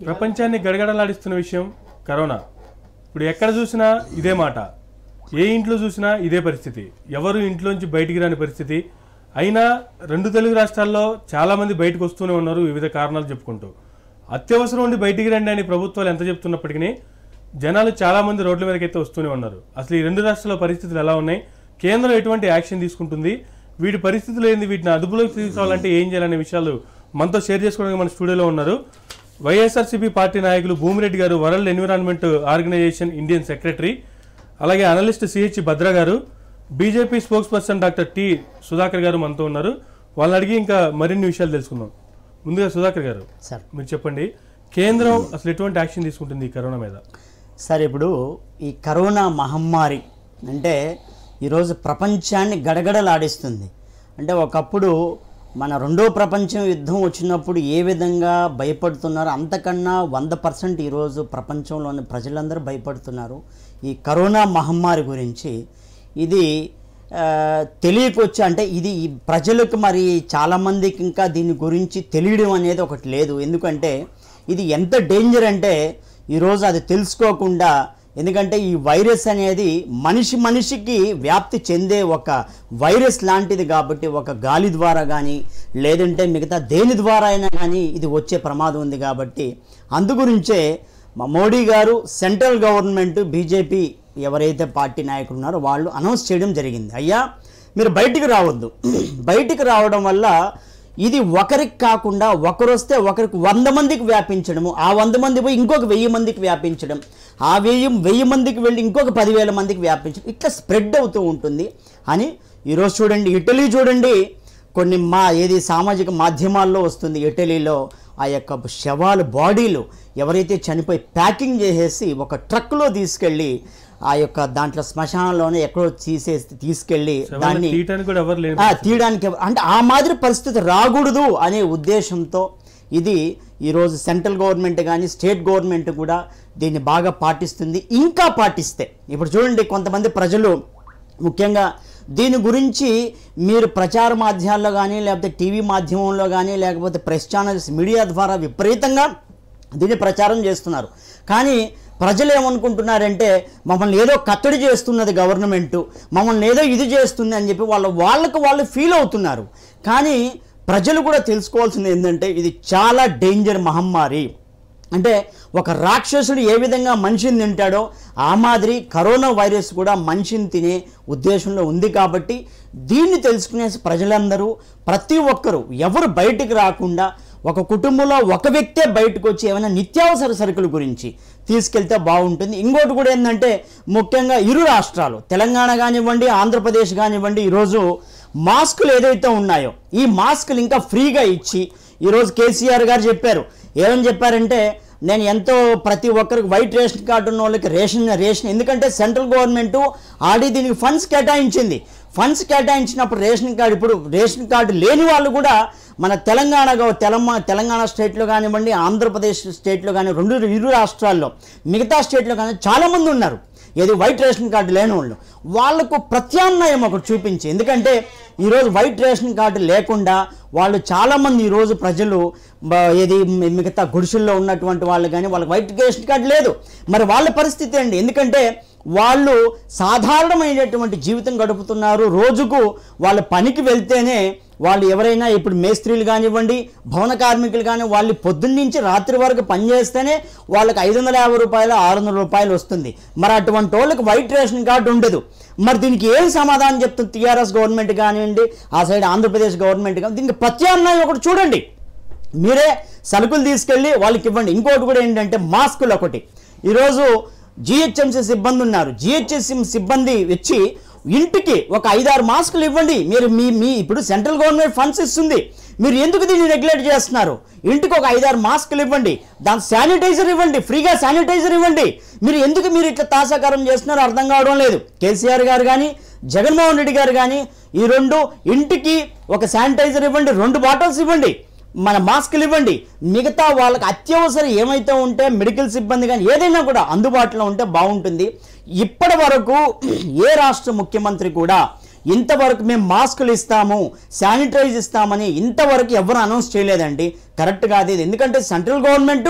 ప్రపంచాన్ని గడగడలాడిస్తున్న విషయం కరోనా ఇప్పుడు ఎక్కడ చూసినా ఇదే మాట ఏ ఇంట్లో చూసినా ఇదే పరిస్థితి ఎవరు ఇంట్లోంచి బయటికి రాని పరిస్థితి అయినా రెండు తెలుగు రాష్ట్రాల్లో చాలామంది బయటకు వస్తూనే ఉన్నారు వివిధ కారణాలు చెప్పుకుంటూ అత్యవసరం ఉండి బయటికి రండి అని ప్రభుత్వాలు ఎంత చెప్తున్నప్పటికీ జనాలు చాలామంది రోడ్ల మీదకి అయితే వస్తూనే ఉన్నారు అసలు ఈ రెండు రాష్ట్రాల పరిస్థితులు ఎలా ఉన్నాయి కేంద్రం ఎటువంటి యాక్షన్ తీసుకుంటుంది వీటి పరిస్థితులు ఏంది వీటిని అదుపులోకి తీసుకోవాలంటే ఏం చేయాలనే విషయాలు మనతో షేర్ చేసుకోవడానికి మన స్టూడియోలో ఉన్నారు వైఎస్ఆర్సీపీ పార్టీ నాయకులు Bhoomireddy garu world environment organisation Indian secretary అలాగే analyst CH Bhadra garu BJP spokesperson doctor T Sudhakar garu మనతో ఉన్నారు వాళ్ళని అడిగి ఇంకా మరిన్ని విషయాలు తెలుసుకుందాం ముందుగా సుధాకర్ గారు సార్ మీరు చెప్పండి కేంద్రం అసలు ఎటువంటి యాక్షన్ తీసుకుంటుంది ఈ కరోనా మీద సార్ ఇప్పుడు ఈ కరోనా మహమ్మారి అంటే ఈరోజు ప్రపంచాన్ని గడగడలాడిస్తుంది అంటే ఒకప్పుడు మన రెండో ప్రపంచం యుద్ధం వచ్చినప్పుడు ఏ విధంగా భయపడుతున్నారో అంతకన్నా వంద పర్సెంట్ ఈరోజు ప్రపంచంలోని ప్రజలందరూ భయపడుతున్నారు ఈ కరోనా మహమ్మారి గురించి ఇది ఆ, తెలియకొచ్చి అంటే ఇది ఈ ప్రజలకు మరి చాలామందికి ఇంకా దీని గురించి తెలియడం అనేది ఒకటి లేదు ఎందుకంటే ఇది ఎంత డేంజర్ అంటే ఈరోజు అది తెలుసుకోకుండా ఎందుకంటే ఈ వైరస్ అనేది మనిషి మనిషికి వ్యాప్తి చెందే ఒక వైరస్ లాంటిది కాబట్టి ఒక గాలి ద్వారా కానీ లేదంటే మిగతా దేని ద్వారా అయినా కానీ ఇది వచ్చే ప్రమాదం ఉంది కాబట్టి అందుగురించే మా Modi garu central government BJP ఎవరైతే పార్టీ నాయకులు ఉన్నారో వాళ్ళు అనౌన్స్ చేయడం జరిగింది అయ్యా మీరు బయటికి రావద్దు బయటికి రావడం వల్ల ఇది ఒకరికి కాకుండా ఒకరు వస్తే ఒకరికి వంద మందికి వ్యాపించడము ఆ వంద మంది పోయి ఇంకొక వెయ్యి మందికి వ్యాపించడం ఆ వెయ్యి వెయ్యి మందికి వెళ్ళి ఇంకొక పదివేల మందికి వ్యాపించడం ఇట్లా స్ప్రెడ్ అవుతూ ఉంటుంది అని ఈరోజు చూడండి ఇటలీ చూడండి కొన్ని మా ఏది సామాజిక మాధ్యమాల్లో వస్తుంది ఇటలీలో ఆ యొక్క శవాలు బాడీలు ఎవరైతే చనిపోయి ప్యాకింగ్ చేసేసి ఒక ట్రక్లో తీసుకెళ్ళి ఆ యొక్క దాంట్లో శ్మశానంలోనే ఎక్కడో తీసేసి తీసుకెళ్ళి దాన్ని తీయటానికి కూడా ఎవరు లేని ఆ, తీయడానికి ఎవ- అంటే ఆ మాదిరి పరిస్థితి రాకూడదు అనే ఉద్దేశంతో ఇది ఈరోజు సెంట్రల్ గవర్నమెంట్ కానీ స్టేట్ గవర్నమెంట్ కూడా దీన్ని బాగా పాటిస్తుంది ఇంకా పాటిస్తే ఇప్పుడు చూడండి కొంతమంది ప్రజలు ముఖ్యంగా దీని గురించి మీరు ప్రచార మాధ్యమాల్లో కానీ లేకపోతే టీవీ మాధ్యమంలో కానీ లేకపోతే ప్రెస్ ఛానల్స్ మీడియా ద్వారా విపరీతంగా దీన్ని ప్రచారం చేస్తున్నారు కానీ ప్రజలు ఏమనుకుంటున్నారంటే మమ్మల్ని ఏదో కట్టడి చేస్తున్నది గవర్నమెంట్ మమ్మల్ని ఏదో ఇది చేస్తుంది అని చెప్పి వాళ్ళ వాళ్ళకు వాళ్ళు ఫీల్ అవుతున్నారు కానీ ప్రజలు కూడా తెలుసుకోవాల్సింది ఏంటంటే ఇది చాలా డేంజర్ మహమ్మారి అంటే ఒక రాక్షసుడు ఏ విధంగా మనిషిని తింటాడో ఆ మాదిరి కరోనా వైరస్ కూడా మనిషిని తినే ఉద్దేశంలో ఉంది కాబట్టి దీన్ని తెలుసుకునే ప్రజలందరూ ప్రతి ఒక్కరూ ఎవరు బయటికి రాకుండా ఒక కుటుంబంలో ఒక వ్యక్తే బయటకు వచ్చి ఏమైనా నిత్యావసర సరుకుల గురించి తీసుకెళ్తే బాగుంటుంది ఇంకోటి కూడా ఏంటంటే ముఖ్యంగా ఇరు రాష్ట్రాలు తెలంగాణ కానివ్వండి ఆంధ్రప్రదేశ్ కానివ్వండి ఈరోజు మాస్కులు ఏదైతే ఉన్నాయో ఈ మాస్కులు ఇంకా ఫ్రీగా ఇచ్చి ఈరోజు కేసీఆర్ గారు చెప్పారు ఏమని చెప్పారంటే నేను ఎంతో ప్రతి ఒక్కరికి వైట్ రేషన్ కార్డు ఉన్న వాళ్ళకి రేషన్ రేషన్ ఎందుకంటే సెంట్రల్ గవర్నమెంట్ ఆల్రెడీ దీనికి ఫండ్స్ కేటాయించింది ఫండ్స్ కేటాయించినప్పుడు రేషన్ కార్డు ఇప్పుడు రేషన్ కార్డు లేని వాళ్ళు కూడా మన తెలంగాణ గవ- తెలంగాణ తెలంగాణ స్టేట్లో కానివ్వండి ఆంధ్రప్రదేశ్ స్టేట్లో కానీ రెండు ఇరు రాష్ట్రాల్లో మిగతా స్టేట్లో కానీ చాలామంది ఉన్నారు ఏది వైట్ రేషన్ కార్డు లేని వాళ్ళు వాళ్ళకు ప్రత్యామ్నాయం ఒకటి చూపించి ఎందుకంటే ఈరోజు వైట్ రేషన్ కార్డు లేకుండా వాళ్ళు చాలామంది ఈరోజు ప్రజలు బ- ఏది మి- మిగతా గుడిసెల్లో ఉన్నటువంటి వాళ్ళు కానీ వాళ్ళకి వైట్ రేషన్ కార్డు లేదు మరి వాళ్ళ పరిస్థితి అండి ఎందుకంటే వాళ్ళు సాధారణమైనటువంటి జీవితం గడుపుతున్నారు రోజుకు వాళ్ళ పనికి వెళ్తేనే వాళ్ళు ఎవరైనా ఇప్పుడు మేస్త్రీలు కానివ్వండి భవన కార్మికులు కానీ వాళ్ళు పొద్దున్నుంచి రాత్రి వరకు పనిచేస్తేనే వాళ్ళకి ఐదు వందల యాభై రూపాయలు ఆరు వందల రూపాయలు వస్తుంది మరి అటువంటి వాళ్ళకి వైట్ రేషన్ కార్డు ఉండదు మరి దీనికి ఏం సమాధానం చెప్తుంది టీఆర్ఎస్ గవర్నమెంట్ కానివ్వండి ఆ సైడ్ ఆంధ్రప్రదేశ్ గవర్నమెంట్ కానీ దీనికి ప్రత్యామ్నాయం ఒకటి చూడండి మీరే సరుకులు తీసుకెళ్ళి వాళ్ళకి ఇవ్వండి ఇంకోటి కూడా ఏంటంటే మాస్కులు ఒకటి ఈరోజు జిహెచ్ఎంసీ సిబ్బంది ఉన్నారు జిహెచ్ఎంసీ సిబ్బంది వచ్చి ఇంటికి ఒక ఐదారు మాస్కులు ఇవ్వండి మీరు మీ మీ ఇప్పుడు సెంట్రల్ గవర్నమెంట్ ఫండ్స్ ఇస్తుంది మీరు ఎందుకు దీన్ని రెగ్యులేట్ చేస్తున్నారు ఇంటికి ఒక ఐదారు మాస్కులు ఇవ్వండి దాని శానిటైజర్ ఇవ్వండి ఫ్రీగా శానిటైజర్ ఇవ్వండి మీరు ఎందుకు మీరు ఇట్లా తాసాకారం చేస్తున్నారో అర్థం కావడం లేదు కేసీఆర్ గారు కానీ జగన్మోహన్ రెడ్డి గారు కానీ ఈ రెండు ఇంటికి ఒక శానిటైజర్ ఇవ్వండి రెండు బాటిల్స్ ఇవ్వండి మన మాస్కులు ఇవ్వండి మిగతా వాళ్ళకి అత్యవసరం ఏమైతే ఉంటే మెడికల్ సిబ్బంది కానీ ఏదైనా కూడా అందుబాటులో ఉంటే బాగుంటుంది ఇప్పటి వరకు ఏ రాష్ట్ర ముఖ్యమంత్రి కూడా ఇంతవరకు మేము మాస్కులు ఇస్తాము శానిటైజ్ ఇస్తామని ఇంతవరకు ఎవరు అనౌన్స్ చేయలేదండి కరెక్ట్ కాదు ఇది ఎందుకంటే సెంట్రల్ గవర్నమెంట్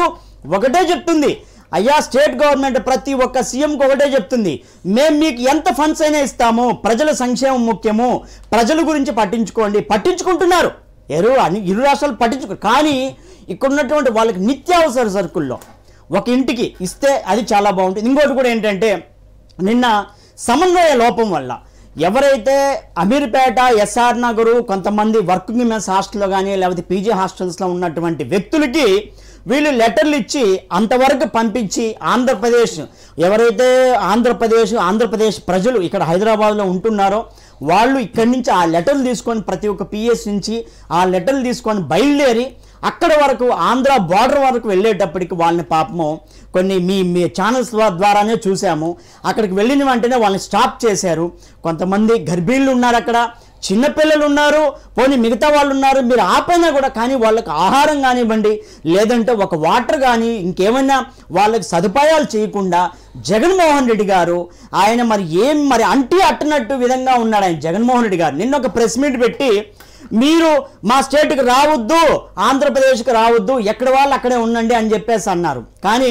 ఒకటే చెప్తుంది అయ్యా స్టేట్ గవర్నమెంట్ ప్రతి ఒక్క సీఎంకి ఒకటే చెప్తుంది మేము మీకు ఎంత ఫండ్స్ అయినా ఇస్తాము ప్రజల సంక్షేమం ముఖ్యము ప్రజల గురించి పట్టించుకోండి పట్టించుకుంటున్నారు ఎరు అని ఇరు రాష్ట్రాలు పట్టించుకో కానీ ఇక్కడ ఉన్నటువంటి వాళ్ళకి నిత్యావసర సరుకుల్లో ఒక ఇంటికి ఇస్తే అది చాలా బాగుంటుంది ఇంకోటి కూడా ఏంటంటే నిన్న సమన్వయ లోపం వల్ల ఎవరైతే అమీర్పేట ఎస్ఆర్ నగరు కొంతమంది వర్కింగ్ మెన్స్ హాస్టల్లో కానీ లేకపోతే పీజీ హాస్టల్స్లో ఉన్నటువంటి వ్యక్తులకి వీళ్ళు లెటర్లు ఇచ్చి అంతవరకు పంపించి ఆంధ్రప్రదేశ్ ఎవరైతే ఆంధ్రప్రదేశ్ ఆంధ్రప్రదేశ్ ప్రజలు ఇక్కడ హైదరాబాద్లో ఉంటున్నారో వాళ్ళు ఇక్కడి నుంచి ఆ లెటర్లు తీసుకొని ప్రతి ఒక్క పిఎస్ నుంచి ఆ లెటర్లు తీసుకొని బయలుదేరి అక్కడ వరకు ఆంధ్ర బార్డర్ వరకు వెళ్ళేటప్పటికి వాళ్ళని పాపము కొన్ని మీ మీ ఛానల్స్ ద్వారానే చూసాము అక్కడికి వెళ్ళిన వెంటనే వాళ్ళని స్టాప్ చేశారు కొంతమంది గర్భిణులు ఉన్నారు అక్కడ చిన్నపిల్లలు ఉన్నారు పోనీ మిగతా వాళ్ళు ఉన్నారు మీరు ఆపైనా కూడా కానీ వాళ్ళకి ఆహారం కానివ్వండి లేదంటే ఒక వాటర్ కానీ ఇంకేమైనా వాళ్ళకి సదుపాయాలు చేయకుండా జగన్మోహన్ రెడ్డి గారు ఆయన మరి ఏం మరి అంటీ అట్టనట్టు విధంగా ఉన్నాడు ఆయన జగన్మోహన్ రెడ్డి గారు నిన్న ఒక ప్రెస్ మీట్ పెట్టి మీరు మా స్టేట్కి రావద్దు ఆంధ్రప్రదేశ్కి రావద్దు ఎక్కడ వాళ్ళు అక్కడే ఉండండి అని చెప్పేసి అన్నారు కానీ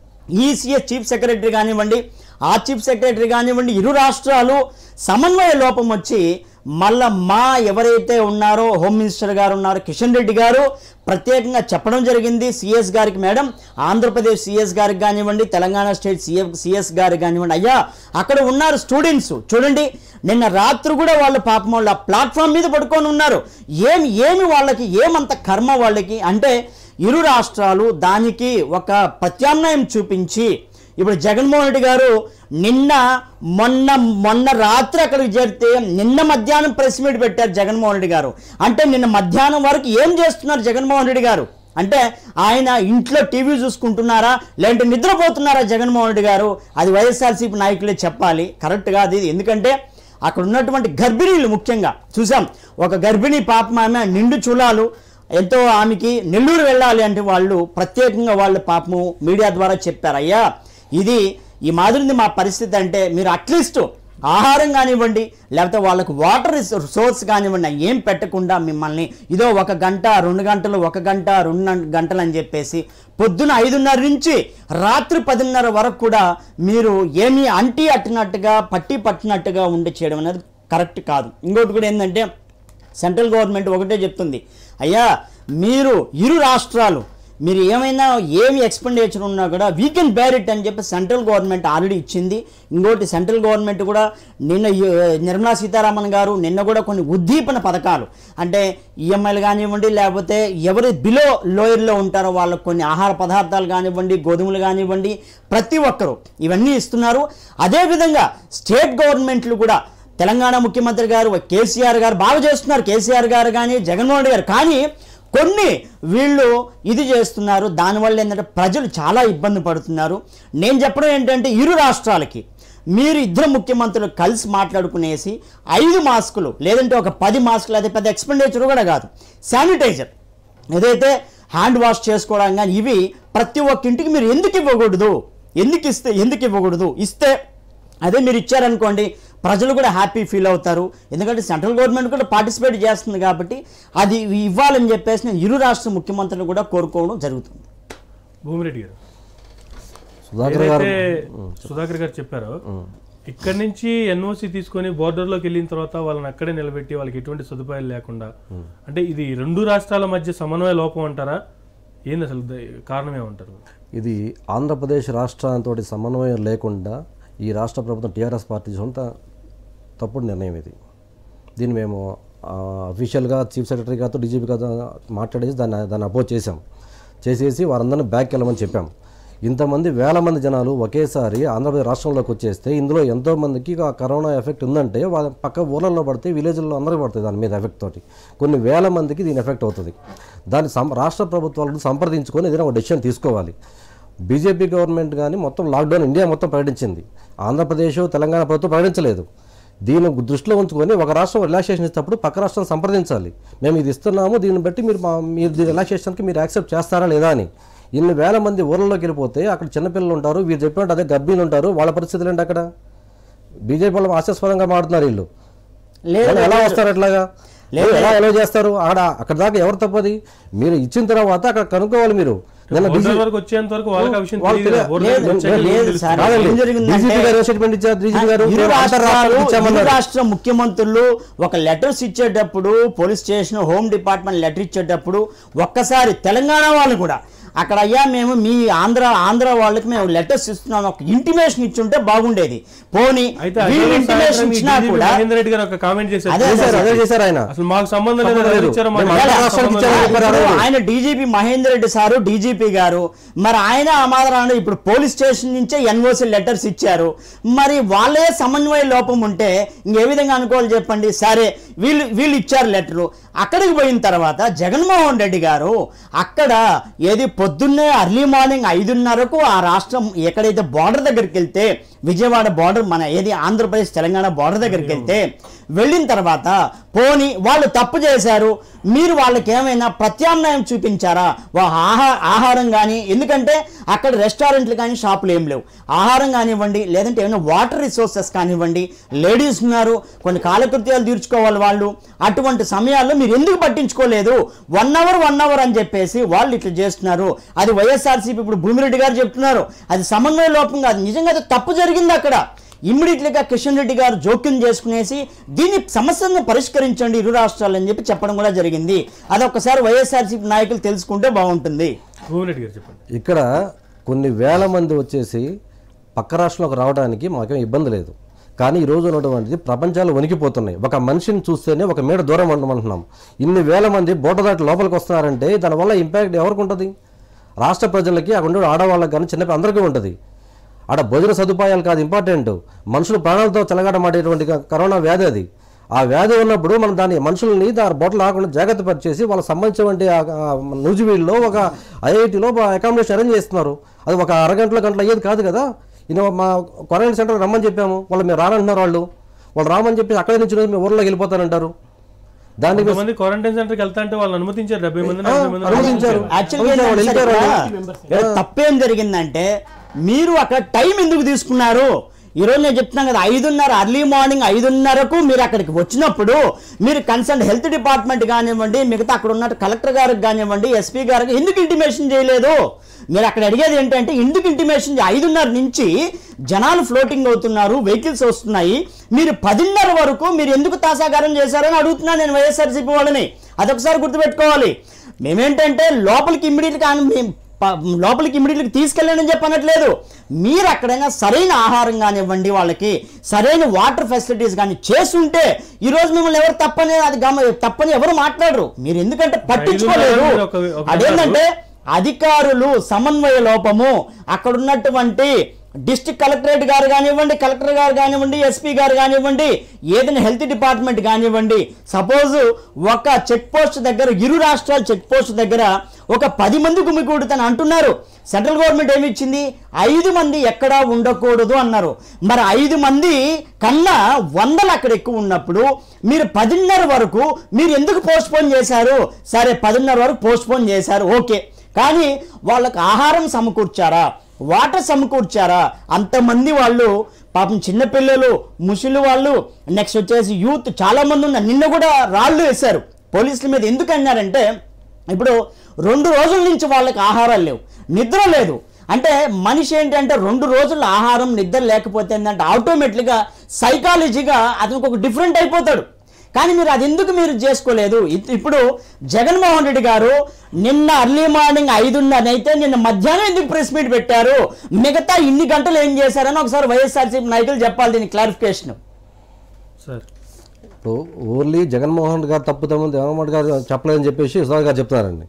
ఈసీఎస్ చీఫ్ సెక్రటరీ కానివ్వండి ఆ చీఫ్ సెక్రటరీ కానివ్వండి ఇరు రాష్ట్రాలు సమన్వయ లోపం వచ్చి మళ్ళా మా ఎవరైతే ఉన్నారో హోమ్ మినిస్టర్ గారు ఉన్నారో కిషన్ రెడ్డి గారు ప్రత్యేకంగా చెప్పడం జరిగింది సిఎస్ గారికి మేడం ఆంధ్రప్రదేశ్ సిఎస్ గారికి కానివ్వండి తెలంగాణ స్టేట్ సిఎఫ్ సిఎస్ గారికి కానివ్వండి అయ్యా అక్కడ ఉన్నారు స్టూడెంట్స్ చూడండి నిన్న రాత్రి కూడా వాళ్ళు పాపం వాళ్ళు ఆ ప్లాట్ఫామ్ మీద పడుకొని ఉన్నారు ఏమి ఏమి వాళ్ళకి ఏమంత కర్మ వాళ్ళకి అంటే ఇరు రాష్ట్రాలు దానికి ఒక ప్రత్యామ్నాయం చూపించి ఇప్పుడు జగన్మోహన్ రెడ్డి గారు నిన్న మొన్న మొన్న రాత్రి అక్కడికి చేరితే నిన్న మధ్యాహ్నం ప్రెస్ మీట్ పెట్టారు జగన్మోహన్ రెడ్డి గారు అంటే నిన్న మధ్యాహ్నం వరకు ఏం చేస్తున్నారు జగన్మోహన్ రెడ్డి గారు అంటే ఆయన ఇంట్లో టీవీ చూసుకుంటున్నారా లేదంటే నిద్రపోతున్నారా జగన్మోహన్ రెడ్డి గారు అది వైఎస్ఆర్సీపీ నాయకులే చెప్పాలి కరెక్ట్ కాదు ఇది ఎందుకంటే అక్కడ ఉన్నటువంటి గర్భిణీలు ముఖ్యంగా చూసాం ఒక గర్భిణీ పాపం ఆమె నిండు చూలాలు ఎంతో ఆమెకి నెల్లూరు వెళ్ళాలి అంటే వాళ్ళు ప్రత్యేకంగా వాళ్ళు పాపము మీడియా ద్వారా చెప్పారు అయ్యా ఇది ఈ మాదిరింది మా పరిస్థితి అంటే మీరు అట్లీస్ట్ ఆహారం కానివ్వండి లేకపోతే వాళ్ళకు వాటర్ సోర్స్ కానివ్వండి ఏం పెట్టకుండా మిమ్మల్ని ఇదో ఒక గంట రెండు గంటలు ఒక గంట రెండు గంటలు అని చెప్పేసి పొద్దున ఐదున్నర నుంచి రాత్రి పదిన్నర వరకు కూడా మీరు ఏమీ అంటీ అట్టినట్టుగా పట్టి పట్టినట్టుగా ఉండి చేయడం అనేది కరెక్ట్ కాదు ఇంకోటి కూడా ఏంటంటే సెంట్రల్ గవర్నమెంట్ ఒకటే చెప్తుంది అయ్యా మీరు ఇరు రాష్ట్రాలు మీరు ఏమైనా ఏమి ఎక్స్పెండిచర్ ఉన్నా కూడా వీ కెన్ బేర్ ఇట్ అని చెప్పి సెంట్రల్ గవర్నమెంట్ ఆల్రెడీ ఇచ్చింది ఇంకోటి సెంట్రల్ గవర్నమెంట్ కూడా నిన్న ఈ, నిర్మలా సీతారామన్ గారు నిన్న కూడా కొన్ని ఉద్దీపన పథకాలు అంటే ఈఎంఐలు కానివ్వండి లేకపోతే ఎవరు బిలో లోయర్లో ఉంటారో వాళ్ళకు కొన్ని ఆహార పదార్థాలు కానివ్వండి గోధుమలు కానివ్వండి ప్రతి ఒక్కరూ ఇవన్నీ ఇస్తున్నారు అదేవిధంగా స్టేట్ గవర్నమెంట్లు కూడా తెలంగాణ ముఖ్యమంత్రి గారు కేసీఆర్ గారు బాగా చేస్తున్నారు కేసీఆర్ గారు కానీ జగన్మోహన్ రెడ్డి గారు కానీ కొన్ని వీళ్ళు ఇది చేస్తున్నారు దానివల్ల ఏంటంటే ప్రజలు చాలా ఇబ్బంది పడుతున్నారు నేను చెప్పడం ఏంటంటే ఇరు రాష్ట్రాలకి మీరు ఇద్దరు ముఖ్యమంత్రులు కలిసి మాట్లాడుకునేసి ఐదు మాస్కులు లేదంటే ఒక పది మాస్కులు అదే పెద్ద ఎక్స్పెండిచర్ కూడా కాదు శానిటైజర్ ఏదైతే హ్యాండ్ వాష్ చేసుకోవడం కానీ ఇవి ప్రతి ఒక్క ఇంటికి మీరు ఎందుకు ఇవ్వకూడదు ఎందుకు ఇస్తే ఎందుకు ఇవ్వకూడదు ఇస్తే అదే మీరు ఇచ్చారనుకోండి ప్రజలు కూడా హ్యాపీ ఫీల్ అవుతారు ఎందుకంటే సెంట్రల్ గవర్నమెంట్ కూడా పార్టిసిపేట్ చేస్తుంది కాబట్టి అది ఇవ్వాలని చెప్పేసి నేను ఇరు రాష్ట్ర ముఖ్యమంత్రులు కూడా కోరుకోవడం జరుగుతుంది భూమిరెడ్డి గారు సుధాకర్ గారు ఏదైతే సుధాకర్ గారు చెప్పారో ఇక్కడి నుంచి ఎన్ఓసి తీసుకొని బోర్డర్లోకి వెళ్ళిన తర్వాత వాళ్ళని అక్కడే నిలబెట్టి వాళ్ళకి ఎటువంటి సదుపాయాలు లేకుండా అంటే ఇది రెండు రాష్ట్రాల మధ్య సమన్వయ లోపం అంటారా ఏంది అసలు ద- కారణం ఏమంటారు ఇది ఆంధ్రప్రదేశ్ రాష్ట్రంతో సమన్వయం లేకుండా ఈ రాష్ట్ర ప్రభుత్వం టీఆర్ఎస్ పార్టీ సొంత తప్పుడు నిర్ణయం ఇది దీన్ని మేము అఫీషియల్గా చీఫ్ సెక్రటరీ గారితో డీజీపీ గారితో మాట్లాడేసి దాన్ని దాన్ని అపోజ్ చేసాం చేసేసి వారందరినీ బ్యాక్ వెళ్ళమని చెప్పాం ఇంతమంది వేల మంది జనాలు ఒకేసారి ఆంధ్రప్రదేశ్ రాష్ట్రంలోకి వచ్చేస్తే ఇందులో ఎంతో మందికి ఆ కరోనా ఎఫెక్ట్ ఉందంటే వాళ్ళ పక్క ఊళ్ళల్లో పడితే విలేజ్లో అందరికీ పడుతుంది దాని మీద ఎఫెక్ట్ తోటి కొన్ని వేల మందికి దీని ఎఫెక్ట్ అవుతుంది దాన్ని సం రాష్ట్ర ప్రభుత్వాలను సంప్రదించుకొని ఏదైనా ఒక డెసిషన్ తీసుకోవాలి బీజేపీ గవర్నమెంట్ కానీ మొత్తం లాక్డౌన్ ఇండియా మొత్తం ప్రకటించింది ఆంధ్రప్రదేశ్ తెలంగాణ ప్రభుత్వం ప్రకటించలేదు దీన్ని దృష్టిలో ఉంచుకొని ఒక రాష్ట్రం రిలాక్సేషన్ ఇచ్చినప్పుడు పక్క రాష్ట్రం సంప్రదించాలి మేము ఇది ఇస్తున్నాము దీన్ని బట్టి మీరు మా మీరు దీని రిలాక్సేషన్కి మీరు యాక్సెప్ట్ చేస్తారా లేదా అని ఇన్ని వేల మంది ఊళ్ళలోకి వెళ్ళిపోతే అక్కడ చిన్నపిల్లలు ఉంటారు వీరు చెప్పినట్టు అదే గర్భిణీలు ఉంటారు వాళ్ళ పరిస్థితులు ఏంటి అక్కడ బీజేపీ వాళ్ళు హాస్యాస్పదంగా మాడుతున్నారు వీళ్ళు లేదు వాళ్ళు ఎలా వస్తారు అట్లాగా లేదు. ఎలా ఎలా చేస్తారు ఆడ అక్కడ దాకా ఎవరు తప్పది మీరు ఇచ్చిన తర్వాత అక్కడ కనుక్కోవాలి మీరు నిన్న బోర్డర్ డీజీ వరకు వచ్చేంత వరకు వాళ్ళకి ఆ విషయం వాళ్ళు తెలియదు తెలియదు. బోర్డర్ లేదు, వచ్చాక లేదు తెలుస్తుంది. సార్. కాదండి. ఏం జరిగిందంటే- డీజీపీ గారు స్టేట్మెంట్ ఇచ్చారు డీజీపీ గారు ఇరు మేము అంతర్ రాష్ట్రాలు రాష్ట్రాలకు ఇరు ఇచ్చామన్నారు రాష్ట్ర ముఖ్యమంత్రులు ఒక లెటర్స్ ఇచ్చేటప్పుడు police station home department letter ఇచ్చేటప్పుడు ఒక్కసారి తెలంగాణ వాళ్ళు కూడా అక్కడ అయ్యా మేము మీ ఆంధ్ర ఆంధ్ర వాళ్ళకి మేము లెటర్స్ ఇస్తున్నాం ఒక ఇంటిమేషన్ ఇచ్చుంటే బాగుండేది పోనీ అయితే వీళ్ళు అదే ఇంటిమేషన్ సాయంత్రం ఈ ఇచ్చినా DGP కూడా మహేందర్ రెడ్డి గారు ఒక కామెంట్ చేశారు అదే చేశారు అదే చేశారు ఆయన అసలు మాకు సంబంధం లేదు సంబంధం ఎవరు లేదు. ఇచ్చారో మాకు మేము తెలియదు. అంతర్ రాష్ట్రానికి సంబంధం ఇచ్చామని లేదు. చెప్పారు. ఇప్పుడు ఆయన DGP Mahender Reddy sir DGP గారు మరి ఆయన అమాదరాన్ని ఇప్పుడు పోలీస్ స్టేషన్ నుంచే ఎన్ఓసి లెటర్స్ ఇచ్చారు మరి వాళ్ళే సమన్వయ లోపం ఉంటే ఇంకే విధంగా అనుకోవాలి చెప్పండి సరే వీళ్ళు వీళ్ళు ఇచ్చారు లెటరు అక్కడికి పోయిన తర్వాత జగన్మోహన్ రెడ్డి గారు అక్కడ ఏది పొద్దున్నే అర్లీ మార్నింగ్ ఐదున్నరకు ఆ రాష్ట్రం ఎక్కడైతే బార్డర్ దగ్గరికి వెళ్తే విజయవాడ బార్డర్ మన ఏది ఆంధ్రప్రదేశ్ తెలంగాణ బార్డర్ దగ్గరికి వెళ్తే వెళ్ళిన తర్వాత పోని వాళ్ళు తప్పు చేశారు మీరు వాళ్ళకి ఏమైనా ప్రత్యామ్నాయం చూపించారా వా ఆహా ఆహారం కానీ ఎందుకంటే అక్కడ రెస్టారెంట్లు కానీ షాపులు ఏం లేవు ఆహారం కానివ్వండి లేదంటే ఏమైనా వాటర్ రిసోర్సెస్ కానివ్వండి లేడీస్ ఉన్నారు కొన్ని కాలకృత్యాలు తీర్చుకోవాలి వాళ్ళు అటువంటి సమయాల్లో మీరు ఎందుకు పట్టించుకోలేదు వన్ అవర్ వన్ అవర్ అని చెప్పేసి వాళ్ళు ఇట్లా చేస్తున్నారు అది వైఎస్ఆర్సీపీ ఇప్పుడు భూమిరెడ్డి గారు చెప్తున్నారు అది సమన్వయ లోపం కాదు నిజంగా అది తప్పు జరిగింది అక్కడ ఇమ్మీడియట్లీగా కిషన్ రెడ్డి గారు జోక్యం చేసుకునేసి దీని సమస్యను పరిష్కరించండి ఇరు రాష్ట్రాలు అని చెప్పి చెప్పడం కూడా జరిగింది అదొకసారి వైఎస్ఆర్సీపీ నాయకులు తెలుసుకుంటే బాగుంటుంది భువనరెడ్డి గారు చెప్పండి ఇక్కడ కొన్ని వేల మంది వచ్చేసి పక్క రాష్ట్రంలోకి రావడానికి మాకేం ఇబ్బంది లేదు కానీ ఈ రోజు ఉన్నటువంటిది ప్రపంచాలు వణికిపోతున్నాయి ఒక మనిషిని చూస్తేనే ఒక మీట దూరం ఉండమంటున్నాం ఇన్ని వేల మంది బోట దాటి లోపలికి వస్తున్నారంటే దానివల్ల ఇంపాక్ట్ ఎవరికి ఉంటుంది రాష్ట్ర ప్రజలకి అక్కడ ఉండే ఆడవాళ్ళకి కానీ చిన్నపిల్ల అందరికీ ఉంటుంది ఆడ భోజన సదుపాయాలు కాదు ఇంపార్టెంట్ మనుషులు ప్రాణాలతో చెలగాటమాడేటువంటి క- కరోనా వ్యాధి అది ఆ వ్యాధి ఉన్నప్పుడు మనం దాని మనుషుల్ని దాని బొట్టలు రాకుండా జాగ్రత్త పరిచేసి వాళ్ళకి సంబంధించినటువంటి ఆ- ఆ నూజివీడులో ఒక ఐఐటిలో అకామిడేషన్ అరేంజ్ చేస్తున్నారు అది ఒక అరగంటల గంటల అయ్యేది కాదు కదా ఈయన మా క్వారంటైన్ సెంటర్ రమ్మని చెప్పాము వాళ్ళు మీరు రానంటున్నారు వాళ్ళు వాళ్ళు రామని చెప్పి అక్కడే నుంచి మేము ఊర్లోకి వెళ్ళిపోతారంటారు దానికి కొంతమంది క్వారంటైన్ సెంటర్కి వెళ్తా అంటే వాళ్ళు అనుమతించారు డెబ్బై మంది నలభై మంది అనుమతించారు. యాక్చువల్గా అవును, వాళ్ళు ఏంటంటే వెళ్ళిపోయారు ఇక్కడ ఇక్కడ తప్పేం జరిగిందంటే మీరు అక్కడ టైం ఎందుకు తీసుకున్నారు ఈరోజు నేను చెప్తున్నాను కదా ఐదున్నర అర్లీ మార్నింగ్ ఐదున్నరకు మీరు అక్కడికి వచ్చినప్పుడు మీరు కన్సర్న్ హెల్త్ డిపార్ట్మెంట్ కానివ్వండి మిగతా అక్కడ ఉన్న కలెక్టర్ గారికి కానివ్వండి ఎస్పీ గారికి ఎందుకు ఇంటిమేషన్ చేయలేదు మీరు అక్కడ అడిగేది ఏంటంటే ఎందుకు ఇంటిమేషన్ చే- ఐదున్నర నుంచి జనాలు ఫ్లోటింగ్ అవుతున్నారు వెహికల్స్ వస్తున్నాయి మీరు పదిన్నర వరకు మీరు ఎందుకు తాసాగారం చేశారని అడుగుతున్నాను నేను వైఎస్ఆర్సీపీ వాళ్ళని అదొకసారి గుర్తుపెట్టుకోవాలి మేమేంటంటే లోపలికి ఇమ్మీడియట్గా లోపలికి ఇమ్మీడియట్గా తీసుకెళ్ళండి చెప్పి అనట్లేదు మీరు అక్కడైనా సరైన ఆహారం కానివ్వండి వాళ్ళకి సరైన వాటర్ ఫెసిలిటీస్ కానీ చేస్తుంటే ఈరోజు మిమ్మల్ని ఎవరు తప్పని అది గమ తప్పని ఎవరు మాట్లాడరు మీరు ఎందుకంటే పట్టించుకోలేదు ఐదున్నర ఒక- ఒక- అదేంటంటే అధికారులు సమన్వయ లోపము అక్కడ ఉన్నటువంటి డిస్ట్రిక్ట్ కలెక్టరేట్ గారు కానివ్వండి కలెక్టర్ గారు కానివ్వండి ఎస్పీ గారు కానివ్వండి ఏదైనా హెల్త్ డిపార్ట్మెంట్ కానివ్వండి సపోజ్ ఒక చెక్ పోస్ట్ దగ్గర ఇరు రాష్ట్రాల చెక్ పోస్ట్ దగ్గర ఒక పది మంది గుమికూడుతని అంటున్నారు సెంట్రల్ గవర్నమెంట్ ఏమి ఇచ్చింది ఐదు మంది ఎక్కడా ఉండకూడదు అన్నారు మరి ఐదు మంది కన్నా వందలు అక్కడ ఎక్కువ ఉన్నప్పుడు మీరు పదిన్నర వరకు మీరు ఎందుకు పోస్ట్పోన్ చేశారు సరే పదిన్నర వరకు పోస్ట్పోన్ చేశారు ఓకే కానీ వాళ్ళకి ఆహారం సమకూర్చారా వాటర్ సమకూర్చారా అంతమంది వాళ్ళు పాపం చిన్నపిల్లలు ముసలి వాళ్ళు నెక్స్ట్ వచ్చేసి యూత్ చాలా మంది ఉన్నారు నిన్న కూడా రాళ్ళు వేశారు పోలీసుల మీద ఎందుకు అన్నారంటే ఇప్పుడు రెండు రోజుల నుంచి వాళ్ళకి ఆహారాలు లేవు నిద్ర లేదు అంటే మనిషి ఏంటంటే రెండు రోజుల ఆహారం నిద్ర లేకపోతే ఏంటంటే ఆటోమేటిక్గా సైకాలజీగా అతనికి ఒక డిఫరెంట్ అయిపోతాడు కానీ మీరు అది ఎందుకు మీరు చేసుకోలేదు ఇప్- ఇప్పుడు జగన్మోహన్ రెడ్డి గారు నిన్న అర్లీ మార్నింగ్ ఐదున్నర అయితే నిన్న మధ్యాహ్నం ఎందుకు ప్రెస్ మీట్ పెట్టారు మిగతా ఇన్ని గంటలు ఏం చేశారని ఒకసారి వైఎస్ఆర్సీపీ నాయకులు చెప్పాలి దీని క్లారిఫికేషన్ సార్ ఇప్పుడు ఓన్లీ జగన్మోహన్ గారు తప్పుతాము జగన్మోహన్ గారు చెప్పలేదని చెప్పేసి సుధాకర్ గారు చెప్తున్నారండి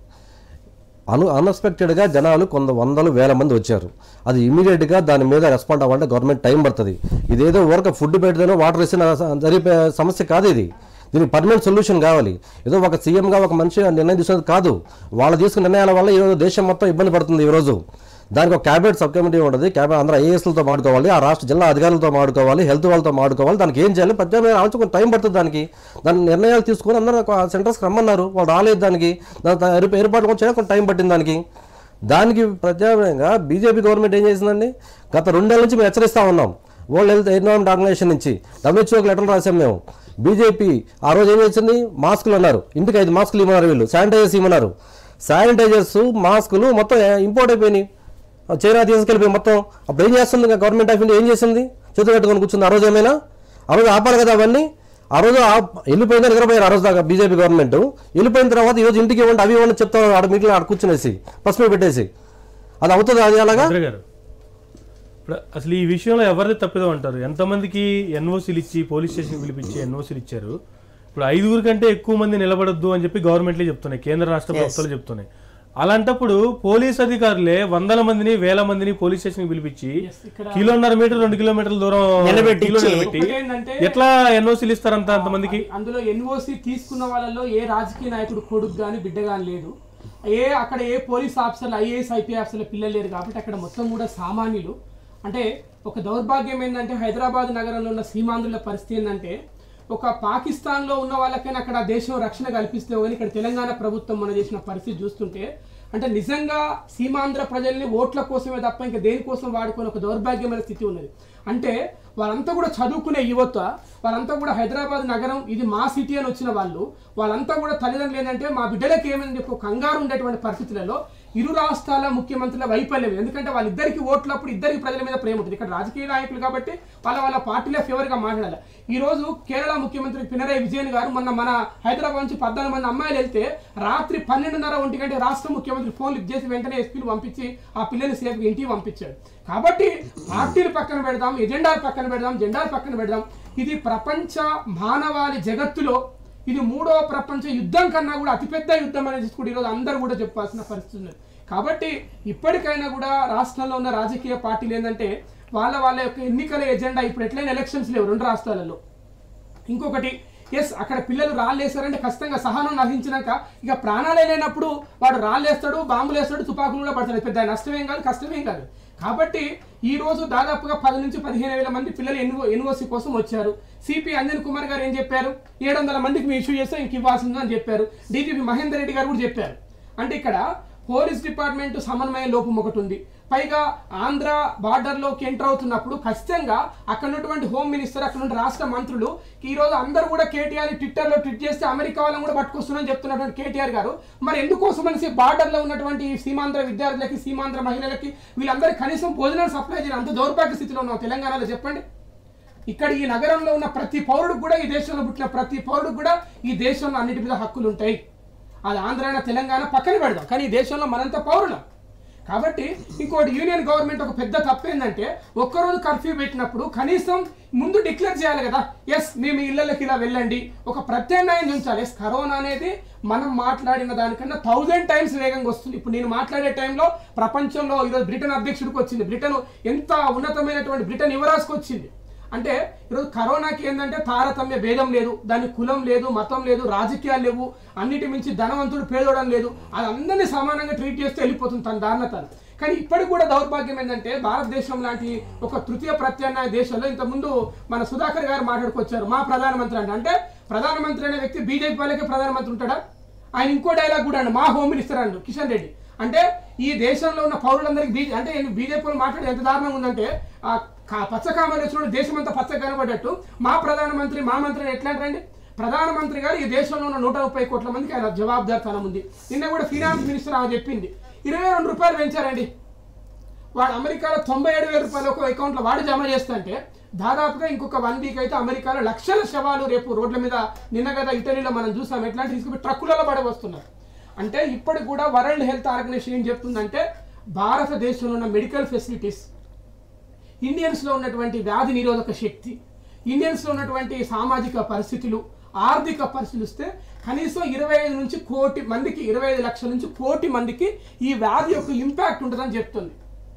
అను అన్ఎక్స్పెక్టెడ్గా జనాలు కొంత వందలు వేల మంది వచ్చారు అది ఇమీడియట్గా దాని మీద రెస్పాండ్ అవ్వాలంటే గవర్నమెంట్ టైం పడుతుంది ఇదేదో ఊరక ఫుడ్ పెడితేనో వాటర్ ఇస్తే జరిపే సమస్య కాదు ఇది దీనికి పర్మనెంట్ సొల్యూషన్ కావాలి ఏదో ఒక సీఎంగా ఒక మనిషి నిర్ణయం తీసుకున్నది కాదు వాళ్ళు తీసుకున్న నిర్ణయాల వల్ల ఈరోజు దేశం మొత్తం ఇబ్బంది పడుతుంది ఈరోజు దానికి ఒక క్యాబినెట్ సబ్ కమిటీ ఉంటుంది క్యాబినెట్ అందరూ ఐఏఎస్లతో మాడుకోవాలి ఆ రాష్ట్ర జిల్లా అధికారులతో మాడుకోవాలి హెల్త్ వాళ్ళతో మాడుకోవాలి దానికి ఏం చేయాలి ప్రత్యేకమైన ఆలోచన కొంచెం టైం పడుతుంది దానికి దాని నిర్ణయాలు తీసుకొని అందరూ ఒక సెంటర్స్కి రమ్మన్నారు వాళ్ళు రాలేదు దానికి దాని దా- ఏర్ప- ఏర్పాట్లు కొంచెం కొంచెం టైం పట్టింది దానికి దానికి ప్రత్యేకంగా బీజేపీ గవర్నమెంట్ ఏం చేసిందండి గత రెండేళ్ల నుంచి మేము హెచ్చరిస్తా ఉన్నాం వరల్డ్ హెల్త్ ఎన్విరాన్మెంట్ ఆర్గనైజేషన్ నుంచి డబ్ల్యూహెచ్ఓకి లెటర్ రాసాం మేము బీజేపీ ఆ రోజు ఏం చేసింది మాస్కులు అన్నారు ఇంటికి ఐదు మాస్కులు ఇవ్వన్నారు వీళ్ళు శానిటైజర్స్ ఇవ్వన్నారు శానిటైజర్స్ మాస్కులు మొత్తం ఇంపోర్ట్ అయిపోయినాయి ఆ చైనా తీసుకెళ్ళిపోయి మొత్తం అప్పుడు ఏం చేస్తుంది ఇంకా గవర్నమెంట్ ఆఫ్ ఇండియా ఏం చేసింది చేతులు కట్టుకొని కూర్చుంది ఆ రోజు ఏమైనా ఆ రోజు ఆపాలి కదా అవన్నీ ఆ రోజు ఆ- వెళ్ళిపోయిందా నిద్రపోయారు ఆ రోజు దాకా బీజేపీ గవర్నమెంట్ వెళ్ళిపోయిన తర్వాత ఈ రోజు ఇంటికి ఇవ్వండి అవి ఇవ్వండి చెప్తాను ఆడ మీటింగ్ ఆడ కూర్చునేసి పసుపు మీద పెట్టేసి అది అవుతుంది అది అలాగా భద్ర గారు ఇప్పుడు అసలు ఈ విషయంలో ఎవరిది తప్పిదో అంటారు ఎంతమందికి ఎన్ఓసీలు ఇచ్చి పోలీస్ స్టేషన్ పిలిపించి ఎన్ఓసీలు ఇచ్చారు ఇప్పుడు ఐదుగురు కంటే ఎక్కువ మంది నిలబడొద్దు అని చెప్పి గవర్నమెంట్లే చెప్తున్నాయి కేంద్ర రాష్ట్ర ప్రభుత్వాలు చెప్తున్నాయి అలాంటప్పుడు పోలీస్ అధికారులే వందల మందిని వేల మందిని పోలీస్ స్టేషన్ పిలిపించి ఇక్కడ కిలోన్నర మీటర్ రెండు కిలోమీటర్ల దూరం నిలబెట్టించి- కిలో నిలబెట్టి ఒకటేంటంటే ఎట్లా ఎన్ఓసీలు ఇస్తారంత అంతమందికి అందులో ఎన్ఓసి తీసుకున్న వాళ్ళలో ఏ రాజకీయ నాయకుడు కొడుకు కానీ బిడ్డ కానీ లేదు ఏ అక్కడ ఏ పోలీస్ ఆఫీసర్లు ఐఏఎస్ ఐపీ ఆఫీసర్ల పిల్లలు లేరు కాబట్టి అక్కడ మొత్తం కూడా సామాన్యులు అంటే ఒక దౌర్భాగ్యం ఏంటంటే హైదరాబాద్ నగరంలో ఉన్న సీమాంధ్రుల పరిస్థితి ఏంటంటే ఒక పాకిస్తాన్లో ఉన్న వాళ్ళకైనా అక్కడ దేశం రక్షణ కల్పిస్తే కానీ ఇక్కడ తెలంగాణ ప్రభుత్వం మనం చేసిన పరిస్థితి చూస్తుంటే అంటే నిజంగా సీమాంధ్ర ప్రజల్ని ఓట్ల కోసమే తప్ప ఇంకా దేనికోసం వాడుకొని ఒక దౌర్భాగ్యమైన స్థితి ఉన్నది అంటే వాళ్ళంతా కూడా చదువుకునే యువత వాళ్ళంతా కూడా హైదరాబాద్ నగరం ఇది మా సిటీ అని వచ్చిన వాళ్ళు వాళ్ళంతా కూడా తల్లిదండ్రులు ఏంటంటే మా బిడ్డలకి ఏమని చెప్పి ఒక కంగారు ఉండేటువంటి పరిస్థితులలో ఇరు రాష్ట్రాల ముఖ్యమంత్రుల వైఫల్యం ఎందుకంటే వాళ్ళిద్దరికి ఓట్లప్పుడు ఇద్దరికి ప్రజల మీద ప్రేమ ఉంటుంది ఇక్కడ రాజకీయ నాయకులు కాబట్టి వాళ్ళ వాళ్ళ పార్టీలో ఫేవర్గా మాట్లాడాలి ఈ రోజు కేరళ ముఖ్యమంత్రి పినరయ్ విజయన్ గారు మొన్న మన హైదరాబాద్ నుంచి పద్నాలుగు మంది అమ్మాయిలు వెళ్తే రాత్రి పన్నెండున్నర ఒంటి గంట రాష్ట్ర ముఖ్యమంత్రి ఫోన్ లిఫ్ట్ చేసి వెంటనే ఎస్పీలు పంపించి ఆ పిల్లల్ని సేఫ్గా ఇంటికి పంపించాడు కాబట్టి పార్టీలు పక్కన పెడదాం ఎజెండాలు పక్కన పెడదాం జెండాలు పక్కన పెడదాం ఇది ప్రపంచ మానవాళి జగత్తులో ఇది మూడో ప్రపంచ యుద్ధం కన్నా కూడా అతిపెద్ద యుద్ధం అనేది కూడా ఈరోజు అందరూ కూడా చెప్పాల్సిన పరిస్థితి ఉన్నది కాబట్టి ఇప్పటికైనా కూడా రాష్ట్రంలో ఉన్న రాజకీయ పార్టీలు ఏంటంటే వాళ్ళ వాళ్ళ యొక్క ఎన్నికల ఎజెండా ఇప్పుడు ఎట్లయినా ఎలక్షన్స్ లేవు రెండు రాష్ట్రాలలో ఇంకొకటి ఎస్ అక్కడ పిల్లలు రాళ్ళేస్తారంటే ఖచ్చితంగా సహనం నశించినాక ఇక ప్రాణాలే లేనప్పుడు వాడు రాళ్ళేస్తాడు బాంబులు వేస్తాడు తుపాకులు కూడా పడతాడు పెద్ద నష్టమేం కాదు కష్టమేం కాదు కాబట్టి ఈ రోజు దాదాపుగా పది నుంచి పదిహేను వేల మంది పిల్లలు ఎన్ఓ ఎన్ఓసి కోసం వచ్చారు సిపి అంజన్ కుమార్ గారు ఏం చెప్పారు ఏడు వందల మందికి మీ ఇష్యూ చేస్తే ఇంక ఇవ్వాల్సింది అని చెప్పారు డీజీపీ మహేందర్ రెడ్డి గారు కూడా చెప్పారు అంటే ఇక్కడ పోలీస్ డిపార్ట్మెంట్ సమన్వయ లోపం ఒకటి ఉంది పైగా ఆంధ్ర బార్డర్లోకి ఎంటర్ అవుతున్నప్పుడు ఖచ్చితంగా అక్కడ ఉన్నటువంటి హోమ్ మినిస్టర్ అక్కడ ఉన్న రాష్ట్ర మంత్రులు ఈ రోజు అందరూ కూడా కేటీఆర్ ట్విట్టర్లో ట్వీట్ చేస్తే అమెరికా వాళ్ళని కూడా పట్టుకొస్తున్నారని చెప్తున్నటువంటి కేటీఆర్ గారు మరి ఎందుకోసం అనేసి బార్డర్లో ఉన్నటువంటి ఈ సీమాంధ్ర విద్యార్థులకి సీమాంధ్ర మహిళలకి వీళ్ళందరికీ కనీసం భోజనాలు సప్లై చేయడం అంత దౌర్భాగ్య స్థితిలో ఉన్నాం తెలంగాణలో చెప్పండి ఇక్కడ ఈ నగరంలో ఉన్న ప్రతి పౌరుడికి కూడా ఈ దేశంలో పుట్టిన ప్రతి పౌరుడికి కూడా ఈ దేశంలో అన్నిటి మీద హక్కులు ఉంటాయి అది ఆంధ్రాన తెలంగాణ పక్కన పెడదాం కానీ ఈ దేశంలో మనంత పౌరులం కాబట్టి ఇంకోటి యూనియన్ గవర్నమెంట్ ఒక పెద్ద తప్పు ఏంటంటే ఒక్కరోజు కర్ఫ్యూ పెట్టినప్పుడు కనీసం ముందు డిక్లేర్ చేయాలి కదా ఎస్ మేము ఇళ్ళకి ఇలా వెళ్ళండి ఒక ప్రత్యామ్నాయం ఉంచాలి ఎస్ కరోనా అనేది మనం మాట్లాడిన దానికన్నా థౌజండ్ టైమ్స్ వేగంగా వస్తుంది ఇప్పుడు నేను మాట్లాడే టైంలో ప్రపంచంలో ఈరోజు బ్రిటన్ అధ్యక్షుడికి వచ్చింది బ్రిటన్ ఎంత ఉన్నతమైనటువంటి బ్రిటన్ యువరాజ్కి వచ్చింది అంటే ఈరోజు కరోనాకి ఏంటంటే తారతమ్య భేదం లేదు దాని కులం లేదు మతం లేదు రాజకీయాలు లేవు అన్నిటి మించి ధనవంతుడు పేదోడం లేదు అది అందరినీ సమానంగా ట్రీట్ చేస్తే వెళ్ళిపోతుంది తన దారిన తను కానీ ఇప్పటికి కూడా దౌర్భాగ్యం ఏంటంటే భారతదేశం లాంటి ఒక తృతీయ ప్రత్యామ్నాయ దేశంలో ఇంతకుముందు మన సుధాకర్ గారు మాట్లాడుకొచ్చారు మా ప్రధానమంత్రి అంటే అంటే ప్రధానమంత్రి అనే వ్యక్తి బీజేపీ వాళ్ళకే ప్రధానమంత్రి ఉంటాడా ఆయన ఇంకో డైలాగ్ కూడా అండి మా home minister and Kishan Reddy అంటే ఈ దేశంలో ఉన్న పౌరులందరికీ బీజే అంటే బీజేపీ మాట్లాడే ఎంత దారుణంగా ఉందంటే ఆ కా- పచ్చ కామలు వచ్చినప్పుడు దేశం అంతా పచ్చ కనబడ్డట్టు మా ప్రధానమంత్రి మా మంత్రి ఎట్లా అంటారండి ప్రధానమంత్రి గారు ఈ దేశంలో ఉన్న నూట ముప్పై కోట్ల మందికి ఆయన జవాబుదారితనం ఉంది నిన్న కూడా ఫినాన్స్ మినిస్టర్ ఆమె చెప్పింది ఇరవై రెండు రూపాయలు పెంచారండి వాడు అమెరికాలో తొంభై ఏడు వేల రూపాయలు ఒక అకౌంట్లో వాడు జమ చేస్తుంటే దాదాపుగా ఇంకొక వన్ వీక్ అయితే అమెరికాలో లక్షల శవాలు రేపు రోడ్ల మీద నిన్న కదా ఇటలీలో మనం చూసాం ఎట్లాంటి తీసుకుపోయి ట్రక్కులలో పడి వస్తున్నారు అంటే ఇప్పటికి కూడా వరల్డ్ హెల్త్ ఆర్గనైజేషన్ ఏం చెప్తుందంటే భారతదేశంలో ఉన్న మెడికల్ ఫెసిలిటీస్ ఇండియన్స్లో ఉన్నటువంటి వ్యాధి నిరోధక శక్తి ఇండియన్స్లో ఉన్నటువంటి సామాజిక పరిస్థితులు ఆర్థిక పరిస్థితులు ఇస్తే కనీసం ఇరవై ఐదు నుంచి కోటి మందికి ఇరవై ఐదు లక్షల నుంచి కోటి మందికి ఈ వ్యాధి యొక్క ఇంపాక్ట్ ఉంటుందని చెప్తుంది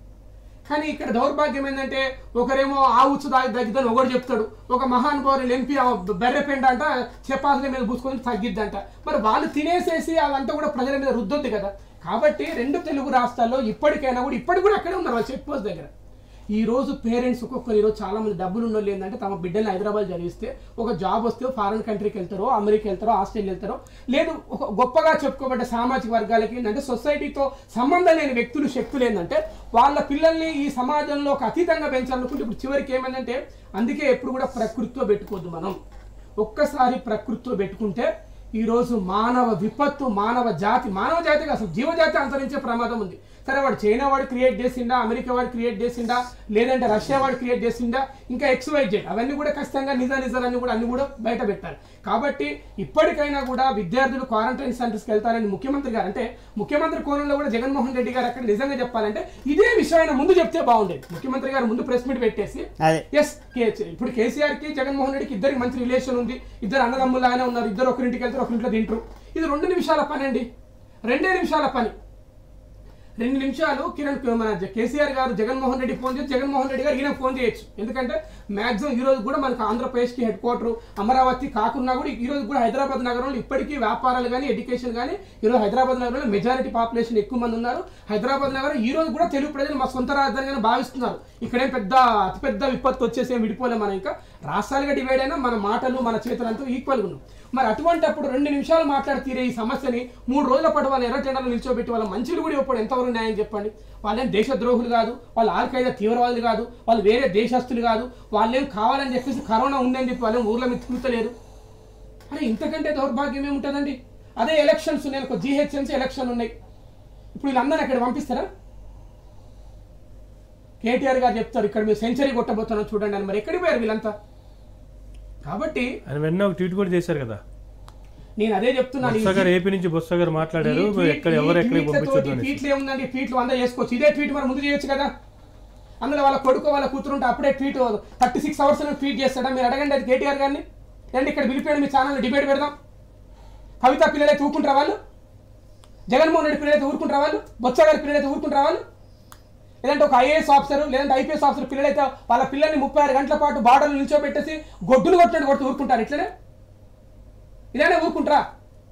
కానీ ఇక్కడ దౌర్భాగ్యం ఏంటంటే ఒకరేమో ఆ ఉచ్చు దాగి తగ్గిద్దని ఒకడు చెప్తాడు ఒక మహానుభావులు ఎంపీ బెర్రె పెండ అంట చపాతీల మీద పూసుకొని తగ్గిద్దంట మరి వాళ్ళు తినేసేసి అదంతా కూడా ప్రజల మీద రుద్దొద్దు కదా కాబట్టి రెండు తెలుగు రాష్ట్రాల్లో ఇప్పటికైనా కూడా ఇప్పటికి కూడా అక్కడే ఉన్నారు వాళ్ళు చెక్ పోస్ట్ దగ్గర ఈ రోజు పేరెంట్స్ ఒక్కొక్కరు ఈరోజు చాలా మంది డబ్బులు ఉన్న వాళ్ళు ఏంటంటే తమ బిడ్డల్ని హైదరాబాద్ చదివిస్తే ఒక జాబ్ వస్తే ఫారెన్ కంట్రీకి వెళ్తారో అమెరికా వెళ్తారో ఆస్ట్రేలియా వెళ్తారో లేదు ఒక గొప్పగా చెప్పుకోబడ్డ సామాజిక వర్గాలకి ఏంటంటే సొసైటీతో సంబంధం లేని వ్యక్తులు శక్తులు ఏంటంటే వాళ్ళ పిల్లల్ని ఈ సమాజంలో ఒక అతీతంగా పెంచాలనుకుంటే ఇప్పుడు చివరికి ఏమైందంటే అందుకే ఎప్పుడు కూడా ప్రకృతితో పెట్టుకోవద్దు మనం ఒక్కసారి ప్రకృతితో పెట్టుకుంటే ఈరోజు మానవ విపత్తు మానవ జాతి మానవ జాతికి అసలు జీవజాతి అంతరించే ప్రమాదం ఉంది సరే వాడు చైనా వాడు క్రియేట్ చేసిండా అమెరికా వాడు క్రియేట్ చేసిండా లేదంటే రష్యా వాడు క్రియేట్ చేసిండా ఇంకా ఎక్స్వైజ్ జెడ్ అవన్నీ కూడా ఖచ్చితంగా నిజ నిజాలన్నీ కూడా అన్ని కూడా బయట పెట్టాలి కాబట్టి ఇప్పటికైనా కూడా విద్యార్థులు క్వారంటైన్ సెంటర్స్కి వెళ్తారని ముఖ్యమంత్రి గారు అంటే ముఖ్యమంత్రి కోణంలో కూడా జగన్మోహన్ రెడ్డి గారు అక్కడ నిజంగా చెప్పాలంటే ఇదే విషయం ముందు చెప్తే బాగుండేది ముఖ్యమంత్రి గారు ముందు ప్రెస్ మీట్ పెట్టేసి అదే ఎస్ ఇప్పుడు కేసీఆర్ కి జగన్మోహన్ రెడ్డికి ఇద్దరికి మంచి రిలేషన్ ఉంది ఇద్దరు అన్నదమ్ములాగానే ఉన్నారు ఇద్దరు ఒకరింటికి వెళ్తారు ఒకరింట్లో తింటారు ఇది రెండు నిమిషాల పని అండి రెండే నిమిషాల పని రెండు నిమిషాలు కిరణ్ మన జ- కేసీఆర్ గారు జగన్మోహన్ రెడ్డి ఫోన్ చేసి జగన్మోహన్ రెడ్డి గారు ఈయన ఫోన్ చేయొచ్చు ఎందుకంటే మాక్సిమం ఈ రోజు కూడా మనకు ఆంధ్రప్రదేశ్కి హెడ్ క్వార్టర్ అమరావతి కాకున్నా కూడా ఈ రోజు కూడా హైదరాబాద్ నగరంలో ఇప్పటికీ వ్యాపారాలు కానీ ఎడ్యుకేషన్ కానీ ఈరోజు హైదరాబాద్ నగరంలో మెజారిటీ పాపులేషన్ ఎక్కువ మంది ఉన్నారు హైదరాబాద్ నగరం ఈ రోజు కూడా తెలుగు ప్రజలు మా సొంత రాజధానిగానే భావిస్తున్నారు ఇక్కడేం పెద్ద అతిపెద్ద విపత్తు వచ్చేసి ఏం విడిపోలే మనం ఇంకా రాష్ట్రాలుగా డివైడ్ అయినా మన మాటలు మన చేతులంతా ఈక్వల్గా ఉన్నాం మరి అటువంటి అప్పుడు రెండు నిమిషాలు మాట్లాడి తీరే ఈ సమస్యని మూడు రోజుల పాటు వాళ్ళ ఎర్ర జెండాలు నిల్చోబెట్టి వాళ్ళ మంచులు కూడా ఇవ్వడం ఎంతవరకు న్యాయం చెప్పండి వాళ్ళేం దేశద్రోహులు కాదు వాళ్ళు ఆల్ఖైదా తీవ్రవాదులు కాదు వాళ్ళు వేరే దేశస్తులు కాదు వాళ్ళేం కావాలని చెప్పేసి కరోనా ఉందని చెప్పి వాళ్ళేం ఊర్లో మీద తిరుగుతలేరు అరే ఇంతకంటే దౌర్భాగ్యం ఏముంటుందండి అదే ఎలక్షన్స్ ఉన్నాయి ఒక జీహెచ్ఎంసీ ఎలక్షన్ ఉన్నాయి ఇప్పుడు వీళ్ళందరినీ అక్కడ పంపిస్తారా కేటీఆర్ గారు చెప్తారు ఇక్కడ మీరు సెంచరీ కొట్టబోతున్నాం చూడండి అని మరి ఎక్కడికి పోయారు వీళ్ళంతా కాబట్టి ఆయన వెన్న ఒక ట్వీట్ కూడా చేశారు కదా నేను అదే చెప్తున్నాను ఈ బొత్స గారు ఏపీ నుంచి బొత్స గారు మాట్లాడారు ఈ ట్వీట్- ఎక్కడ ఈ ఎవరు ఎక్కడికి ట్వీట్లతోటి పంపించొద్దు అనేసి ట్వీట్లు ఏముందండి ట్వీట్లు వంద చేసుకోవచ్చు ఇదే ట్వీట్ మరి ముందు చేయొచ్చు కదా అందులో వాళ్ళ కొడుకు వాళ్ళ కూతురు ఉంటే అప్పుడే tweet thirty six hours tweet చేస్తాడా మీరు అడగండి అది కేటీఆర్ గారిని రండి ఇక్కడ పిలిపాడు మీ ఛానల్ డిబేట్ పెడదాం కవిత పిల్లలైతే ఊరుకుంటారా వాళ్ళు జగన్మోహన్ రెడ్డి పిల్లలైతే ఊరుకుంటారా వాళ్ళు బొత్స గారి పిల్లలైతే ఊరుకుంటారా వాళ్ళు లేదంటే ఒక ఐఏఎస్ ఆఫీసర్ లేదంటే ఐపీఎస్ ఆఫీసర్ పిల్లలైతే వాళ్ళ పిల్లల్ని ముప్పై ఆరు గంటల పాటు బార్డర్లు నిల్చోబెట్టేసి గొడ్డును కొట్టినట్టు కొడుతూ ఊరుకుంటారు ఇట్లనే ఇలానే ఊరుకుంటారా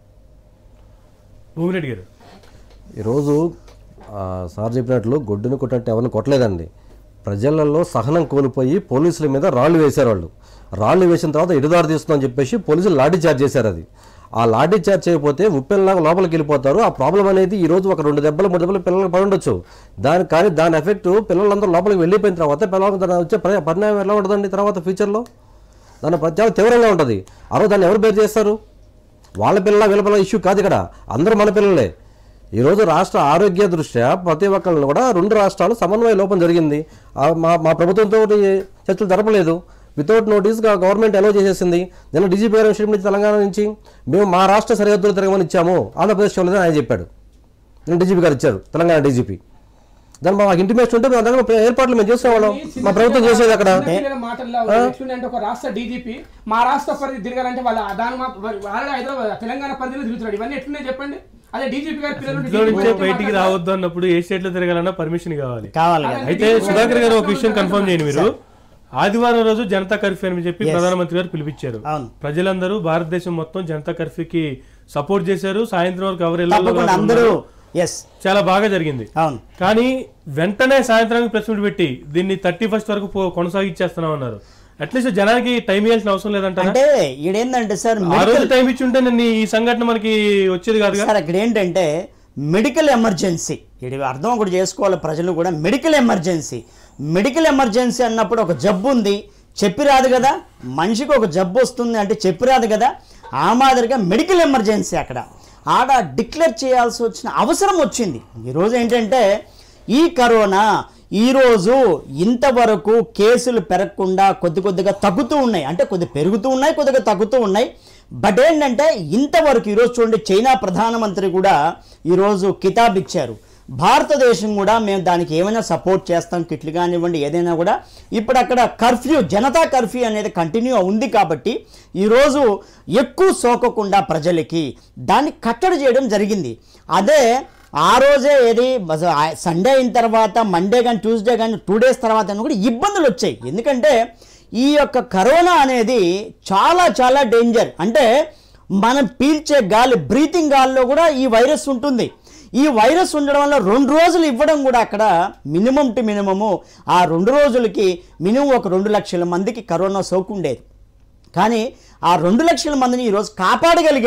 భూమిరెడ్డి గారు ఈరోజు ఆ, సార్ చెప్పినట్లు గొడ్డును కొట్టినట్టు ఎవరిని కొట్టలేదండి ప్రజలలో సహనం కోల్పోయి పోలీసుల మీద రాళ్ళు వేశారు వాళ్ళు రాళ్ళు వేసిన తర్వాత ఎడుదారి తీస్తుందని చెప్పేసి పోలీసులు లాఠీ చార్జ్ చేశారు అది ఆ లాఠీ చార్జ్ చేయకపోతే ఉప్పెనలాగా లోపలికి వెళ్ళిపోతారు ఆ ప్రాబ్లం అనేది ఈ రోజు ఒక రెండు దెబ్బలు మూడు దెబ్బలు పిల్లలకు పడి ఉండొచ్చు దాని కానీ దాని ఎఫెక్ట్ పిల్లలందరూ లోపలికి వెళ్ళిపోయిన తర్వాత పిల్లలకు దాని వచ్చే పరి- పరిణామం ఎలా ఉంటుందండి తర్వాత ఫ్యూచర్లో దాని ప్ర- చాలా తీవ్రంగా ఉంటుంది ఆ రోజు దాన్ని ఎవరు బేర్ చేస్తారు వాళ్ళ పిల్లల వీళ్ళ పిల్లల ఇష్యూ కాదు ఇక్కడ అందరూ మన పిల్లలే ఈరోజు రాష్ట్ర ఆరోగ్య దృష్ట్యా ప్రతి ఒక్కరిని కూడా రెండు రాష్ట్రాలు సమన్వయ లోపం జరిగింది ఆ మా మా ప్రభుత్వంతో చర్చలు జరపలేదు వితౌట్ నోటీస్ గవర్నమెంట్ అలో చేసేసింది నిన్న డీజీపీ గారు విషయం నుంచి తెలంగాణ నుంచి మేము మా రాష్ట్ర సరిహద్దులు తిరగమని ఇచ్చాము ఆంధ్రప్రదేశ్ లేదని ఆయన చెప్పాడు నిన్న డీజీపీ గారు ఇచ్చారు తెలంగాణ డీజీపీ దాని మాకు ఇంటిమేషన్ ఉంటే మేము అందరం ఏర్పాట్లు మేము చేసేవాళ్ళం మా ప్రభుత్వం చేసేది అక్కడ చిన్న పిల్లల మాటల్లో ఎట్లుందంటే ఒక రాష్ట్ర డీజీపీ మా రాష్ట్ర పరిధి తిరగాలంటే వాళ్ళ దాని మా వాళ్ళ హైదరాబాద్ తెలంగాణ పరిధిలో తిరుగుతున్నాడు ఇవన్నీ ఎట్లున్నాయి చెప్పండి అదే డీజీపీ గారి పిల్లలు ఇంట్లో నుంచే బయటికి రావద్దు అన్నప్పుడు ఏ స్టేట్ లో తిరగాలన్నా పర్మిషన్ కావాలి కావాలి కదా అయితే సుధాకర్ గారు ఒక విషయం కన్ఫర్మ్ చేయండి మీరు ఆదివారం రోజు జనతా కర్ఫ్యూ అని చెప్పి ప్రధానమంత్రి గారు పిలిపించారు అవును ప్రజలందరూ భారతదేశం మొత్తం జనతా కర్ఫ్యూకి సపోర్ట్ చేశారు సాయంత్రం వరకు ఎవరు ఇళ్లలో తప్పకుండా కాకుండా అందరూ ఎస్ చాలా బాగా జరిగింది అవును కానీ వెంటనే సాయంత్రానికి ప్రెస్ మీట్ పెట్టి దీన్ని థర్టీ ఫస్ట్ వరకు పో- కొనసాగించేస్తున్నాం అన్నారు అట్లీస్ట్ జనానికి టైం ఇవ్వాల్సిన అవసరం లేదంటారా అంటే ఈడేందంటే సార్ ఆ రోజు టైం ఇచ్చి ఉంటే నేను ఈ సంఘటన మనకి వచ్చేది కాదుగా సార్ అక్కడ ఏంటంటే మెడికల్ ఎమర్జెన్సీ ఇది అర్థం ఒకటి చేసుకోవాలి ప్రజలు కూడా మెడికల్ ఎమర్జెన్సీ మెడికల్ ఎమర్జెన్సీ అన్నప్పుడు ఒక జబ్బు ఉంది చెప్పి రాదు కదా మనిషికి ఒక జబ్బు వస్తుంది అంటే చెప్పి రాదు కదా ఆ మాదిరిగా మెడికల్ ఎమర్జెన్సీ అక్కడ ఆడ డిక్లేర్ చేయాల్సి వచ్చిన అవసరం వచ్చింది ఈరోజు ఏంటంటే ఈ కరోనా ఈరోజు ఇంతవరకు కేసులు పెరగకుండా కొద్ది కొద్దిగా తగ్గుతూ ఉన్నాయి అంటే కొద్ది పెరుగుతూ ఉన్నాయి కొద్దిగా తగ్గుతూ ఉన్నాయి బట్ ఏంటంటే ఇంతవరకు ఈరోజు చూడండి చైనా ప్రధానమంత్రి కూడా ఈరోజు కితాబ్ ఇచ్చారు భారతదేశం కూడా మేము దానికి ఏమైనా సపోర్ట్ చేస్తాం కిట్లు కానివ్వండి ఏదైనా కూడా ఇప్పుడు అక్కడ కర్ఫ్యూ జనతా కర్ఫ్యూ అనేది కంటిన్యూ ఉంది కాబట్టి ఈరోజు ఎక్కువ సోకకుండా ప్రజలకి దాన్ని కట్టడి చేయడం జరిగింది అదే ఆ రోజే ఏది బజ- ఆ సండే అయిన తర్వాత మండే కానీ ట్యూస్డే కానీ టూ డేస్ తర్వాత అయినా కూడా ఇబ్బందులు వచ్చాయి ఎందుకంటే ఈ యొక్క కరోనా అనేది చాలా చాలా డేంజర్ అంటే మనం పీల్చే గాలి బ్రీతింగ్ గాలిలో కూడా ఈ వైరస్ ఉంటుంది ఈ వైరస్ ఉండడం వల్ల రెండు రోజులు ఇవ్వడం కూడా అక్కడ మినిమం టు మినిమము ఆ రెండు రోజులకి మినిమం ఒక రెండు లక్షల మందికి కరోనా సోకు ఉండేది కానీ ఆ రెండు లక్షల మందిని ఈరోజు కాపాడగలిగాం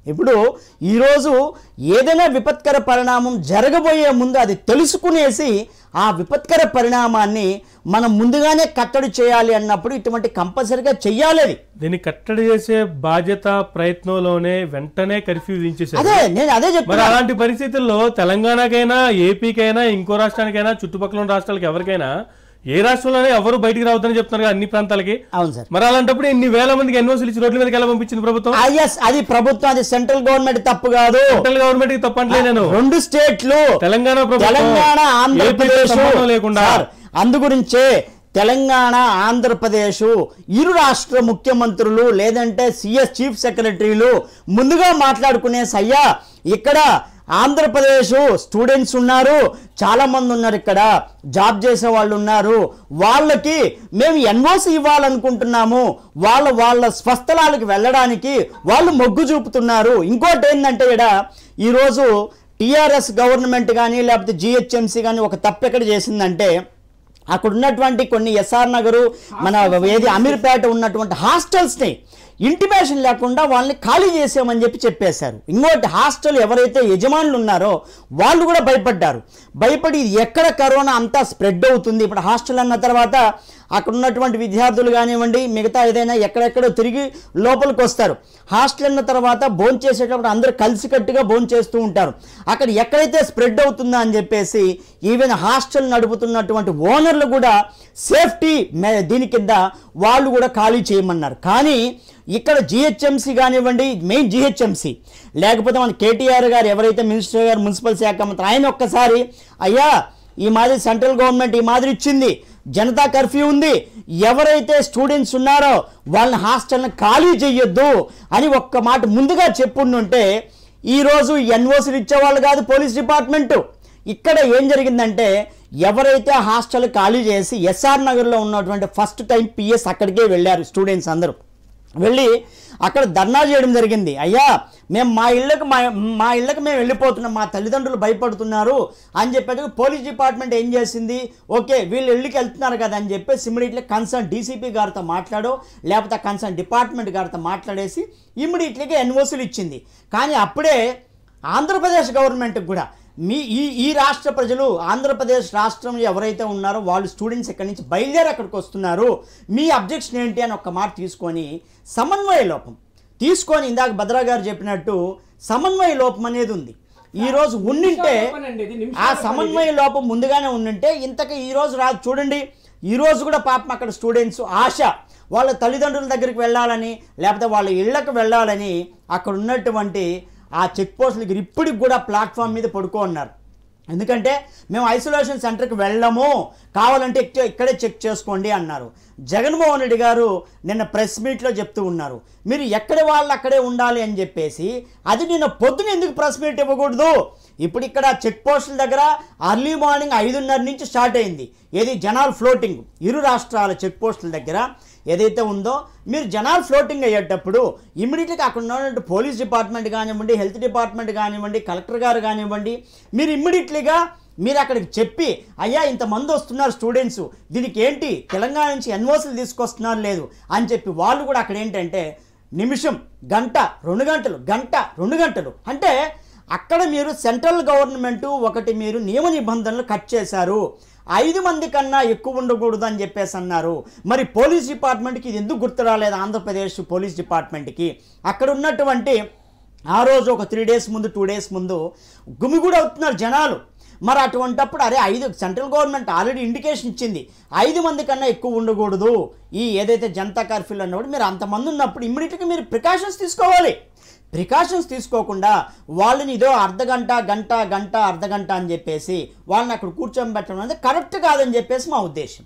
ఇప్పుడు ఈరోజు ఏదైనా విపత్కర పరిణామం జరగబోయే ముందు అది తెలుసుకునేసి ఆ విపత్కర పరిణామాన్ని మనం ముందుగానే కట్టడి చేయాలి అన్నప్పుడు ఇటువంటి కంపల్సరిగా చెయ్యాలి అది దీన్ని కట్టడి చేసే బాధ్యత ప్రయత్నంలోనే వెంటనే కర్ఫ్యూ విధించేశారు అదే నేను అదే మరి చెప్తున్నా అలాంటి పరిస్థితుల్లో తెలంగాణకైనా ఏపీకైనా ఇంకో రాష్ట్రానికైనా చుట్టుపక్కల ఉన్న రాష్ట్రాలకు ఎవరికైనా ఏ రాష్ట్రంలోనే ఎవరు బయటికి రావద్దని చెప్తున్నారు కదా అన్ని ప్రాంతాలకి అవును సార్ మరి అలాంటప్పుడు ఇన్ని వేల మందికి ఎన్ఓసీలు ఇచ్చి రోడ్ల మీదకి ఎలా పంపించింది ప్రభుత్వం ఎస్ అది ప్రభుత్వం అది సెంట్రల్ గవర్నమెంట్ తప్పు కాదు సెంట్రల్ గవర్నమెంట్ కి తప్పంటలే నేను రెండు స్టేట్లు తెలంగాణ ప్రభుత్వం తెలంగాణ ఆంధ్రప్రదేశ్ ఏపీతో సంబంధం లేకుండా సార్, అందుగురించే తెలంగాణ ఆంధ్రప్రదేశ్ ఇరు రాష్ట్ర ముఖ్యమంత్రులు లేదంటే సిఎస్ చీఫ్ సెక్రటరీలు ముందుగా మాట్లాడుకునే సయ్యా ఇక్కడ ఆంధ్రప్రదేశ్ స్టూడెంట్స్ ఉన్నారు చాలా మంది ఉన్నారు ఇక్కడ జాబ్ చేసే వాళ్ళు ఉన్నారు వాళ్ళకి మేము ఎన్ఓసి ఇవ్వాలనుకుంటున్నాము వాళ్ళ వాళ్ళ స్వస్థలాలకు వెళ్ళడానికి వాళ్ళు మొగ్గు చూపుతున్నారు ఇంకోటి ఏంటంటే ఇక్కడ ఈరోజు టీఆర్ఎస్ గవర్నమెంట్ కానీ లేకపోతే జిహెచ్ఎంసీ కానీ ఒక తప్పు ఎక్కడ చేసిందంటే అక్కడ ఉన్నటువంటి కొన్ని ఎస్ఆర్ నగరు మన ఏది అమీర్పేట ఉన్నటువంటి హాస్టల్స్ని ఇంటిమేషన్ లేకుండా వాళ్ళని ఖాళీ చేసామని చెప్పి చెప్పేశారు ఇంకోటి హాస్టల్ ఎవరైతే యజమానులు ఉన్నారో వాళ్ళు కూడా భయపడ్డారు భయపడి ఇది ఎక్కడ కరోనా అంతా స్ప్రెడ్ అవుతుంది ఇప్పుడు హాస్టల్ అన్న తర్వాత అక్కడ ఉన్నటువంటి విద్యార్థులు కానివ్వండి మిగతా ఏదైనా ఎక్కడెక్కడో తిరిగి లోపలికి వస్తారు హాస్టల్ అన్న తర్వాత భోజనం చేసేటప్పుడు అందరూ కలిసికట్టుగా భోజనం చేస్తూ ఉంటారు అక్కడ ఎక్కడైతే స్ప్రెడ్ అవుతుందో అని చెప్పేసి ఈవెన్ హాస్టల్ నడుపుతున్నటువంటి ఓనర్లు కూడా సేఫ్టీ మే- దీని కింద వాళ్ళు కూడా ఖాళీ చేయమన్నారు కానీ ఇక్కడ జిహెచ్ఎంసీ కానివ్వండి మెయిన్ జిహెచ్ఎంసీ లేకపోతే మన కేటీఆర్ గారు ఎవరైతే మినిస్టర్ గారు మున్సిపల్ శాఖ మంత్రి ఆయన ఒక్కసారి అయ్యా ఈ మాదిరి సెంట్రల్ గవర్నమెంట్ ఈ మాదిరి ఇచ్చింది జనతా కర్ఫ్యూ ఉంది ఎవరైతే స్టూడెంట్స్ ఉన్నారో వాళ్ళని హాస్టల్ని ఖాళీ చేయొద్దు అని ఒక్క మాట ముందుగా చెప్పుండుంటే ఈరోజు ఎన్ఓసీలు ఇచ్చేవాళ్ళు కాదు పోలీస్ డిపార్ట్మెంటు ఇక్కడ ఏం జరిగిందంటే ఎవరైతే హాస్టల్ ఖాళీ చేసి ఎస్ఆర్ నగర్లో ఉన్నటువంటి ఫస్ట్ టైం పిఎస్ అక్కడికే వెళ్ళారు స్టూడెంట్స్ అందరూ వెళ్ళి అక్కడ ధర్నా చేయడం జరిగింది అయ్యా మేము మా ఇళ్ళకి మా మా ఇళ్ళకి మేము వెళ్ళిపోతున్నాం మా తల్లిదండ్రులు భయపడుతున్నారు అని చెప్పేది పోలీస్ డిపార్ట్మెంట్ ఏం చేసింది ఓకే వీళ్ళు ఇళ్ళకి వెళ్తున్నారు కదా అని చెప్పేసి ఇమ్మీడియట్లీ కన్సర్న్ డీసీపీ గారితో మాట్లాడో లేకపోతే కన్సర్న్ డిపార్ట్మెంట్ గారితో మాట్లాడేసి ఇమ్మీడియట్లీగా ఎన్ఓసీలు ఇచ్చింది కానీ అప్పుడే ఆంధ్రప్రదేశ్ గవర్నమెంట్కి కూడా మీ ఈ ఈ రాష్ట్ర ప్రజలు ఆంధ్రప్రదేశ్ రాష్ట్రం ఎవరైతే ఉన్నారో వాళ్ళు స్టూడెంట్స్ ఇక్కడి నుంచి బయలుదేరి అక్కడికి వస్తున్నారు మీ అబ్జెక్షన్ ఏంటి అని ఒక్క మాట తీసుకొని సమన్వయ లోపం తీసుకొని ఇందాక భద్రా గారు చెప్పినట్టు సమన్వయ లోపం అనేది ఉంది ఈ రోజు ఉండింటే లోపమేనండి, ఇది నిమిషాల ఆ పని ఇది. సమన్వయ లోపం ముందుగానే ఉండింటే ఇంతకు ఈ రోజు రాదు చూడండి ఈ రోజు కూడా పాపం అక్కడ స్టూడెంట్స్ ఆశ వాళ్ళ తల్లిదండ్రుల దగ్గరికి వెళ్ళాలని లేకపోతే వాళ్ళ ఇళ్లకు వెళ్ళాలని అక్కడ ఉన్నటువంటి ఆ చెక్ పోస్ట్ దగ్గర ఇప్పటికి కూడా ప్లాట్ఫామ్ మీద పడుకో ఉన్నారు ఎందుకంటే మేము ఐసోలేషన్ సెంటర్కి వెళ్ళము కావాలంటే ఇక్క- ఇక్కడే చెక్ చేసుకోండి అన్నారు జగన్మోహన్ రెడ్డి గారు నిన్న ప్రెస్ మీట్లో చెప్తూ ఉన్నారు మీరు ఎక్కడ వాళ్ళు అక్కడే ఉండాలి అని చెప్పేసి అది నిన్న పొద్దున ఎందుకు ప్రెస్ మీట్ ఇవ్వకూడదు ఇప్పుడు ఇక్కడ చెక్ పోస్టుల దగ్గర అర్లీ మార్నింగ్ ఐదున్నర నుంచి స్టార్ట్ అయింది ఏది జనాలు ఫ్లోటింగ్ ఇరు రాష్ట్రాల చెక్ పోస్టుల దగ్గర ఏదైతే ఉందో మీరు జనాలు ఫ్లోటింగ్ అయ్యేటప్పుడు ఇమ్మీడియట్గా అక్కడ ఉన్నటువంటి పోలీస్ డిపార్ట్మెంట్ కానివ్వండి హెల్త్ డిపార్ట్మెంట్ కానివ్వండి కలెక్టర్ గారు కానివ్వండి మీరు ఇమ్మీడియట్లీగా మీరు అక్కడికి చెప్పి అయ్యా ఇంతమంది వస్తున్నారు స్టూడెంట్స్ దీనికి ఏంటి తెలంగాణ నుంచి ఎన్ఓసీలు తీసుకొస్తున్నారు లేదు అని చెప్పి వాళ్ళు కూడా అక్కడ ఏంటంటే నిమిషం గంట రెండు గంటలు గంట రెండు గంటలు అంటే అక్కడ మీరు సెంట్రల్ గవర్నమెంట్ ఒకటి మీరు నియమ నిబంధనలు కట్ చేశారు ఐదు మంది కన్నా ఎక్కువ ఉండకూడదు అని చెప్పేసి అన్నారు మరి పోలీస్ డిపార్ట్మెంట్కి ఇది ఎందుకు గుర్తు రాలేదు ఆంధ్రప్రదేశ్ పోలీస్ డిపార్ట్మెంట్కి అక్కడ ఉన్నటువంటి ఆ రోజు ఒక త్రీ డేస్ ముందు టూ డేస్ ముందు గుమిగూడ అవుతున్నారు జనాలు మరి అటువంటప్పుడు అరే ఐదు సెంట్రల్ గవర్నమెంట్ ఆల్రెడీ ఇండికేషన్ ఇచ్చింది ఐదు మంది కన్నా ఎక్కువ ఉండకూడదు ఈ ఏదైతే జనతా కర్ఫ్యూలు అన్నప్పుడు మీరు అంతమంది ఉన్నప్పుడు ఇమ్మీడియట్గా మీరు ప్రికాషన్స్ తీసుకోవాలి ప్రికాషన్స్ తీసుకోకుండా వాళ్ళని ఇదో అర్ధ గంట గంట గంట అర్ధ గంట అని చెప్పేసి వాళ్ళని అక్కడ కూర్చోబెట్టడం అనేది కరెక్ట్ కాదని చెప్పేసి మా ఉద్దేశం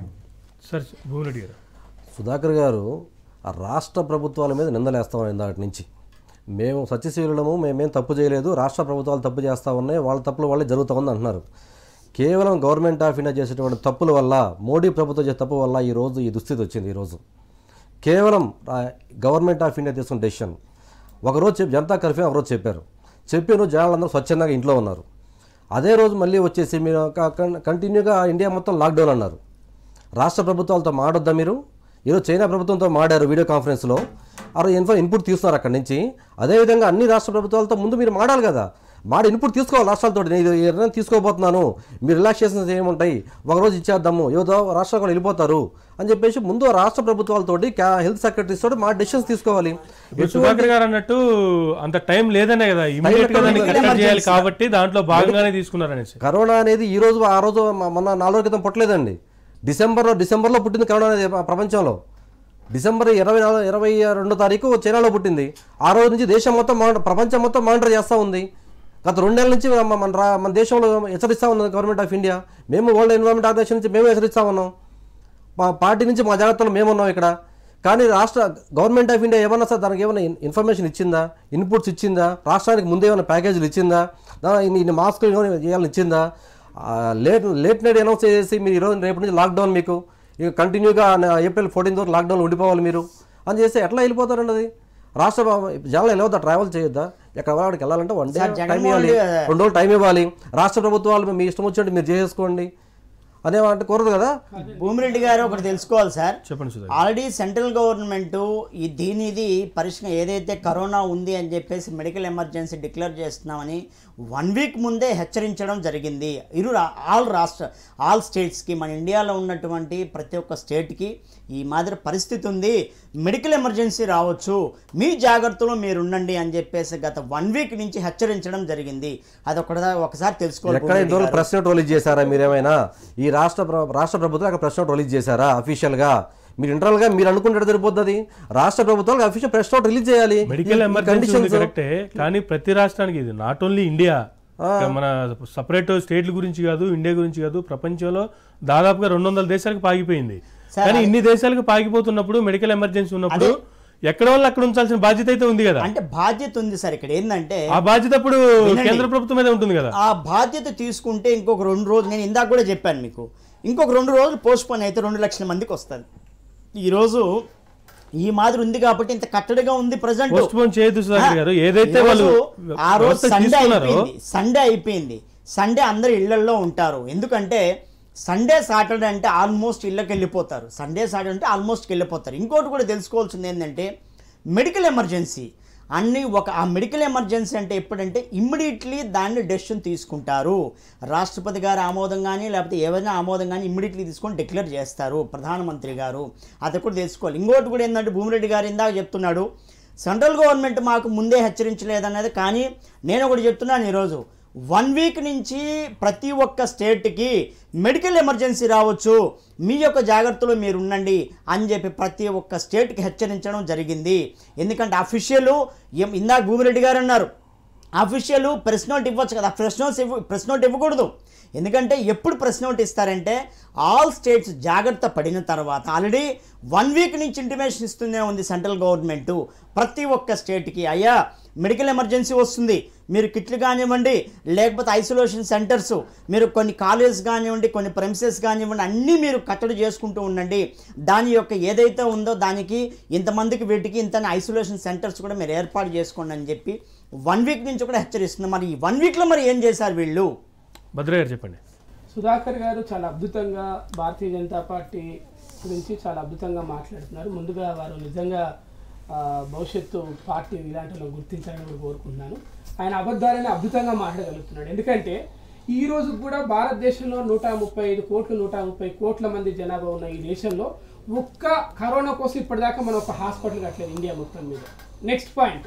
సార్ భువనరెడ్డి గారు సుధాకర్ గారు ఆ రాష్ట్ర ప్రభుత్వాల మీద నిందలేస్తామని ఇందాటి నుంచి మేము సత్యశీలము మేమేం తప్పు చేయలేదు రాష్ట్ర ప్రభుత్వాలు తప్పు చేస్తా ఉన్నాయి వాళ్ళ తప్పుల వల్లే జరుగుతూ ఉంది అంటున్నారు కేవలం గవర్నమెంట్ ఆఫ్ ఇండియా చేసేటువంటి తప్పుల వల్ల మోడీ ప్రభుత్వం చేసే తప్పు వల్ల ఈ రోజు ఈ దుస్థితి వచ్చింది ఈరోజు కేవలం ఆ, గవర్నమెంట్ ఆఫ్ ఇండియా తీసుకున్న డెసిషన్ ఒకరోజు చెప్పి జనతా కర్ఫ్యూ ఒకరోజు చెప్పారు చెప్పిన రోజు జనాలందరూ స్వచ్ఛందంగా ఇంట్లో ఉన్నారు అదే రోజు మళ్ళీ వచ్చేసి మీరు క- కన్- కంటిన్యూగా ఇండియా మొత్తం లాక్డౌన్ అన్నారు రాష్ట్ర ప్రభుత్వాలతో మాడొద్దా మీరు ఈరోజు చైనా ప్రభుత్వంతో మాడారు వీడియో కాన్ఫరెన్స్లో ఆ రోజు ఇన్ఫో ఇన్పుట్ తీస్తున్నారు అక్కడి నుంచి అదేవిధంగా అన్ని రాష్ట్ర ప్రభుత్వాలతో ముందు మీరు మాడాలి కదా మాడి ఇన్పుట్ తీసుకోవాలి రాష్ట్రాలతో నేను ఇది నిర్ణయం తీసుకోబోతున్నాను మీరు రిలాక్సేషన్స్ ఏముంటాయి ఒకరోజు ఇచ్చేద్దాము యువత రాష్ట్రాలు కూడా వెళ్ళిపోతారు అని చెప్పేసి ముందు ఆ రాష్ట్ర ప్రభుత్వాలతోటి క్యా- హెల్త్ సెక్రటరీస్ తోటి మా డెసిషన్స్ తీసుకోవాలి ఇప్పుడు సుధాకర్ గారు అన్నట్టు అంత టైం లేదనే కదా ఇమీడియట్ గా దాన్ని ఎక్కడ కట్టడి చేయాలి emergency? కాబట్టి దాంట్లో భాగంగానే తీసుకున్నారనేసి కరోనా అనేది ఈ రోజు ఆ రోజు మ- మొన్న నాలుగు రోజుల క్రితం పుట్టలేదండి డిసెంబర్లో డిసెంబర్లో పుట్టింది కరోనా అనేది ప్ర- ప్రపంచంలో డిసెంబర్ ఇరవై నాలుగు ఇరవై రెండో తారీఖు చైనాలో పుట్టింది ఆ రోజు నుంచి దేశం మొత్తం మానిటర్ ప్రపంచం మొత్తం మానిటర్ చేస్తూ ఉంది గత రెండు నెలల నుంచి మన మన రా- మన దేశంలో హెచ్చరిస్తూ ఉన్నది గవర్నమెంట్ ఆఫ్ ఇండియా మేము వరల్డ్ ఎన్విరాన్మెంట్ ఆర్గనైజేషన్ నుంచి మేము హెచ్చరిస్తూ ఉన్నాం మా పార్టీ నుంచి మా జాగ్రత్తలు మేము ఉన్నాం ఇక్కడ కానీ రాష్ట్ర గవర్నమెంట్ ఆఫ్ ఇండియా ఏమన్నా సార్ దానికి ఏమైనా ఇన్- ఇన్ఫర్మేషన్ ఇచ్చిందా ఇన్పుట్స్ ఇచ్చిందా రాష్ట్రానికి ముందే ఏమైనా ప్యాకేజీలు ఇచ్చిందా దా ఇన్ని ఇన్ని మాస్కులు ఏమైనా చేయాలని ఇచ్చిందా ఆ, లేట్ లేట్ నైట్ అనౌన్స్ చేసి మీరు ఈరోజు రేపు నుంచి లాక్డౌన్ మీకు ఇక కంటిన్యూగా న- ఏప్రిల్ ఫోర్టీన్ వరకు లాక్డౌన్ ఉండిపోవాలి మీరు అని చేస్తే ఎట్లా వెళ్ళిపోతారండి అది రాష్ట్ర జనాలు వెళ్ళవద్దా ట్రావెల్ చేయొద్దా ఎక్కడ వాడికి వెళ్ళాలంటే one day sir, time Jaganmohan ఇవ్వాలి రెడ్డి, రెండు రోజులు టైం ఇవ్వాలి రాష్ట్ర ప్రభుత్వాలు మీ ఇష్టం వచ్చినట్టు మీరు చేసుకోండి అనే అంటే కూరదు కదా భూమిరెడ్డి గారు ఒకటి తెలుసుకోవాలి సార్ చెప్పండి సుధాకర్ ఆల్రెడీ సెంట్రల్ గవర్నమెంట్ ఈ దీనిది పరిష్కారం ఏదైతే కరోనా ఉంది అని చెప్పేసి మెడికల్ ఎమర్జెన్సీ డిక్లేర్ చేస్తున్నామని వన్ వీక్ ముందే హెచ్చరించడం జరిగింది ఇరు రా- ఆల్ రాష్ట్ర ఆల్ స్టేట్స్కి మన ఇండియాలో ఉన్నటువంటి ప్రతి ఒక్క స్టేట్కి ఈ మాదిరి పరిస్థితి ఉంది మెడికల్ ఎమర్జెన్సీ రావచ్చు మీ జాగ్రత్తలో మీరు ఉండండి అని చెప్పేసి గత వన్ వీక్ నుంచి హెచ్చరించడం జరిగింది అది ఒకటి ఒకసారి తెలుసుకోవాలి ఎక్కడ భూమిరెడ్డి ఇంతవరకు గారు. ప్రెస్ నోట్ రిలీజ్ చేశారా మీరేమైనా ఈ రాష్ట్ర ప్ర- రాష్ట్ర ప్రభుత్వం అక్కడ ప్రెస్ నోట్ రిలీజ్ చేశారా అఫీషియల్ గా మీరు ఇంటర్నల్ గా మీరు అనుకుంటే సరిపోతుంది రాష్ట్ర ప్రభుత్వాలకు అఫీషియల్ ప్రెస్ నోట్ రిలీజ్ చేయాలి మెడికల్ ఈ- ఈ ఎమర్జెన్సీ ఉంది conditions- కరెక్టే కానీ ప్రతి రాష్ట్రానికి ఇది నాట్ ఓన్లీ ఇండియా మన సపరేట్ స్టేట్ల గురించి కాదు ఇండియా గురించి కాదు ప్రపంచంలో దాదాపుగా రెండు వందల దేశాలకు పాగిపోయింది సార్, కానీ ఇన్ని దేశాలకు పాగిపోతున్నప్పుడు మెడికల్ ఎమర్జెన్సీ ఉన్నప్పుడు ఎక్కడ వాళ్ళు అక్కడ ఉంచాల్సిన బాధ్యత అయితే ఉంది కదా అంటే బాధ్యత ఉంది సార్ ఇక్కడ ఏంటంటే ఆ బాధ్యత అప్పుడు వినండి. కేంద్ర ప్రభుత్వం మీద ఉంటుంది కదా ఆ బాధ్యత తీసుకుంటే ఇంకొక రెండు రోజులు నేను ఇందాక కూడా చెప్పాను మీకు ఇంకొక రెండు రోజులు పోస్ట్ పోన్ అయితే రెండు లక్షల మందికి వస్తుంది ఈరోజు ఈ మాదిరి ఉంది కాబట్టి ఇంత కట్టడిగా ఉంది ప్రజెంట్ పోస్ట్ పోన్ చేయొద్దు సుధాకర్ గారు ఏదైతే వాళ్ళు ఆ రోజు వ్యవస్థ సండే తీసుకున్నారో అయిపోయింది సండే అయిపోయింది సండే అందరు ఇళ్లల్లో ఉంటారు ఎందుకంటే సండే సాటర్డే అంటే ఆల్మోస్ట్ ఇళ్ళకి వెళ్ళిపోతారు సండే సాటర్డే అంటే ఆల్మోస్ట్ వెళ్ళిపోతారు ఇంకోటి కూడా తెలుసుకోవాల్సింది ఏంటంటే మెడికల్ ఎమర్జెన్సీ అన్ని ఒక ఆ మెడికల్ ఎమర్జెన్సీ అంటే ఎప్పుడంటే ఇమ్మీడియట్లీ దాన్ని డెసిషన్ తీసుకుంటారు రాష్ట్రపతి గారి ఆమోదం కానీ లేకపోతే ఏవైనా ఆమోదం కానీ ఇమ్మీడియట్లీ తీసుకొని డిక్లేర్ చేస్తారు ప్రధానమంత్రి గారు అది కూడా తెలుసుకోవాలి ఇంకోటి కూడా ఏంటంటే భూమిరెడ్డి గారు ఇందాక చెప్తున్నాడు సెంట్రల్ గవర్నమెంట్ మాకు ముందే హెచ్చరించలేదన్నది కానీ నేను ఒకటి చెప్తున్నాను ఈరోజు వన్ వీక్ నుంచి ప్రతి ఒక్క స్టేట్కి మెడికల్ ఎమర్జెన్సీ రావచ్చు మీ యొక్క జాగ్రత్తలో మీరు ఉండండి అని చెప్పి ప్రతి ఒక్క స్టేట్కి హెచ్చరించడం జరిగింది ఎందుకంటే అఫీషియల్ ఇందాక భూమిరెడ్డి గారు అన్నారు అఫీషియల్ ప్రెస్ నోట్ ఇవ్వచ్చు కదా ప్రెస్ నోట్స్ ఇవ్వ ప్రెస్ నోట్ ఇవ్వకూడదు ఎందుకంటే ఎప్పుడు ప్రెస్ నోట్ ఇస్తారంటే ఆల్ స్టేట్స్ జాగ్రత్త పడిన తర్వాత ఆల్రెడీ వన్ వీక్ నుంచి ఇంటిమేషన్ ఇస్తూనే ఉంది సెంట్రల్ గవర్నమెంట్ ప్రతి ఒక్క స్టేట్కి అయ్యా మెడికల్ ఎమర్జెన్సీ వస్తుంది మీరు కిట్లు కానివ్వండి లేకపోతే ఐసోలేషన్ సెంటర్స్ మీరు కొన్ని కాలేజెస్ కానివ్వండి కొన్ని ప్రెమిసెస్ కానివ్వండి అన్నీ మీరు కట్టడి చేసుకుంటూ ఉండండి దాని యొక్క ఏదైతే ఉందో దానికి ఇంతమందికి వీటికి ఇంత ఐసోలేషన్ సెంటర్స్ కూడా మీరు ఏర్పాటు చేసుకోండి అని చెప్పి వన్ వీక్ నుంచి కూడా హెచ్చరిస్తుంది మరి ఈ వన్ వీక్లో మరి ఏం చేశారు వీళ్ళు భద్ర గారు చెప్పండి సుధాకర్ గారు చాలా అద్భుతంగా భారతీయ జనతా పార్టీ గురించి చాలా అద్భుతంగా మాట్లాడుతున్నారు ముందుగా వారు నిజంగా ఆ, భవిష్యత్తు పార్టీ ఇలాంటిలో గుర్తించాలని కూడా కోరుకుంటున్నాను ఆయన అబద్ధాలని అద్భుతంగా మాట్లాడగలుగుతున్నాడు ఎందుకంటే ఈ రోజు కూడా భారతదేశంలో నూట ముప్పై ఐదు కోట్లు నూట ముప్పై కోట్ల మంది జనాభా ఉన్న ఈ దేశంలో ఒక్క కరోనా కోసం ఇప్పటిదాకా మనం ఒక హాస్పిటల్ కట్టలేదు ఇండియా మొత్తం మీద నెక్స్ట్ పాయింట్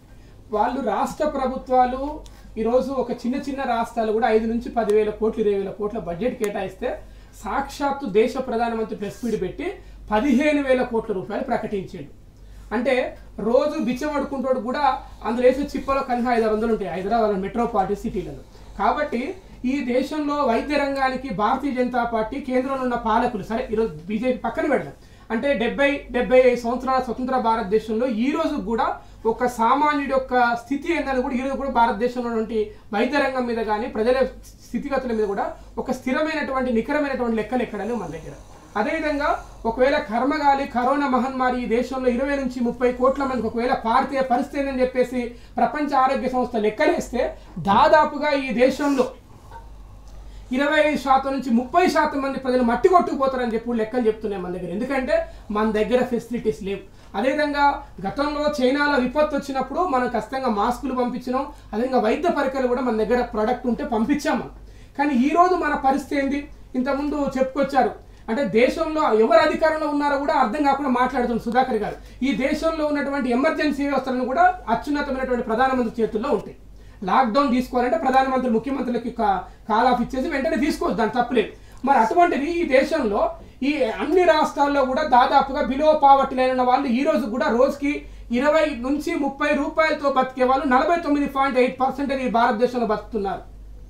వాళ్ళు రాష్ట్ర ప్రభుత్వాలు ఈరోజు ఒక చిన్న చిన్న రాష్ట్రాలు కూడా ఐదు నుంచి పదివేల కోట్లు ఇరవై వేల కోట్ల బడ్జెట్ కేటాయిస్తే సాక్షాత్తు దేశ ప్రధానమంత్రి ప్రెస్ మీట్ పెట్టి పదిహేను వేల కోట్ల రూపాయలు ప్రకటించాడు అంటే రోజు బిచ్చమడుకుంటాడు కూడా అందులో వేసే చిప్పలో కనీసం ఐదు వందలు ఉంటాయి హైదరాబాద్ మెట్రోపాలిటన్ సిటీలలో కాబట్టి ఈ దేశంలో వైద్య రంగానికి భారతీయ జనతా పార్టీ కేంద్రంలో ఉన్న పాలకులు సరే ఈరోజు బీజేపీ పక్కన పెడదాం అంటే డెబ్బై డెబ్బై ఐదు సంవత్సరాల స్వతంత్ర భారతదేశంలో ఈ రోజు కూడా ఒక సామాన్యుడి యొక్క స్థితి ఏందని కూడా ఈ రోజు కూడా భారతదేశంలో ఉన్నటువంటి వైద్య రంగం మీద కానీ ప్రజల స్థితిగతుల మీద కూడా ఒక స్థిరమైనటువంటి నికరమైనటువంటి లెక్కలు ఎక్కడలేవు మన దగ్గర అదేవిధంగా ఒకవేళ కర్మగాలి కరోనా మహమ్మారి ఈ దేశంలో ఇరవై నుంచి ముప్పై కోట్ల మందికి ఒకవేళ పారితే పరిస్థితి ఏందని చెప్పేసి ప్రపంచ ఆరోగ్య సంస్థ లెక్కలేస్తే దాదాపుగా ఈ దేశంలో ఇరవై ఐదు శాతం నుంచి ముప్పై శాతం మంది ప్రజలు మట్టి కొట్టుకుపోతారని చెప్పి కూడా లెక్కలు చెప్తున్నాయి మన దగ్గర ఎందుకంటే మన దగ్గర ఫెసిలిటీస్ లేవు అదేవిధంగా గతంలో చైనాలో విపత్తు వచ్చినప్పుడు మనం ఖచ్చితంగా మాస్కులు పంపించినాం అదేవిధంగా వైద్య పరికరాలు కూడా మన దగ్గర ప్రొడక్ట్ ఉంటే పంపించాము కానీ ఈ రోజు మన పరిస్థితి ఏంది ఇంతకుముందు చెప్పుకొచ్చారు అంటే దేశంలో ఎవరు అధికారంలో ఉన్నారో కూడా అర్థం కాకుండా మాట్లాడుతున్నారు సుధాకర్ గారు ఈ దేశంలో ఉన్నటువంటి ఎమర్జెన్సీ వ్యవస్థలను కూడా అత్యున్నతమైనటువంటి ప్రధానమంత్రి చేతుల్లో ఉంటాయి లాక్డౌన్ తీసుకోవాలంటే ప్రధానమంత్రి ముఖ్యమంత్రులకి కా- కాల్ ఆఫ్ ఇచ్చేసి వెంటనే తీసుకోవచ్చు దాని తప్పులేదు మరి అటువంటిది ఈ దేశంలో ఈ అన్ని రాష్ట్రాల్లో కూడా దాదాపుగా బిలో పావర్టీ లైన్ ఉన్న వాళ్ళు ఈ రోజు కూడా రోజుకి ఇరవై నుంచి ముప్పై రూపాయలతో బతికే వాళ్ళు నలభై తొమ్మిది పాయింట్ ఎయిట్ పర్సెంటేజ్ ఈ భారతదేశంలో బతుకుతున్నారు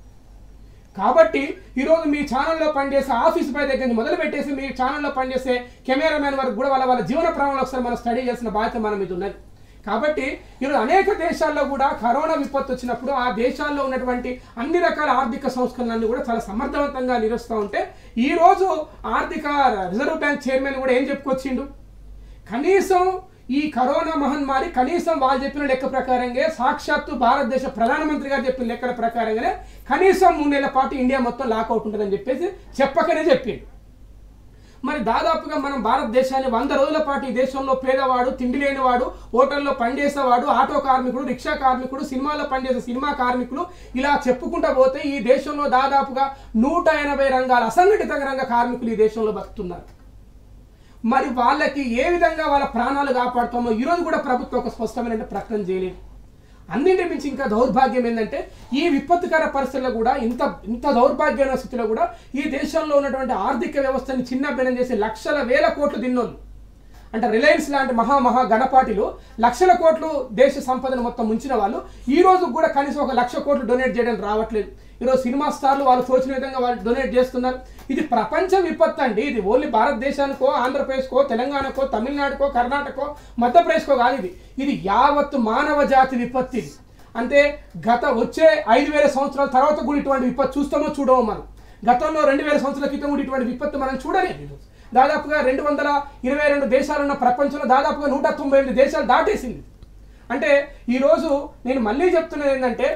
కాబట్టి ఈరోజు మీ ఛానల్లో పనిచేసే ఆఫీస్ పై దగ్గర నుంచి మొదలు పెట్టేసి మీ ఛానల్లో పనిచేసే కెమెరామెన్ వరకు కూడా వాళ్ళ వాళ్ళ జీవన ప్రమాణాలు ఒకసారి మనం స్టడీ చేసిన బాధ్యత మన మీద ఉన్నది కాబట్టి ఈరోజు అనేక దేశాల్లో కూడా కరోనా విపత్తు వచ్చినప్పుడు ఆ దేశాల్లో ఉన్నటువంటి అన్ని రకాల ఆర్థిక సంస్కరణలన్నీ కూడా చాలా సమర్థవంతంగా నిర్వహిస్తూ ఉంటే ఈ రోజు ఆర్థిక రిజర్వ్ బ్యాంక్ చైర్మన్ కూడా ఏం చెప్పుకొచ్చిండు కనీసం ఈ కరోనా మహమ్మారి కనీసం వాళ్ళు చెప్పిన లెక్క ప్రకారంగా సాక్షాత్తు భారతదేశ ప్రధానమంత్రి గారు చెప్పిన లెక్కల ప్రకారంగానే కనీసం మూడు నెలల పాటు ఇండియా మొత్తం లాకౌట్ ఉంటుందని చెప్పేసి చెప్పకనే చెప్పిండు మరి దాదాపుగా మనం భారతదేశాన్ని వంద రోజుల పాటు ఈ దేశంలో పేదవాడు తిండి లేనివాడు హోటల్లో పనిచేసేవాడు ఆటో కార్మికుడు రిక్షా కార్మికుడు సినిమాలో పనిచేసే సినిమా కార్మికులు ఇలా చెప్పుకుంటా పోతే ఈ దేశంలో దాదాపుగా నూట ఎనభై రంగాల అసంఘటిత రంగ కార్మికులు ఈ దేశంలో బతుకుతున్నారు మరి వాళ్ళకి ఏ విధంగా వాళ్ళ ప్రాణాలు కాపాడుతామో ఈరోజు కూడా ప్రభుత్వం ఒక స్పష్టమైన ప్రకటన చేయలేదు అన్నింటి మించి ఇంకా దౌర్భాగ్యం ఏంటంటే ఈ విపత్తుకర పరిస్థితుల్లో కూడా ఇంత ఇంత దౌర్భాగ్యమైన స్థితిలో కూడా ఈ దేశంలో ఉన్నటువంటి ఆర్థిక వ్యవస్థని చిన్నభిన్నం చేసి లక్షల వేల కోట్లు తిన్నోళ్ళు అంటే రిలయన్స్ లాంటి మహా మహా గణపాటిలు లక్షల కోట్లు దేశ సంపదను మొత్తం ముంచిన వాళ్ళు ఈ రోజు కూడా కనీసం ఒక లక్ష కోట్లు డొనేట్ చేయడానికి రావట్లేదు ఈరోజు సినిమా స్టార్లు వాళ్ళు తోచిన విధంగా వాళ్ళు డొనేట్ చేస్తున్నారు ఇది ప్రపంచ విపత్తు అండి ఇది ఓన్లీ భారతదేశానికో ఆంధ్రప్రదేశ్కో తెలంగాణకో తమిళనాడుకో కర్ణాటకో మధ్యప్రదేశ్కో కాదు ఇది ఇది యావత్తు మానవ జాతి విపత్తు ఇది అంటే గత వచ్చే ఐదు వేల సంవత్సరాల తర్వాత కూడా ఇటువంటి విపత్తు చూస్తామో చూడమో మనం గతంలో రెండు వేల సంవత్సరాల క్రితం కూడా ఇటువంటి విపత్తు మనం చూడలేదు ఈరోజు. దాదాపుగా రెండు వందల ఇరవై రెండు దేశాలు ఉన్న ప్రపంచంలో దాదాపుగా నూట తొంభై ఎనిమిది దేశాలు దాటేసింది అంటే ఈరోజు నేను మళ్ళీ చెప్తున్నది ఏంటంటే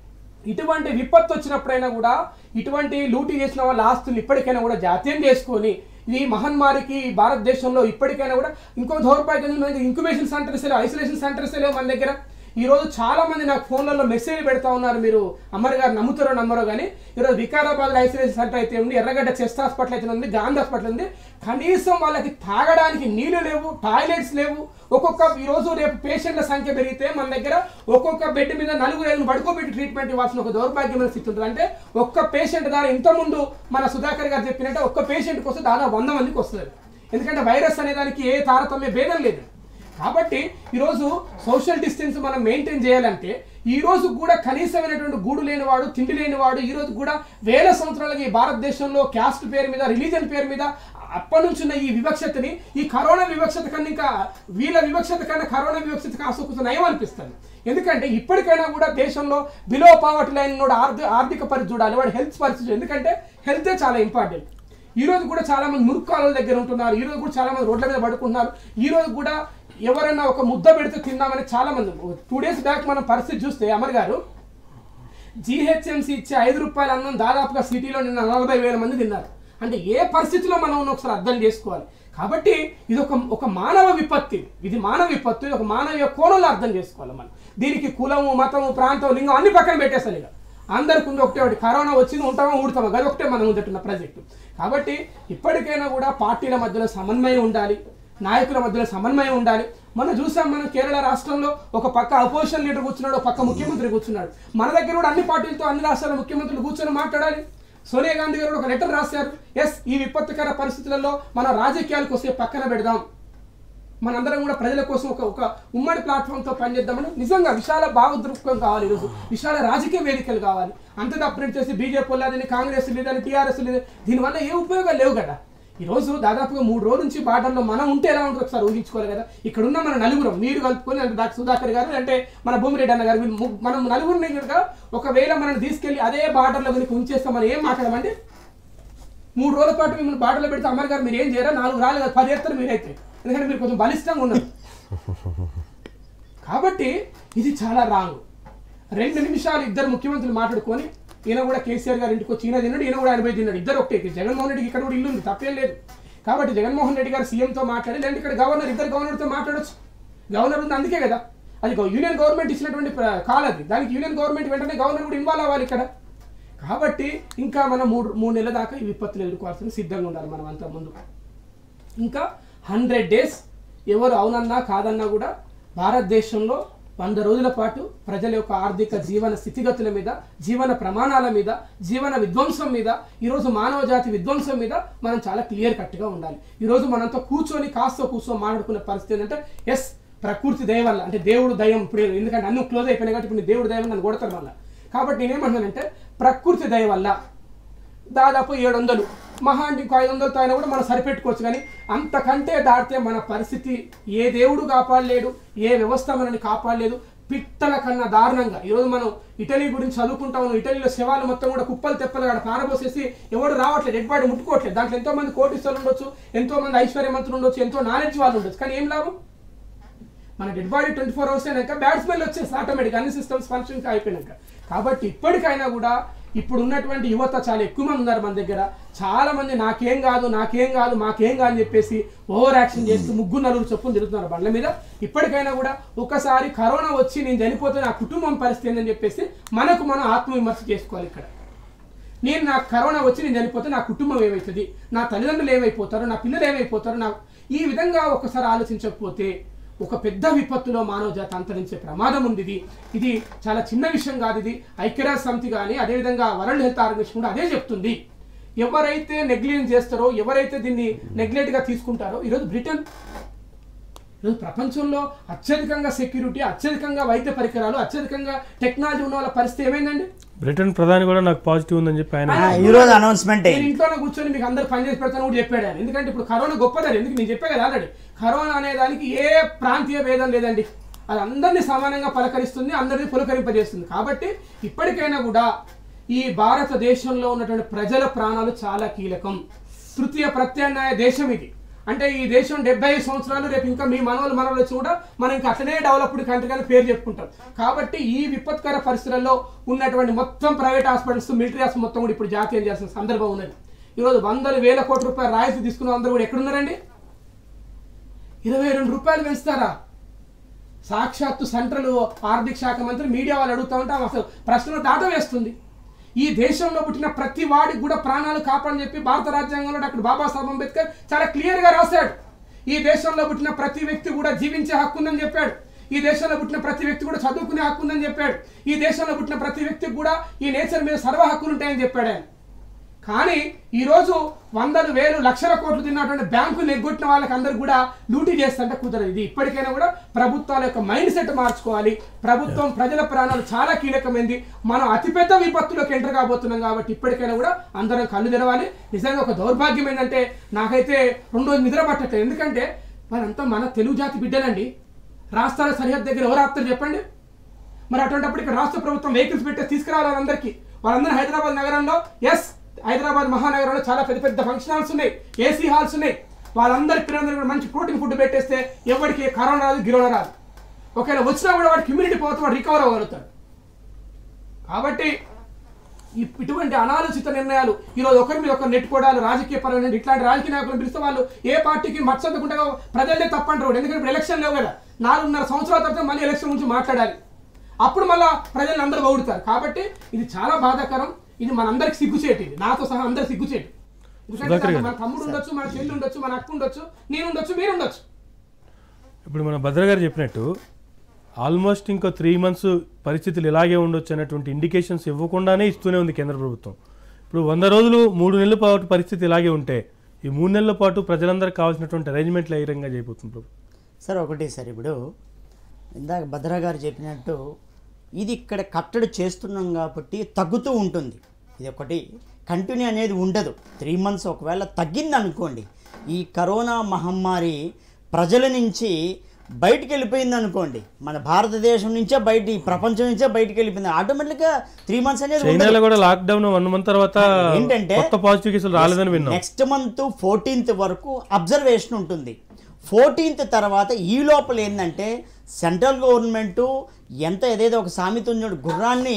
ఇటువంటి విపత్తు వచ్చినప్పుడైనా కూడా ఇటువంటి లూటీ చేసిన వాళ్ళ ఆస్తులు ఇప్పటికైనా కూడా జాతీయం చేసుకొని ఈ మహమ్మారికి ఈ భారతదేశంలో ఇప్పటికైనా కూడా ఇంకో దౌర్భాగ్యం ఇంక్యుబేషన్ సెంటర్స్ లేవు ఐసోలేషన్ సెంటర్స్ లేవు మన దగ్గర ఈ రోజు చాలా మంది నాకు ఫోన్లలో మెసేజ్ పెడతా ఉన్నారు మీరు అమ్మర్ గారు నమ్ముతారో నమ్మరో కానీ ఈరోజు వికారాబాద్ ఐసోలేషన్ సెంటర్ అయితే ఉంది ఎర్రగడ్డ చెస్ట్ హాస్పిటల్ అయితే ఉంది గాంధీ హాస్పిటల్ ఉంది కనీసం వాళ్ళకి తాగడానికి నీళ్లు లేవు టాయిలెట్స్ లేవు ఒక్కొక్క ఈ రోజు రేపు పేషెంట్ల సంఖ్య పెరిగితే మన దగ్గర ఒక్కొక్క బెడ్ మీద నలుగురు ఐదు పడుకోబెట్టి ట్రీట్మెంట్ ఇవ్వాల్సిన ఒక దౌర్భాగ్యమైన స్థితి ఉంటుంది అంటే ఒక్క పేషెంట్ ద్వారా ఇంతకుముందు మన సుధాకర్ గారు చెప్పినట్టే ఒక్క పేషెంట్కి వస్తే దాదాపు వంద మందికి వస్తుంది ఎందుకంటే వైరస్ అనే దానికి ఏ తారతమ్య భేదం లేదు కాబట్టి ఈరోజు సోషల్ డిస్టెన్స్ మనం మెయింటైన్ చేయాలంటే ఈ రోజు కూడా కనీసమైనటువంటి గూడు లేనివాడు తిండి లేనివాడు ఈ రోజు కూడా వేల సంవత్సరాలుగా ఈ భారతదేశంలో క్యాస్ట్ పేరు మీద రిలీజన్ పేరు మీద అప్పటి నుంచి ఉన్న ఈ వివక్షతని ఈ కరోనా వివక్షత కన్నా ఇంకా వీళ్ళ వివక్షత కన్నా కరోనా వివక్షత కాస్త కొంచెం నయం అనిపిస్తుంది ఎందుకంటే ఇప్పటికైనా కూడా దేశంలో బిలో పావర్టీ లైన్ కూడా ఆర్థిక ఆర్థిక పరిస్థితి చూడాలి వాడు హెల్త్ పరిస్థితి ఎందుకంటే హెల్తే చాలా ఇంపార్టెంట్ ఈ రోజు కూడా చాలా మంది మురుక్కాల దగ్గర ఉంటున్నారు ఈ రోజు కూడా చాలా మంది రోడ్ల మీద పడుకుంటున్నారు ఈ రోజు కూడా ఎవరైనా ఒక ముద్ద పెడితే తిందామని చాలా మంది టూ డేస్ బ్యాక్ మనం పరిస్థితి చూస్తే అమర్ గారు జీహెచ్ఎంసీ ఇచ్చే ఐదు రూపాయల అన్నం దాదాపుగా సిటీలో నిన్న నలభై వేల మంది తిన్నారు అంటే ఏ పరిస్థితిలో మనం ఉన్నాం ఒకసారి అర్థం చేసుకోవాలి కాబట్టి ఇది ఒక ఒక మానవ విపత్తి ఇది మానవ విపత్తు ఇది ఒక మానవ కోణంలో అర్థం చేసుకోవాలి మనం దీనికి కులము మతము ప్రాంతం లింగం అన్ని పక్కన పెట్టేస్తాను ఇక అందరికి ఉంది ఒకటే ఒకటి కరోనా వచ్చింది ఉంటామా ఊడతామా అది ఒకటే మనం ఉంటున్న ప్రాజెక్టు కాబట్టి ఇప్పటికైనా కూడా పార్టీల మధ్యలో సమన్వయం ఉండాలి నాయకుల మధ్యలో సమన్వయం ఉండాలి మనం చూసాం మనం కేరళ రాష్ట్రంలో ఒక పక్క అపోజిషన్ లీడర్ కూర్చున్నాడు ఒక పక్క ముఖ్యమంత్రి కూర్చున్నాడు మన దగ్గర కూడా అన్ని పార్టీలతో అన్ని రాష్ట్రాల ముఖ్యమంత్రులు కూర్చొని మాట్లాడాలి సోనియా గాంధీ గారు కూడా ఒక లెటర్ రాశారు ఎస్ ఈ విపత్తుకర పరిస్థితులలో మన రాజకీయాలకు వస్తే పక్కన పెడదాం మనందరం కూడా ప్రజల కోసం ఒక ఒక ఉమ్మడి ప్లాట్ఫామ్తో పనిచేద్దామని నిజంగా విశాల భావదృక్పథం కావాలి ఈరోజు విశాల రాజకీయ వేదికలు కావాలి అంత తప్పని చేసి బీజేపీ లేదని కాంగ్రెస్ లేదని టీఆర్ఎస్ లేదు దీనివల్ల ఏ ఉపయోగాలు లేవు కదా ఈ రోజు దాదాపుగా మూడు రోజుల నుంచి బాటల్లో మనం ఉంటే ఎలా ఉంటుంది ఒకసారి ఊహించుకోవాలి కదా ఇక్కడ ఉన్న మన నలుగురం మీరు కలుపుకొని అంటే డాక్టర్ సుధాకర్ గారు అంటే మన భూమిరెడ్డి అన్న గారు వీళ్ళు ము- మనం నలుగురిని కనుక ఒకవేళ మనం తీసుకెళ్లి అదే బార్డర్లో కనుక ఉంచేస్తాం మనం ఏం మాట్లాడమంటే మూడు రోజుల పాటు మిమ్మల్ని బాటలో పెడితే అమర్ గారు మీరు ఏం చేయరా నాలుగు రాళ్ళు కాదు, పది ఎత్తారు మీరైతే ఎందుకంటే మీరు కొంచెం బలిష్టంగా ఉన్నారు కాబట్టి ఇది చాలా రాంగ్ రెండు నిమిషాలు ఇద్దరు ముఖ్యమంత్రులు మాట్లాడుకొని ఈయన కూడా కేసీఆర్ గారి ఇంటికి వచ్చి ఈయన తిన్నాడు ఈయన కూడా ఆయన పోయి తిన్నాడు ఇద్దరు ఒకటే జగన్మోహన్ రెడ్డికి ఇక్కడ కూడా ఇల్లు ఉంది తప్పేం లేదు కాబట్టి జగన్మోహన్ రెడ్డి గారు సీఎంతో మాట్లాడి లేదంటే ఇక్కడ గవర్నర్ ఇద్దరు గవర్నర్తో మాట్లాడొచ్చు గవర్నర్ ఉంది అందుకే కదా అది గవ- యూనియన్ గవర్నమెంట్ ఇచ్చినటువంటి ప్ర- కాల్ అది దానికి యూనియన్ గవర్నమెంట్ వెంటనే గవర్నర్ కూడా ఇన్వాల్వ్ అవ్వాలి ఇక్కడ కాబట్టి ఇంకా మనం మూడు మూడు నెలల దాకా ఈ విపత్తులు ఎదుర్కోవాల్సిన సిద్ధంగా ఉండాలి మనం అంతా ముందు ఇంకా హండ్రెడ్ డేస్ ఎవరు అవునన్నా కాదన్నా కూడా భారతదేశంలో వంద రోజుల పాటు ప్రజల యొక్క ఆర్థిక జీవన స్థితిగతుల మీద జీవన ప్రమాణాల మీద జీవన విధ్వంసం మీద ఈరోజు మానవ జాతి విధ్వంసం మీద మనం చాలా క్లియర్ కట్గా ఉండాలి ఈరోజు మనంతా కూర్చొని కాస్త కూర్చొని మాట్లాడుకునే పరిస్థితి ఏంటంటే ఎస్ ప్రకృతి దయ వల్ల అంటే దేవుడు దయం ఇప్పుడు ఎందుకంటే అన్ని క్లోజ్ అయిపోయినాయి కాబట్టి ఇప్పుడు నీ దేవుడు దయం నన్ను కొడతారు మళ్ళీ కాబట్టి నేనేమంటున్నానంటే ప్రకృతి దయ వల్ల దాదాపు ఏడు వందలు మహా అంటే ఇంకో ఐదు వందలతో అయినా కూడా మనం సరిపెట్టుకోవచ్చు కానీ అంతకంటే దాటితే మన పరిస్థితి ఏ దేవుడు కాపాడలేడు ఏ వ్యవస్థ మనల్ని కాపాడలేదు పిట్టల కన్నా దారుణంగా ఈరోజు మనం ఇటలీ గురించి చదువుకుంటా ఉన్నాం ఇటలీలో శవాలు మొత్తం కూడా కుప్పలు తెప్పలు అక్కడ పారబోసేసి ఎవడు రావట్లేదు డెడ్ బాడీ ముట్టుకోవట్లేదు దాంట్లో ఎంతో మంది కోటీశ్వరులు ఉండొచ్చు ఎంతో మంది ఐశ్వర్యవంతులు ఉండొచ్చు ఎంతో నాలెడ్జ్ వాళ్ళు ఉండొచ్చు కానీ ఏం లాభం మన dead body twenty four hours అయినాక బ్యాడ్ స్మెల్ వచ్చేసి ఆటోమేటిక్ అన్ని సిస్టమ్స్ ఫంక్షన్ అయిపోయినాక కాబట్టి ఇప్పటికైనా కూడా ఇప్పుడు ఉన్నటువంటి యువత చాలా ఎక్కువ మంది ఉన్నారు మన దగ్గర చాలా మంది నాకేం కాదు నాకేం కాదు మాకేం కాదు అని చెప్పేసి ఓవర్ యాక్షన్ చేస్తూ ముగ్గురు నలుగురు చొప్పున తిరుగుతున్నారు బండ్ల మీద ఇప్పటికైనా కూడా ఒకసారి కరోనా వచ్చి నేను చనిపోతే నా కుటుంబం పరిస్థితి ఏందని చెప్పేసి మనకు మనం ఆత్మవిమర్శ చేసుకోవాలి ఇక్కడ నేను నాకు కరోనా వచ్చి నేను చనిపోతే నా కుటుంబం ఏమవుతుంది నా తల్లిదండ్రులు ఏమైపోతారు నా పిల్లలు ఏమైపోతారు నా ఈ విధంగా ఒకసారి ఆలోచించకపోతే ఒక పెద్ద విపత్తులో మానవ జాతి అంతరించే ప్రమాదం ఉంది ఇది ఇది చాలా చిన్న విషయం కాదు ఇది ఐక్యరాజ్య సమితి కానీ అదేవిధంగా వరల్డ్ హెల్త్ ఆర్గనైజేషన్ కూడా అదే చెప్తుంది ఎవరైతే నెగ్లిజెన్స్ చేస్తారో ఎవరైతే దీన్ని నెగ్లెక్ట్గా తీసుకుంటారో ఈరోజు బ్రిటన్ ఈరోజు ప్రపంచంలో అత్యధికంగా సెక్యూరిటీ అత్యధికంగా వైద్య పరికరాలు అత్యధికంగా టెక్నాలజీ ఉన్న వాళ్ళ పరిస్థితి ఏమైందండి బ్రిటన్ ప్రధాని కూడా నాకు పాజిటివ్ ఉందని చెప్పి ఆయన ఆ, ఈ రోజు అనౌన్స్మెంట్ నేను ఇంట్లోనే కూర్చొని మీకు అందరు పని చేసి పెడతాను కూడా చెప్పాడు ఆయన ఎందుకంటే ఇప్పుడు కరోనా గొప్పదని ఎందుకు నేను చెప్పే కదా ఆల్రెడీ కరోనా అనే దానికి ఏ ప్రాంతీయ భేదం లేదండి అది అందరినీ సమానంగా పలకరిస్తుంది అందరినీ పులకరింపజేస్తుంది కాబట్టి ఇప్పటికైనా కూడా ఈ భారతదేశంలో ఉన్నటువంటి ప్రజల ప్రాణాలు చాలా కీలకం తృతీయ ప్రత్యామ్నాయ దేశం ఇది అంటే ఈ దేశం డెబ్బై ఐదు సంవత్సరాలు రేపు ఇంకా మీ మనవలు మనవలు వచ్చి కూడా మనం ఇంకా అట్లనే డెవలప్డ్ కంట్రీ అని పేరు చెప్పుకుంటాం కాబట్టి ఈ విపత్కర పరిస్థితులలో ఉన్నటువంటి మొత్తం ప్రైవేట్ హాస్పిటల్స్ మిలిటరీ హాస్పిటల్ మొత్తం కూడా ఇప్పుడు జాతీయం చేసిన సందర్భం ఉన్నది ఈరోజు వందల వేల కోట్ల రూపాయల రాయితీ తీసుకున్న అందరూ కూడా ఎక్కడున్నారండి ఇరవై రెండు రూపాయలు పెంచుతారా సాక్షాత్తు సెంట్రల్ ఆర్థిక శాఖ మంత్రి మీడియా వాళ్ళు అడుగుతా ఉంటే ఆమె అసలు ప్రశ్నలు దాట వేస్తుంది ఈ దేశంలో పుట్టిన ప్రతి వాడికి కూడా ప్రాణాలు కాపాడని చెప్పి భారత రాజ్యాంగంలో డాక్టర్ బాబాసాహెబ్ అంబేద్కర్ చాలా క్లియర్గా రాశాడు ఈ దేశంలో పుట్టిన ప్రతి వ్యక్తి కూడా జీవించే హక్కు ఉందని చెప్పాడు ఈ దేశంలో పుట్టిన ప్రతి వ్యక్తి కూడా చదువుకునే హక్కు ఉందని చెప్పాడు ఈ దేశంలో పుట్టిన ప్రతి వ్యక్తికి కూడా ఈ నేచర్ మీద సర్వ హక్కులు ఉంటాయని చెప్పాడు ఆయన కానీ ఈరోజు వందలు వేలు లక్షల కోట్లు తిన్నటువంటి బ్యాంకులు ఎగ్గొట్టిన వాళ్ళకి అందరు కూడా లూటీ చేస్తుంటే కుదరదు ఇది ఇప్పటికైనా కూడా ప్రభుత్వాల యొక్క మైండ్ సెట్ మార్చుకోవాలి ప్రభుత్వం ప్రజల ప్రాణాలు చాలా కీలకమైంది మనం అతిపెద్ద విపత్తులోకి ఎంటర్ కాబోతున్నాం కాబట్టి ఇప్పటికైనా కూడా అందరం కళ్ళు తెరవాలి నిజంగా ఒక దౌర్భాగ్యం ఏంటంటే నాకైతే రెండు రోజులు నిద్ర పట్టట్లేదు ఎందుకంటే వాళ్ళంతా మన తెలుగు జాతి బిడ్డలండి రాష్ట్రాల సరిహద్దు దగ్గర ఎవరు ఆపుతారు చెప్పండి మరి అటువంటిప్పుడు ఇక్కడ రాష్ట్ర ప్రభుత్వం వెహికల్స్ పెట్టేసి తీసుకురావాలి వాళ్ళందరికీ వాళ్ళందరూ హైదరాబాద్ నగరంలో ఎస్ హైదరాబాద్ మహానగరంలో చాలా పెద్ద పెద్ద ఫంక్షన్ హాల్స్ ఉన్నాయి ఏసీ హాల్స్ ఉన్నాయి వాళ్ళందరి పిల్లలందరూ కూడా మంచి ప్రోటీన్ ఫుడ్ పెట్టేస్తే ఎవరికి కరోనా రాదు గిరోనా రాదు ఒకవేళ వచ్చినా కూడా వాడికి ఇమ్యూనిటీ పోతే వాడు రికవర్ అవ్వగలుగుతాడు కాబట్టి ఇ- ఇటువంటి అనాలోచిత నిర్ణయాలు ఈరోజు ఒకరి మీద ఒకరు నెట్టుకోవడాలు రాజకీయ పరమైన ఇట్లాంటి రాజకీయ నాయకులను పిలిస్తే వాళ్ళు ఏ పార్టీకి మచ్చకుండా ప్రజలే తప్పంటారు ఎందుకంటే ఇప్పుడు ఎలక్షన్ లేవు కదా నాలుగున్నర సంవత్సరాల తర్వాత మళ్ళీ ఎలక్షన్ గురించి మాట్లాడాలి అప్పుడు మళ్ళా ప్రజలను అందరూ పొగుడుతారు కాబట్టి ఇది చాలా బాధాకరం ఇది మనందరికి సిగ్గుచేటి ఇది నాతో సహా అందరికి సిగ్గుచేటి ఎందుకంటే సుధాకర్ గారు. మన తమ్ముడు ఉండొచ్చు మన చెల్లి ఉండొచ్చు మన అక్క ఉండొచ్చు నేను ఉండొచ్చు మీరు ఉండొచ్చు ఇప్పుడు మన భద్ర గారు చెప్పినట్టు ఆల్మోస్ట్ ఇంకో త్రీ మంత్స్ పరిస్థితులు ఇలాగే ఉండొచ్చు అనేటువంటి ఇండికేషన్స్ ఇవ్వకుండానే ఇస్తూనే ఉంది కేంద్ర ప్రభుత్వం ఇప్పుడు వంద రోజులు మూడు నెలల పాటు పరిస్థితి ఇలాగే ఉంటే ఈ మూడు నెలల పాటు ప్రజలందరికీ కావాల్సినటువంటి అరేంజ్మెంట్లు ఏ విధంగా చేయబోతుంది ప్రభుత్వం సార్ ఒకటి సార్ ఇప్పుడు ఇందాక భద్ర గారు చెప్పినట్టు ఇది ఇక్కడ కట్టడి చేస్తున్నాం కాబట్టి తగ్గుతూ ఉంటుంది ఇది ఒకటి కంటిన్యూ అనేది ఉండదు త్రీ మంత్స్ ఒకవేళ తగ్గింది అనుకోండి ఈ కరోనా మహమ్మారి ప్రజల నుంచి బయటికి వెళ్ళిపోయింది అనుకోండి మన భారతదేశం నుంచే బయట ఈ ప్రపంచం నుంచే బయటికి వెళ్ళిపోయింది ఆటోమేటిక్గా త్రీ మంత్స్ అనేది ఉండదు. చైనాలో కూడా లాక్డౌన్ వన్ మంత్ తర్వాత ఏంటంటే కొత్త పాజిటివ్ కేసులు రాలేదని విన్నాం నెక్స్ట్ మంత్ ఫోర్టీన్త్ వరకు అబ్జర్వేషన్ ఉంటుంది ఫోర్టీన్త్ తర్వాత ఈ లోపల ఏంటంటే సెంట్రల్ గవర్నమెంట్ ఎంత ఏదేదో ఒక సామెత ఉంది చూడు, గుర్రాన్ని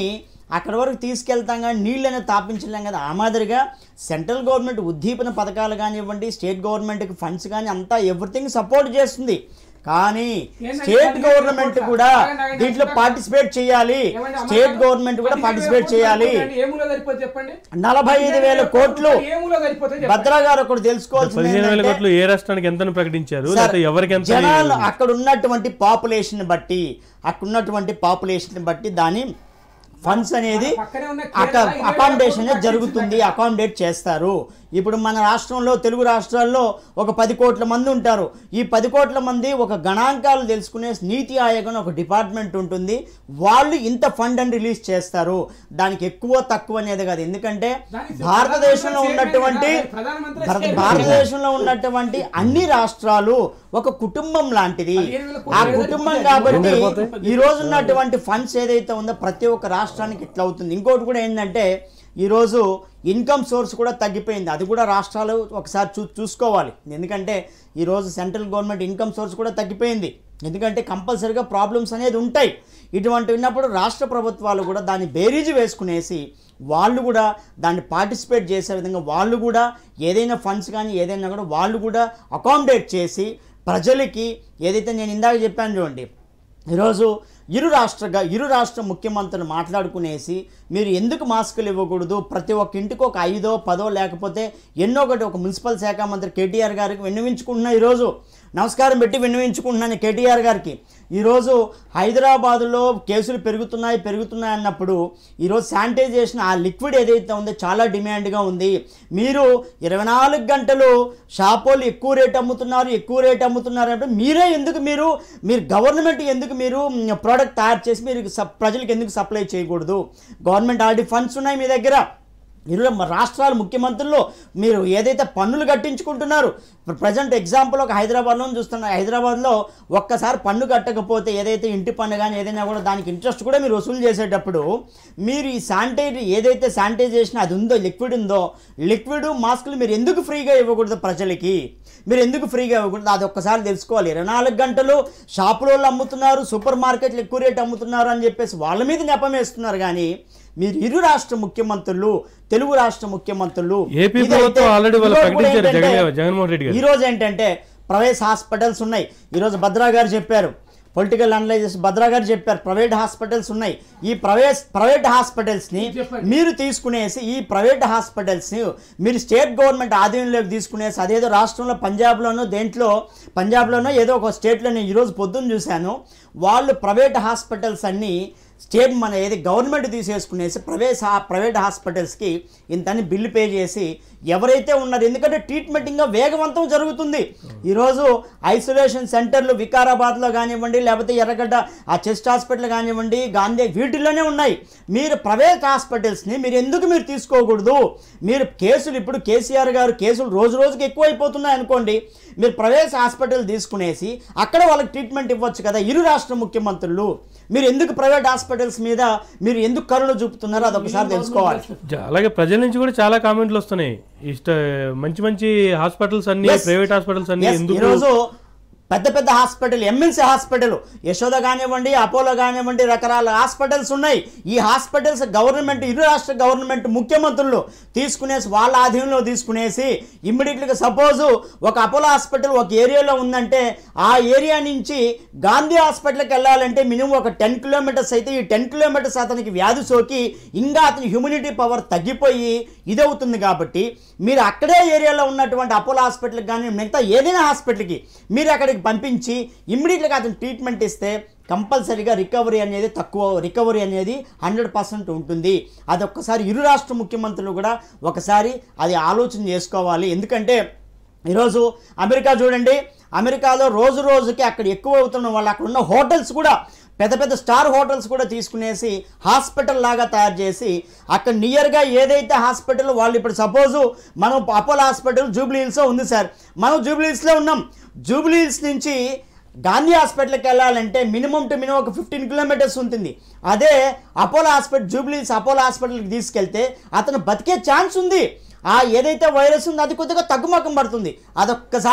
అక్కడ వరకు తీసుకెళ్తాం కానీ నీళ్ళు అనేది తాపించలేం కదా ఆ మాదిరిగా సెంట్రల్ గవర్నమెంట్ ఉద్దీపన పథకాలు కానివ్వండి స్టేట్ గవర్నమెంట్కి ఫండ్స్ కానీ అంతా ఎవ్రీథింగ్ సపోర్ట్ చేస్తుంది కానీ ఏంటంటే స్టేట్ పదివేల గవర్నమెంట్ కోట్ల. కూడా ఆగండి, ఆగండి, దీంట్లో చెప్పండి. పార్టిసిపేట్ చేయాలి ఏమండి, స్టేట్ అమలు గవర్నమెంట్ కూడా పదిహేను పార్టిసిపేట్ వేల చేయాలి కోట్లు ఏ మూల సరిపోతుంది చెప్పండి నలభై ఐదు వేల కోట్లు ఏ మూల సరిపోతుంది చెప్పండి. భద్రా గారు ఒకటి తెలుసుకోవాల్సింది పదిహేను వేల ఏంటంటే, కోట్లు ఏ రాష్ట్రానికి ఎంతను ప్రకటించారు సార్, లేకపోతే ఎవరికి ఎంత జనాలు అక్కడ ఉన్నటువంటి పాపులేషన్ బట్టి అక్కడ ఉన్నటువంటి పాపులేషన్ బట్టి దాని ఫండ్స్ అనేది పక్కనే ఉన్న అక- కేరళ ఇరవై వేల అకామిడేషన్ కోట్లు జరుగుతుంది ప్రకటించింది అకామిడేట్ చేస్తారు ఇప్పుడు మన రాష్ట్రంలో తెలుగు రాష్ట్రాల్లో ఒక పది కోట్ల మంది ఉంటారు ఈ పది కోట్ల మంది ఒక గణాంకాలు తెలుసుకునే నీతి ఆయోగ్ అని ఒక డిపార్ట్మెంట్ ఉంటుంది వాళ్ళు ఇంత ఫండ్ అని రిలీజ్ చేస్తారు దానికి ఎక్కువ తక్కువ అనేది కాదు ఎందుకంటే దానికి భారతదేశంలో ప్రధానమంత్రి ఉన్నటువంటి చైర్మన్ కదా, ప్రధానమంత్రి భారత- చైర్మన్. భారతదేశంలో ఉన్నటువంటి అన్ని రాష్ట్రాలు ఒక కుటుంబం లాంటిది పదిహేను వేల ఆ కోట్లు కుటుంబం ఏదైతే కాబట్టి ఉందో ఈ రోజు ఉన్నటువంటి ఫండ్స్ ఏదైతే ఉందో ప్రతి ఒక్క రాష్ట్రానికి ఇట్లా అవుతుంది ఇంకోటి కూడా ఏంటంటే ఈరోజు ఇన్కమ్ సోర్స్ కూడా తగ్గిపోయింది అది కూడా రాష్ట్రాలు ఒకసారి చూ చూసుకోవాలి ఎందుకంటే ఈరోజు సెంట్రల్ గవర్నమెంట్ ఇన్కమ్ సోర్స్ కూడా తగ్గిపోయింది ఎందుకంటే కంపల్సరీగా ప్రాబ్లమ్స్ అనేది ఉంటాయి ఇటువంటి ఉన్నప్పుడు రాష్ట్ర ప్రభుత్వాలు కూడా దాన్ని బేరీజు వేసుకునేసి వాళ్ళు కూడా దాన్ని పార్టిసిపేట్ చేసే విధంగా వాళ్ళు కూడా ఏదైనా ఫండ్స్ కానీ ఏదైనా కూడా వాళ్ళు కూడా అకామిడేట్ చేసి ప్రజలకి ఏదైతే నేను ఇందాక చెప్పాను చూడండి ఈరోజు ఇరు రాష్ట్రగా ఇరు రాష్ట్ర ముఖ్యమంత్రులు మాట్లాడుకునేసి మీరు ఎందుకు మాస్కులు ఇవ్వకూడదు ప్రతి ఒక్క ఇంటికి ఒక ఐదో పదో లేకపోతే ఎన్నో ఒకటి ఒక మున్సిపల్ శాఖ మంత్రి కేటీఆర్ గారికి విన్నవించుకుంటున్నా ఈరోజు నమస్కారం పెట్టి విన్నవించుకుంటున్నాను కేటీఆర్ గారికి ఈరోజు హైదరాబాదులో కేసులు పెరుగుతున్నాయి పెరుగుతున్నాయి అన్నప్పుడు ఈరోజు శానిటైజేషన్ ఆ లిక్విడ్ ఏదైతే ఉందో చాలా డిమాండ్గా ఉంది మీరు ఇరవై నాలుగు గంటలు షాపోలు ఎక్కువ రేట్ అమ్ముతున్నారు ఎక్కువ రేట్ అమ్ముతున్నారు అంటే మీరే ఎందుకు మీరు మీరు గవర్నమెంట్ ఎందుకు మీరు ప్రోడక్ట్ తయారు చేసి మీరు సప్- ప్రజలకు ఎందుకు సప్లై చేయకూడదు గవర్నమెంట్ ఆల్రెడీ ఫండ్స్ ఉన్నాయి మీ దగ్గర ఇరు రాష్ట్రాల ముఖ్యమంత్రులు మీరు ఏదైతే పన్నులు కట్టించుకుంటున్నారు ప్రజెంట్ ఎగ్జాంపుల్ ఒక హైదరాబాద్లో చూస్తున్నా హైదరాబాద్లో ఒక్కసారి పన్ను కట్టకపోతే ఏదైతే ఇంటి పన్ను కానీ ఏదైనా కూడా దానికి ఇంట్రెస్ట్ కూడా మీరు వసూలు చేసేటప్పుడు మీరు ఈ శానిటైజర్ ఏదైతే శానిటైజేషన్ అది ఉందో లిక్విడ్ ఉందో లిక్విడ్ మాస్కులు మీరు ఎందుకు ఫ్రీగా ఇవ్వకూడదు ప్రజలకి మీరు ఎందుకు ఫ్రీగా ఇవ్వకూడదు అది ఒక్కసారి తెలుసుకోవాలి ఇరవై నాలుగు గంటలు షాపులో అమ్ముతున్నారు సూపర్ మార్కెట్లు ఎక్కువ రేట్ అమ్ముతున్నారు అని చెప్పేసి వాళ్ళ మీద నెపం వేస్తున్నారు కానీ మీరు ఇరు రాష్ట్ర ముఖ్యమంత్రులు తెలుగు రాష్ట్ర ముఖ్యమంత్రులు ఏపీ ఇదైతే- ప్రభుత్వం ఆల్రెడీ వాళ్ళు ఇంకోటి కూడా ప్రకటించారు ఏంటంటే, జగన్ జగన్మోహన్ రెడ్డి గారు ఈ రోజు ఏంటంటే ప్రైవేట్ హాస్పిటల్స్ ఉన్నాయి ఈరోజు భద్రా గారు చెప్పారు పొలిటికల్ అనలైజర్స్ భద్రా గారు చెప్పారు ప్రైవేట్ హాస్పిటల్స్ ఉన్నాయి ఈ ప్రైవేట్ ప్రైవేట్ హాస్పిటల్స్ని చెప్పండి. మీరు తీసుకునేసి ఈ ప్రైవేట్ హాస్పిటల్స్ని మీరు స్టేట్ గవర్నమెంట్ ఆధీనంలోకి తీసుకునేసి అదేదో రాష్ట్రంలో పంజాబ్లోనో దేంట్లో పంజాబ్లోనో ఏదో ఒక స్టేట్లో నేను ఈరోజు పొద్దున్న చూశాను వాళ్ళు ప్రైవేట్ హాస్పిటల్స్ అన్నీ స్టేట్ మన ఏది గవర్నమెంట్ తీసేసుకునేసి ప్రైవేట్ హా- ప్రైవేట్ హాస్పిటల్స్కి ఇంతని బిల్లు పే చేసి ఎవరైతే ఉన్నారు ఎందుకంటే ట్రీట్మెంట్ ఇంకా వేగవంతం జరుగుతుంది ఈరోజు ఐసోలేషన్ సెంటర్లు వికారాబాద్లో కానివ్వండి లేకపోతే ఎర్రగడ్డ ఆ చెస్ట్ హాస్పిటల్ కానివ్వండి గాంధీ వీటిల్లోనే ఉన్నాయి మీరు ప్రైవేట్ హాస్పిటల్స్ని మీరు ఎందుకు మీరు తీసుకోకూడదు మీరు కేసులు ఇప్పుడు కేసీఆర్ గారు కేసులు రోజు రోజుకి ఎక్కువైపోతున్నాయి అనుకోండి మీరు ప్రైవేట్ హాస్పిటల్ తీసుకునేసి అక్కడ వాళ్ళకి ట్రీట్మెంట్ ఇవ్వచ్చు కదా ఇరు రాష్ట్ర ముఖ్యమంత్రులు మీరు ఎందుకు ప్రైవేట్ హాస్పిటల్స్ మీద మీరు ఎందుకు కరుణ చూపుతున్నారో అదొకసారి తెలుసుకోవాలి జ- అలాగే ప్రజల నుంచి కూడా చాలా కామెంట్లు వస్తున్నాయి ఇష్ట మంచి మంచి హాస్పిటల్స్ అన్ని Yes. ప్రైవేట్ హాస్పిటల్స్ అన్ని Yes, ఎందుకు ఈరోజు పెద్ద పెద్ద హాస్పిటల్ ఎమ్మెల్సీ హాస్పిటల్ యశోద కానివ్వండి అపోలో కానివ్వండి రకరకాల హాస్పిటల్స్ ఉన్నాయి ఈ హాస్పిటల్స్ గవర్నమెంట్ ఇరు రాష్ట్ర గవర్నమెంట్ ముఖ్యమంత్రులు తీసుకునేసి వాళ్ళ ఆధీనంలో తీసుకునేసి ఇమ్మీడియట్గా సపోజ్ ఒక అపోలో హాస్పిటల్ ఒక ఏరియాలో ఉందంటే ఆ ఏరియా నుంచి గాంధీ హాస్పిటల్కి వెళ్ళాలంటే మినిమం ఒక టెన్ కిలోమీటర్స్ అయితే ఈ టెన్ కిలోమీటర్స్ అతనికి వ్యాధి సోకి ఇంకా అతని హ్యూమినిటీ పవర్ తగ్గిపోయి ఇదవుతుంది కాబట్టి మీరు అక్కడే ఏరియాలో ఉన్నటువంటి అపోలో హాస్పిటల్కి కానీ మిగతా ఏదైనా హాస్పిటల్కి మీరు అక్కడికి పంపించి ఇమ్మీడియట్గా అతను ట్రీట్మెంట్ ఇస్తే కంపల్సరీగా రికవరీ అనేది తక్కువ రికవరీ అనేది హండ్రెడ్ పర్సెంట్ ఉంటుంది అది ఒక్కసారి ఇరు రాష్ట్ర ముఖ్యమంత్రులు కూడా ఒకసారి అది ఆలోచన చేసుకోవాలి ఎందుకంటే ఈరోజు అమెరికా చూడండి అమెరికాలో రోజు రోజుకి అక్కడ ఎక్కువ అవుతున్న వాళ్ళు అక్కడ ఉన్న హోటల్స్ కూడా పెద్ద పెద్ద స్టార్ హోటల్స్ కూడా తీసుకునేసి హాస్పిటల్ లాగా తయారు చేసి అక్కడ నియర్గా ఏదైతే హాస్పిటల్ వాళ్ళు ఇప్పుడు సపోజు మనం అపోలో హాస్పిటల్ జూబ్లీ హిల్స్లో ఉంది సార్ మనం జూబ్లీ హిల్స్లో ఉన్నాం జూబ్లీ హిల్స్ నుంచి గాంధీ హాస్పిటల్కి వెళ్ళాలంటే మినిమం టు మినిమం ఒక ఫిఫ్టీన్ కిలోమీటర్స్ ఉంటుంది అదే అపోలో హాస్పిటల్ జూబ్లీస్ అపోలో హాస్పిటల్కి తీసుకెళ్తే అతను బతికే ఛాన్స్ ఉంది ఆ ఏదైతే వైరస్ ఉందో అది కొద్దిగా తగ్గుముఖం పడుతుంది అదొక్కసారి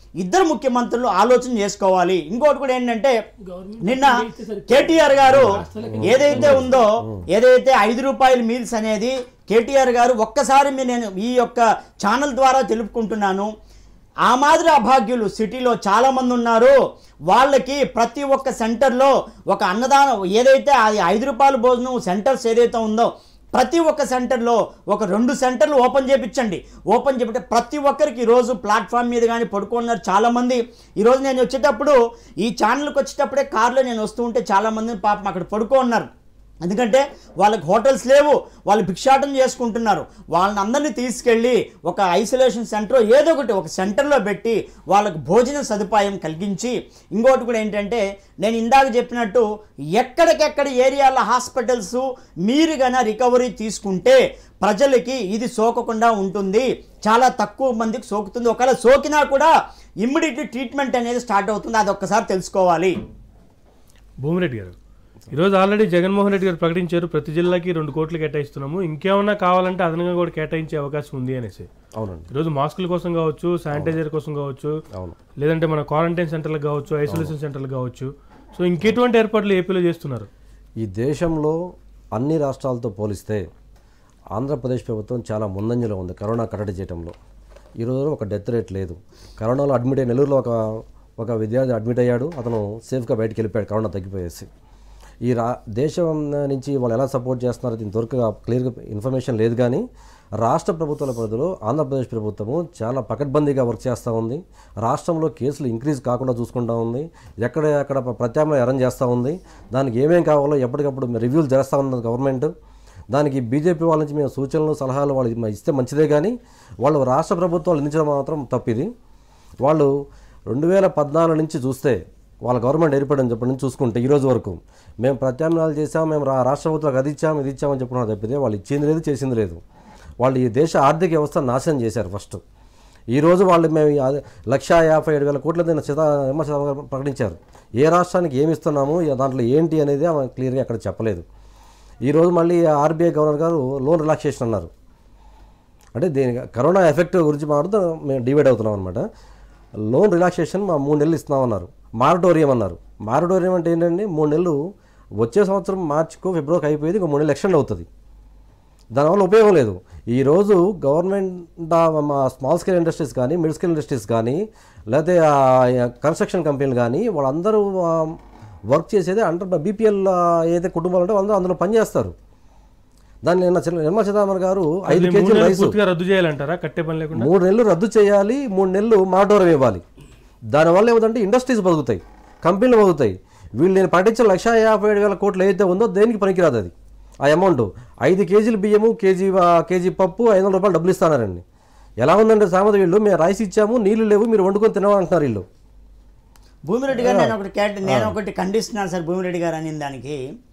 ఇద్దరు ముఖ్యమంత్రులు ఆలోచన చేసుకోవాలి ఇంకోటి కూడా ఏంటంటే గవర్నమెంట్ నిన్న ఇస్తే సరిపోతుంది. కేటీఆర్ గారు రాష్ట్రాలకి ఏదైతే ఉందో ఏదైతే ఐదు రూపాయల మీల్స్ అనేది కేటీఆర్ గారు ఒక్కసారి మీ నేను ఈ యొక్క ఛానల్ ద్వారా తెలుపుకుంటున్నాను ఆ మాదిరి అభాగ్యులు సిటీలో చాలా మంది ఉన్నారు వాళ్ళకి ప్రతి ఒక్క సెంటర్లో ఒక అన్నదానం ఏదైతే అది ఐదు రూపాయల భోజనం సెంటర్స్ ఏదైతే ఉందో ప్రతి ఒక్క సెంటర్లో ఒక రెండు సెంటర్లు ఓపెన్ చేయించండి ఓపెన్ చేపితే ప్రతి ఒక్కరికి ఈరోజు ప్లాట్ఫామ్ మీద కానీ పడుకున్నారు చాలామంది ఈరోజు నేను వచ్చేటప్పుడు ఈ ఛానల్కి వచ్చేటప్పుడే కార్లో నేను వస్తూ ఉంటే చాలామంది పాపం అక్కడ పడుకో ఉన్నారు ఎందుకంటే వాళ్ళకి హోటల్స్ లేవు వాళ్ళు భిక్షాటన చేసుకుంటున్నారు వాళ్ళని అందరినీ తీసుకెళ్ళి ఒక ఐసోలేషన్ సెంటర్ ఏదో ఒకటి ఒక సెంటర్లో పెట్టి వాళ్ళకి భోజన సదుపాయం కలిగించి ఇంకోటి కూడా ఏంటంటే నేను ఇందాక చెప్పినట్టు ఎక్కడికెక్కడ ఏరియాల హాస్పిటల్స్ మీరు గన రికవరీ తీసుకుంటే ప్రజలకి ఇది సోకకుండా ఉంటుంది చాలా తక్కువ మందికి సోకుతుంది ఒకవేళ సోకినా కూడా ఇమ్మీడియట్లీ ట్రీట్మెంట్ అనేది స్టార్ట్ అవుతుంది అది ఒక్కసారి తెలుసుకోవాలి భూమిరెడ్డి గారు ఈరోజు ఆల్రెడీ జగన్మోహన్ రెడ్డి గారు ప్రకటించారు ప్రతి జిల్లాకి రెండు కోట్లు కేటాయిస్తున్నాము ఇంకేమన్నా కావాలంటే అదనంగా కూడా కేటాయించే అవకాశం ఉంది అనేసి అవునండి ఈరోజు మాస్కుల కోసం కావచ్చు శానిటైజర్ కోసం కావచ్చు అవును లేదంటే మన క్వారంటైన్ సెంటర్లకు కావచ్చు ఐసోలేషన్ సెంటర్లకు కావచ్చు సో ఇంకెటువంటి ఏర్పాట్లు ఏపీలో చేస్తున్నారు ఈ దేశంలో అన్ని రాష్ట్రాలతో పోలిస్తే ఆంధ్రప్రదేశ్ ప్రభుత్వం చాలా ముందంజలో ఉంది కరోనా కట్టడి చేయడంలో ఈరోజు ఒక డెత్ రేట్ లేదు కరోనాలో అడ్మిట్ అయ్యి నెల్లూరులో ఒక ఒక విద్యార్థి అడ్మిట్ అయ్యాడు అతను సేఫ్గా బయటికి వెళ్ళిపోయాడు కరోనా తగ్గిపోయేసి ఈ రా దేశం నుంచి వాళ్ళు ఎలా సపోర్ట్ చేస్తున్నారో దీని దొరక క్లియర్గా ఇన్ఫర్మేషన్ లేదు కానీ రాష్ట్ర ప్రభుత్వాల పరిధిలో ఆంధ్రప్రదేశ్ ప్రభుత్వము చాలా పకడ్బందీగా వర్క్ చేస్తూ ఉంది రాష్ట్రంలో కేసులు ఇంక్రీజ్ కాకుండా చూసుకుంటా ఉంది ఎక్కడ ఎక్కడ ప్రత్యామ్నాయం అరేంజ్ చేస్తూ ఉంది దానికి ఏమేం కావాలో ఎప్పటికప్పుడు రివ్యూలు చేస్తూ ఉంది గవర్నమెంట్ దానికి బీజేపీ వాళ్ళ నుంచి మేము సూచనలు సలహాలు వాళ్ళు ఇస్తే మంచిదే కానీ వాళ్ళు రాష్ట్ర ప్రభుత్వాలు అందించడం మాత్రం తప్పిది వాళ్ళు రెండు వేల పద్నాలుగు నుంచి చూస్తే వాళ్ళ గవర్నమెంట్ ఏర్పడిన చెప్పి నుంచి చూసుకుంటే ఈ రోజు వరకు మేము ప్రత్యామ్నాయాలు చేసాం మేము రా రాష్ట్ర ప్రభుత్వాలకు అది ఇచ్చాం ఇది ఇచ్చామని చెప్పుకున్నారు తప్పితే వాళ్ళు ఇచ్చింది లేదు చేసింది లేదు వాళ్ళు ఈ దేశ ఆర్థిక వ్యవస్థ నాశనం చేశారు ఫస్ట్ ఈ రోజు వాళ్ళు మేము ఈ ఆ- లక్షా యాభై ఏడు వేల కోట్ల దీన్ని సీతా నిర్మలా సీతారామన్ గారు ప్రకటించారు ఏ రాష్ట్రానికి ఏమి ఇస్తున్నాము ఈ దాంట్లో ఏంటి అనేది ఆమె క్లియర్గా అక్కడ చెప్పలేదు ఈరోజు మళ్ళీ ఆర్బీఐ గవర్నర్ గారు లోన్ రిలాక్సేషన్ అన్నారు అంటే దీని కరోనా ఎఫెక్ట్ గురించి మాట్లాడుతూ మేము డివైడ్ అవుతున్నాం అనమాట లోన్ రిలాక్సేషన్ మా మూడు నెలలు ఇస్తున్నామన్నారు మారటోరియం అన్నారు మారటోరియం అంటే ఏంటంటే మూడు నెలలు వచ్చే సంవత్సరం మార్చికో ఫిబ్రవరికి అయిపోయేది ఒక మూడు నెలలు ఎక్స్టెండ్ అవుతుంది దానివల్ల ఉపయోగం లేదు ఈరోజు గవర్నమెంట్ ఆ, మా స్మాల్ స్కేల్ ఇండస్ట్రీస్ కానీ మిడ్ స్కేల్ ఇండస్ట్రీస్ కానీ లేకపోతే ఆ, కన్స్ట్రక్షన్ కంపెనీలు కానీ వాళ్ళందరూ ఆ, వర్క్ చేసేది అండర్ బీపీఎల్ ఏదైతే కుటుంబాలు ఉంటే అందరూ అందులో పనిచేస్తారు దాన్ని నిన్న చిన్న- నిర్మలా సీతారామన్ గారు ఐదు మూడు కేజీల నెలలు రైస్ పూర్తిగా రద్దు చేయాలంటారా కట్టే పని లేకుండా మూడు నెలలు రద్దు చేయాలి మూడు నెలలు మాటోరం ఇవ్వాలి దానివల్ల ఏమిటంటే ఇండస్ట్రీస్ బతుకుతాయి కంపెనీలు బతుకుతాయి వీళ్ళు నేను పాటించిన లక్ష యాభై ఏడు వేల కోట్లు ఏదైతే ఉందో దేనికి పనికిరాదు అది ఆ అమౌంట్ ఐదు కేజీలు బియ్యము కేజీ ఆ, కేజీ పప్పు ఐదు వందల రూపాయలు డబ్బులు ఇస్తానారండి ఎలా ఉందంటే సామెత వీళ్ళు మేము రైస్ ఇచ్చాము నీళ్లు లేవు మీరు వండుకొని తినమంటున్నారు వీళ్ళు భూమిరెడ్డి గారు నేను ఒకటి క్యాట్ నేను ఒకటి ఖండిస్తున్నాను సార్ భూమిరెడ్డి గారు అనిన దానికి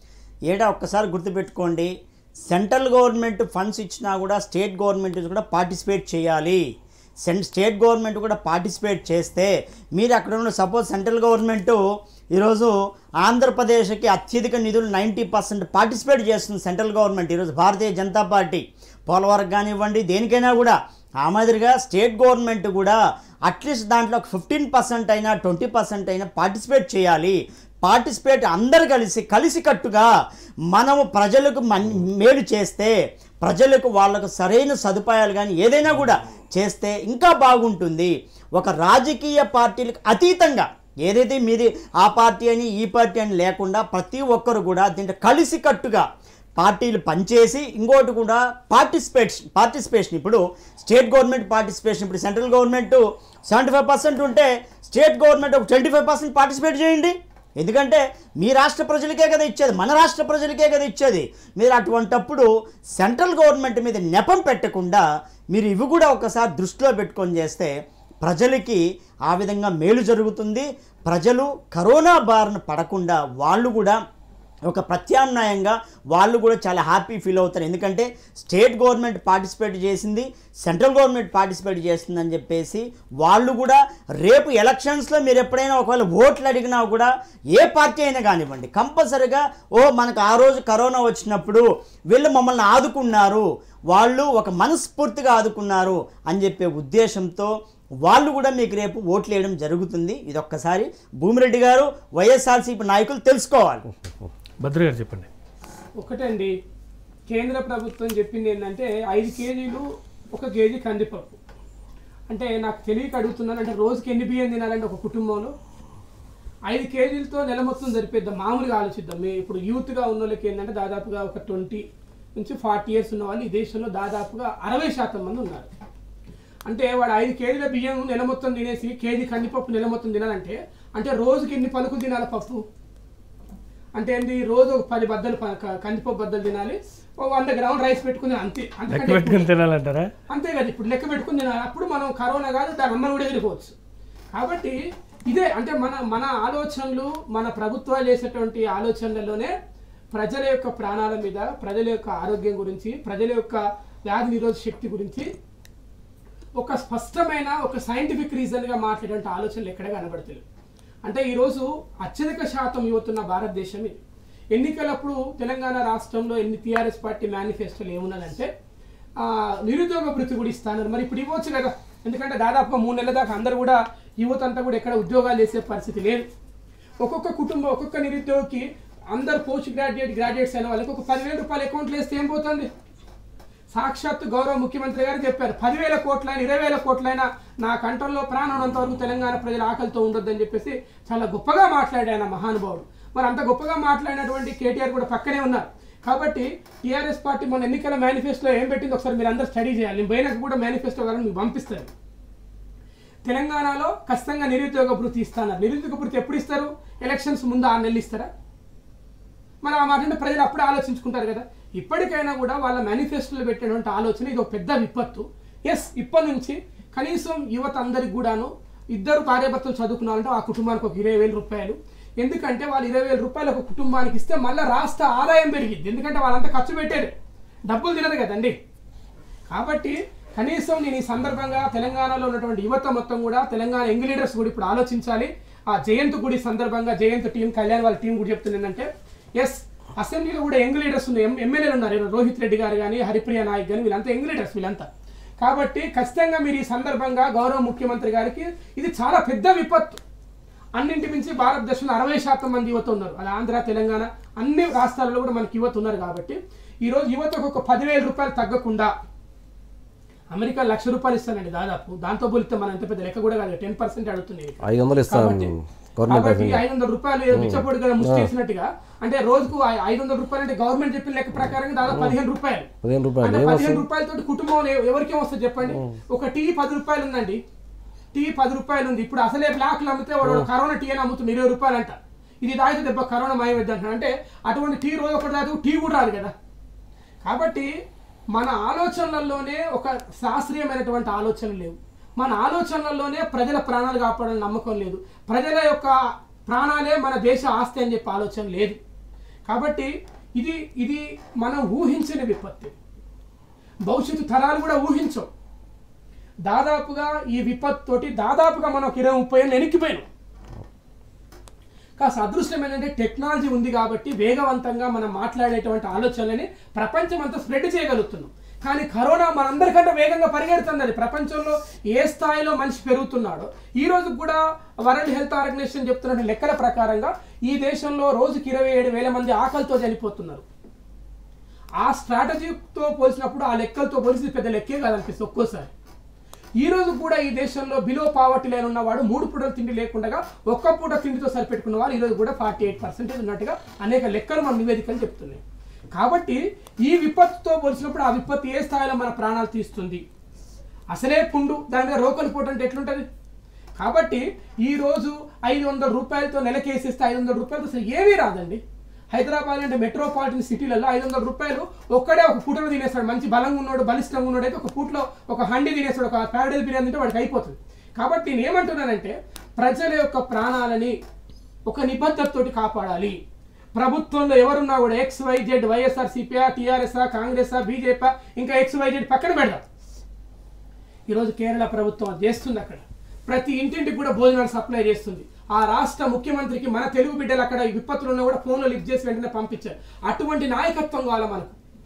ఏడా ఒక్కసారి గుర్తుపెట్టుకోండి సెంట్రల్ గవర్నమెంట్ ఫండ్స్ ఇచ్చినా కూడా స్టేట్ గవర్నమెంట్ కూడా పార్టిసిపేట్ చేయాలి సెన్ స్టేట్ గవర్నమెంట్ కూడా పార్టిసిపేట్ చేస్తే మీరు అక్కడ ఉన్న సపోజ్ సెంట్రల్ గవర్నమెంట్ ఈరోజు ఆంధ్రప్రదేశ్కి అత్యధిక నిధులు నైంటీ పర్సెంట్ పార్టిసిపేట్ చేస్తుంది సెంట్రల్ గవర్నమెంట్ ఈరోజు భారతీయ జనతా పార్టీ పోలవరం కానివ్వండి దేనికైనా కూడా ఆ మాదిరిగా స్టేట్ గవర్నమెంట్ కూడా అట్లీస్ట్ దాంట్లో ఒక ఫిఫ్టీన్ పర్సెంట్ అయినా ట్వంటీ పర్సెంట్ అయినా పార్టిసిపేట్ చేయాలి పార్టిసిపేట్ అందరు కలిసి కలిసికట్టుగా మనము ప్రజలకు మన్ మేలు చేస్తే ప్రజలకు వాళ్ళకు సరైన సదుపాయాలు కానీ ఏదైనా కూడా చేస్తే ఇంకా బాగుంటుంది ఒక రాజకీయ పార్టీలకు అతీతంగా ఏదైతే మీది ఆ పార్టీ అని ఈ పార్టీ అని లేకుండా ప్రతి ఒక్కరు కూడా దీంట్లో కలిసికట్టుగా పార్టీలు పనిచేసి ఇంకోటి కూడా పార్టిసిపేషన్ పార్టిసిపేషన్ ఇప్పుడు స్టేట్ గవర్నమెంట్ పార్టిసిపేషన్ ఇప్పుడు central government seventy five percent ఉంటే స్టేట్ గవర్నమెంట్ ఒక ట్వంటీ ఫైవ్ పర్సెంట్ పార్టిసిపేట్ చేయండి ఎందుకంటే మీ రాష్ట్ర ప్రజలకే కదా ఇచ్చేది మన రాష్ట్ర ప్రజలకే కదా ఇచ్చేది మీరు అటువంటప్పుడు సెంట్రల్ గవర్నమెంట్ మీద నెపం పెట్టకుండా మీరు ఇవి కూడా ఒకసారి దృష్టిలో పెట్టుకొని చేస్తే ప్రజలకి ఆ విధంగా మేలు జరుగుతుంది ప్రజలు కరోనా బారిన పడకుండా వాళ్ళు కూడా ఒక ప్రత్యామ్నాయంగా వాళ్ళు కూడా చాలా హ్యాపీ ఫీల్ అవుతారు ఎందుకంటే స్టేట్ గవర్నమెంట్ పార్టిసిపేట్ చేసింది సెంట్రల్ గవర్నమెంట్ పార్టిసిపేట్ చేస్తుందని చెప్పేసి వాళ్ళు కూడా రేపు ఎలక్షన్స్లో మీరు ఎప్పుడైనా ఒకవేళ ఓట్లు అడిగినా కూడా ఏ పార్టీ అయినా కానివ్వండి కంపల్సరిగా ఓ మనకు ఆ రోజు కరోనా వచ్చినప్పుడు వీళ్ళు మమ్మల్ని ఆదుకున్నారు వాళ్ళు ఒక మనస్ఫూర్తిగా ఆదుకున్నారు అని చెప్పే ఉద్దేశంతో వాళ్ళు కూడా మీకు రేపు ఓట్లు వేయడం జరుగుతుంది ఇది ఒక్కసారి భూమిరెడ్డి గారు వైఎస్ఆర్సీపీ నాయకులు తెలుసుకోవాలి భద్ర గారు చెప్పండి ఒకటండి కేంద్ర ప్రభుత్వం చెప్పింది ఏంటంటే ఐదు కేజీలు ఒక కేజీ కందిపప్పు అంటే నాకు తెలియక అడుగుతున్నాను అంటే రోజుకి ఎన్ని బియ్యం తినాలంటే ఒక కుటుంబంలో ఐదు కేజీలతో నెల మొత్తం సరిపోద్దాం మామూలుగా ఆలోచిద్దాం మీ ఇప్పుడు యూత్గా ఉన్న వాళ్ళకి ఏంటంటే దాదాపుగా ఒక ట్వంటీ నుంచి ఫార్టీ ఇయర్స్ ఉన్న వాళ్ళు ఈ దేశంలో దాదాపుగా అరవై శాతం మంది ఉన్నారు అంటే వాడు ఐదు కేజీల బియ్యం నెల మొత్తం తినేసి కేజీ కందిపప్పు నెల మొత్తం తినాలంటే అంటే రోజుకి ఎన్ని పలుకులు తినాలి పప్పు అంటే ఏంటి రోజు ఒక పది బద్దలు ప- క- కందిపప్పు బద్దలు తినాలి ఓ వంద గ్రాముల రైస్ పెట్టుకుని అంతే లెక్క అంతకంటే ఎక్కువ పెట్టుకుని తినాలంటారా అంతే కదా ఇప్పుడు లెక్క పెట్టుకుని తినాలి అప్పుడు మనం కరోనా కాదు దాని అమ్మని కూడా ఎదుర్కోవచ్చు కాబట్టి ఇదే అంటే మన మన ఆలోచనలు మన ప్రభుత్వాలు చేసేటువంటి ఆలోచనలలోనే ప్రజల యొక్క ప్రాణాల మీద ప్రజల యొక్క ఆరోగ్యం గురించి ప్రజల యొక్క వ్యాధి నిరోధక శక్తి గురించి ఒక స్పష్టమైన ఒక సైంటిఫిక్ రీజన్గా మాట్లాడే ఆలోచనలు ఎక్కడ కనబడతలేవు అంటే ఈరోజు అత్యధిక శాతం యువతున్న భారతదేశం ఇది ఎన్నికలప్పుడు తెలంగాణ రాష్ట్రంలో ఎన్ని టీఆర్ఎస్ పార్టీ మేనిఫెస్టోలు ఏమున్నదంటే ఆ, నిరుద్యోగ వృత్తి కూడా ఇస్తాను మరి ఇప్పుడు ఇవ్వచ్చు కదా ఎందుకంటే దాదాపు మూడు నెలల దాకా అందరూ కూడా యువత అంతా కూడా ఎక్కడ ఉద్యోగాలు చేసే పరిస్థితి లేదు ఒక్కొక్క కుటుంబం ఒక్కొక్క నిరుద్యోగికి అందరు పోస్ట్ గ్రాడ్యుయేట్ గ్రాడ్యుయేట్స్ అయిన వాళ్ళకి ఒక పదివేల రూపాయలు అకౌంట్లో వేస్తే ఏం పోతుంది సాక్షాత్ గౌరవ ముఖ్యమంత్రి గారు చెప్పారు పదివేల కోట్లైన ఇరవై వేల కోట్లైన నా కంఠంలో ప్రాణం ఉన్నంత వరకు తెలంగాణ ప్రజల ఆకలితో ఉండొద్దని చెప్పేసి చాలా గొప్పగా మాట్లాడాడు మహానుభావుడు మరి అంత గొప్పగా మాట్లాడినటువంటి కేటీఆర్ కూడా పక్కనే ఉన్నారు కాబట్టి టీఆర్ఎస్ పార్టీ మొన్న ఎన్నికల మేనిఫెస్టోలో ఏం పెట్టింది ఒకసారి మీరు అందరూ స్టడీ చేయాలి నేను పోయినాక కూడా మేనిఫెస్టో గారిని మీకు పంపిస్తాను తెలంగాణలో ఖచ్చితంగా నిరుద్యోగ భృతి ఇస్తాను నిరుద్యోగ భృతి ఎప్పుడు ఇస్తారు ఎలక్షన్స్ ముందు ఆరు నెలలు ఇస్తారా మరి ఆ మాట అంటే ప్రజలు అప్పుడే ఆలోచించుకుంటారు కదా ఇప్పటికైనా కూడా వాళ్ళ మేనిఫెస్టోలో పెట్టినటువంటి ఆలోచన ఇది ఒక పెద్ద విపత్తు ఎస్ ఇప్పటి నుంచి కనీసం యువత అందరికి కూడాను ఇద్దరు భార్యాభర్తలు చదువుకున్నారంటే ఆ కుటుంబానికి ఒక ఇరవై వేల రూపాయలు ఎందుకంటే వాళ్ళు ఇరవై వేల రూపాయలు ఒక కుటుంబానికి ఇస్తే మళ్ళీ రాష్ట్ర ఆదాయం పెరిగిద్ది ఎందుకంటే వాళ్ళంతా ఖర్చు పెట్టారు డబ్బులు తినరు కదండి కాబట్టి కనీసం నేను ఈ సందర్భంగా తెలంగాణలో ఉన్నటువంటి యువత మొత్తం కూడా తెలంగాణ యంగ్ లీడర్స్ కూడా ఇప్పుడు ఆలోచించాలి ఆ జయంత్ గుడి సందర్భంగా జయంత్ టీం కళ్యాణ్ వాళ్ళ టీం కూడా చెప్తుంది ఏంటంటే ఎస్ అసెంబ్లీలో కూడా యంగ్ లీడర్స్ ఉన్నాయి ఎం- ఎమ్మెల్యేలు ఉన్నారు ఈరోజు రోహిత్ రెడ్డి గారు కానీ హరిప్రియ నాయక్ కానీ వీళ్ళంతా యంగ్ లీడర్స్ వీళ్ళంతా కాబట్టి ఖచ్చితంగా మీరు ఈ సందర్భంగా గౌరవ ముఖ్యమంత్రి గారికి ఇది చాలా పెద్ద విపత్తు అన్నింటి మించి భారతదేశంలో అరవై శాతం మంది యువత ఉన్నారు అది ఆంధ్ర తెలంగాణ అన్ని రాష్ట్రాల్లో కూడా మనకి యువత ఉన్నారు కాబట్టి ఈరోజు యువతకు ఒక పదివేల రూపాయలు తగ్గకుండా అమెరికా లక్ష రూపాయలు ఇస్తానండి దాదాపు దాంతో పోలిస్తే మన ఎంత పెద్ద లెక్క కూడా కాదు టెన్ పర్సెంట్ అడుగుతుంది ఐదు వందలు ఇస్తాం కాబట్టి గవర్నమెంట్ ఆఫ్ కాబట్టి ఇండియా ఐదు వందల రూపాయలు ఏదో మిచ్చపొడి కదా ముష్టేసినట్టుగా అంటే రోజుకు ఐ- ఐదు వందల రూపాయలు అంటే గవర్నమెంట్ చెప్పిన లెక్క ప్రకారంగా దాదాపు పదిహేను రూపాయలు పదిహేను రూపాయలు అంటే ఏం పదిహేను వస్తుంది రూపాయలతో కుటుంబం ఎ- ఎవరికి వస్తుంది చెప్పండి ఒక టీ పది రూపాయలు ఉందండి టీ పది రూపాయలు ఉంది ఇప్పుడు అసలే బ్లాక్లు అమ్మితే వాడు కరోనా టీ అని అమ్ముతుంది ఇరవై రూపాయలు అంట ఇది తాగితే దెబ్బ కరోనా మాయవద్దు అంటారు అంటే అటువంటి టీ రోజు ఒకటి తాగితే టీ కూడా రాదు కదా కాబట్టి మన ఆలోచనలలోనే ఒక శాస్త్రీయమైనటువంటి ఆలోచనలు లేవు మన ఆలోచనలలోనే ప్రజల ప్రాణాలు కాపాడాలని నమ్మకం లేదు ప్రజల యొక్క ప్రాణాలే మన దేశ ఆస్తి అని చెప్పి ఆలోచన లేదు కాబట్టి ఇది ఇది మనం ఊహించిన విపత్తి భవిష్యత్తు తరాలు కూడా ఊహించవు దాదాపుగా ఈ విపత్తు తోటి దాదాపుగా మనం ఒక ఇరవై ముప్పై ఏళ్ళు వెనక్కిపోయాం కాస్త అదృష్టం ఏంటంటే టెక్నాలజీ ఉంది కాబట్టి వేగవంతంగా మనం మాట్లాడేటువంటి ఆలోచనలని ప్రపంచం అంతా స్ప్రెడ్ చేయగలుగుతున్నాం కానీ కరోనా మనందరికంటే వేగంగా పరిగెడుతున్నది ప్రపంచంలో ఏ స్థాయిలో మనిషి పెరుగుతున్నాడో ఈ రోజు కూడా వరల్డ్ హెల్త్ ఆర్గనైజేషన్ చెప్తున్న లెక్కల ప్రకారంగా ఈ దేశంలో రోజుకి ఇరవై ఏడు వేల మంది ఆకలితో చనిపోతున్నారు ఆ స్ట్రాటజీతో పోల్చినప్పుడు ఆ లెక్కలతో పోలిసి పెద్ద లెక్కే కాదనిపిస్తుంది ఒక్కోసారి ఈ రోజు కూడా ఈ దేశంలో బిలో పావర్టీ లైన్ ఉన్నవాడు మూడు పూటల తిండి లేకుండా ఒక్క పూట తిండితో సరిపెట్టుకున్న వాళ్ళు ఈ రోజు కూడా ఫార్టీ ఎయిట్ పర్సెంటేజ్ ఉన్నట్టుగా అనేక లెక్కలు మన నివేదికలు చెప్తున్నాయి కాబట్టి ఈ విపత్తుతో పోల్చినప్పుడు ఆ విపత్తు ఏ స్థాయిలో మన ప్రాణాలు తీస్తుంది అసలే పుండు దాని మీద రోకలు పోటు అంటే ఎట్లుంటుంది కాబట్టి ఈ రోజు ఐదు వందల రూపాయలతో నెలకేసేస్తే ఐదు వందల రూపాయలతో అసలు ఏమీ రాదండి హైదరాబాద్ అంటే మెట్రోపాలిటన్ సిటీలలో ఐదు వందల రూపాయలు ఒక్కడే ఒక పూటలో తినేస్తాడు మంచి బలంగా ఉన్నాడు బలిష్టంగా ఉన్నాడు అయితే ఒక పూటలో ఒక హండి తినేస్తాడు ఒక ప్యారడైల్ బిర్యానీ తింటే వాడికి అయిపోతుంది కాబట్టి నేను ఏమంటున్నానంటే ప్రజల యొక్క ప్రాణాలని ఒక నిబద్ధతతోటి కాపాడాలి ప్రభుత్వంలో ఎవరున్నా కూడా X Y Z YSR CPR TRS Congress BJP ఇంకా ఎక్స్ వైజెడ్ పక్కన పెడదాం ఈరోజు కేరళ ప్రభుత్వం అది చేస్తుంది అక్కడ ప్రతి ఇంటింటికి కూడా భోజనాలు సప్లై చేస్తుంది ఆ రాష్ట్ర ముఖ్యమంత్రికి మన తెలుగు బిడ్డలు అక్కడ ఈ విపత్తులు ఉన్నా కూడా ఫోన్లో లిఫ్ట్ చేసి వెంటనే పంపించారు అటువంటి నాయకత్వం కావాలి మనకు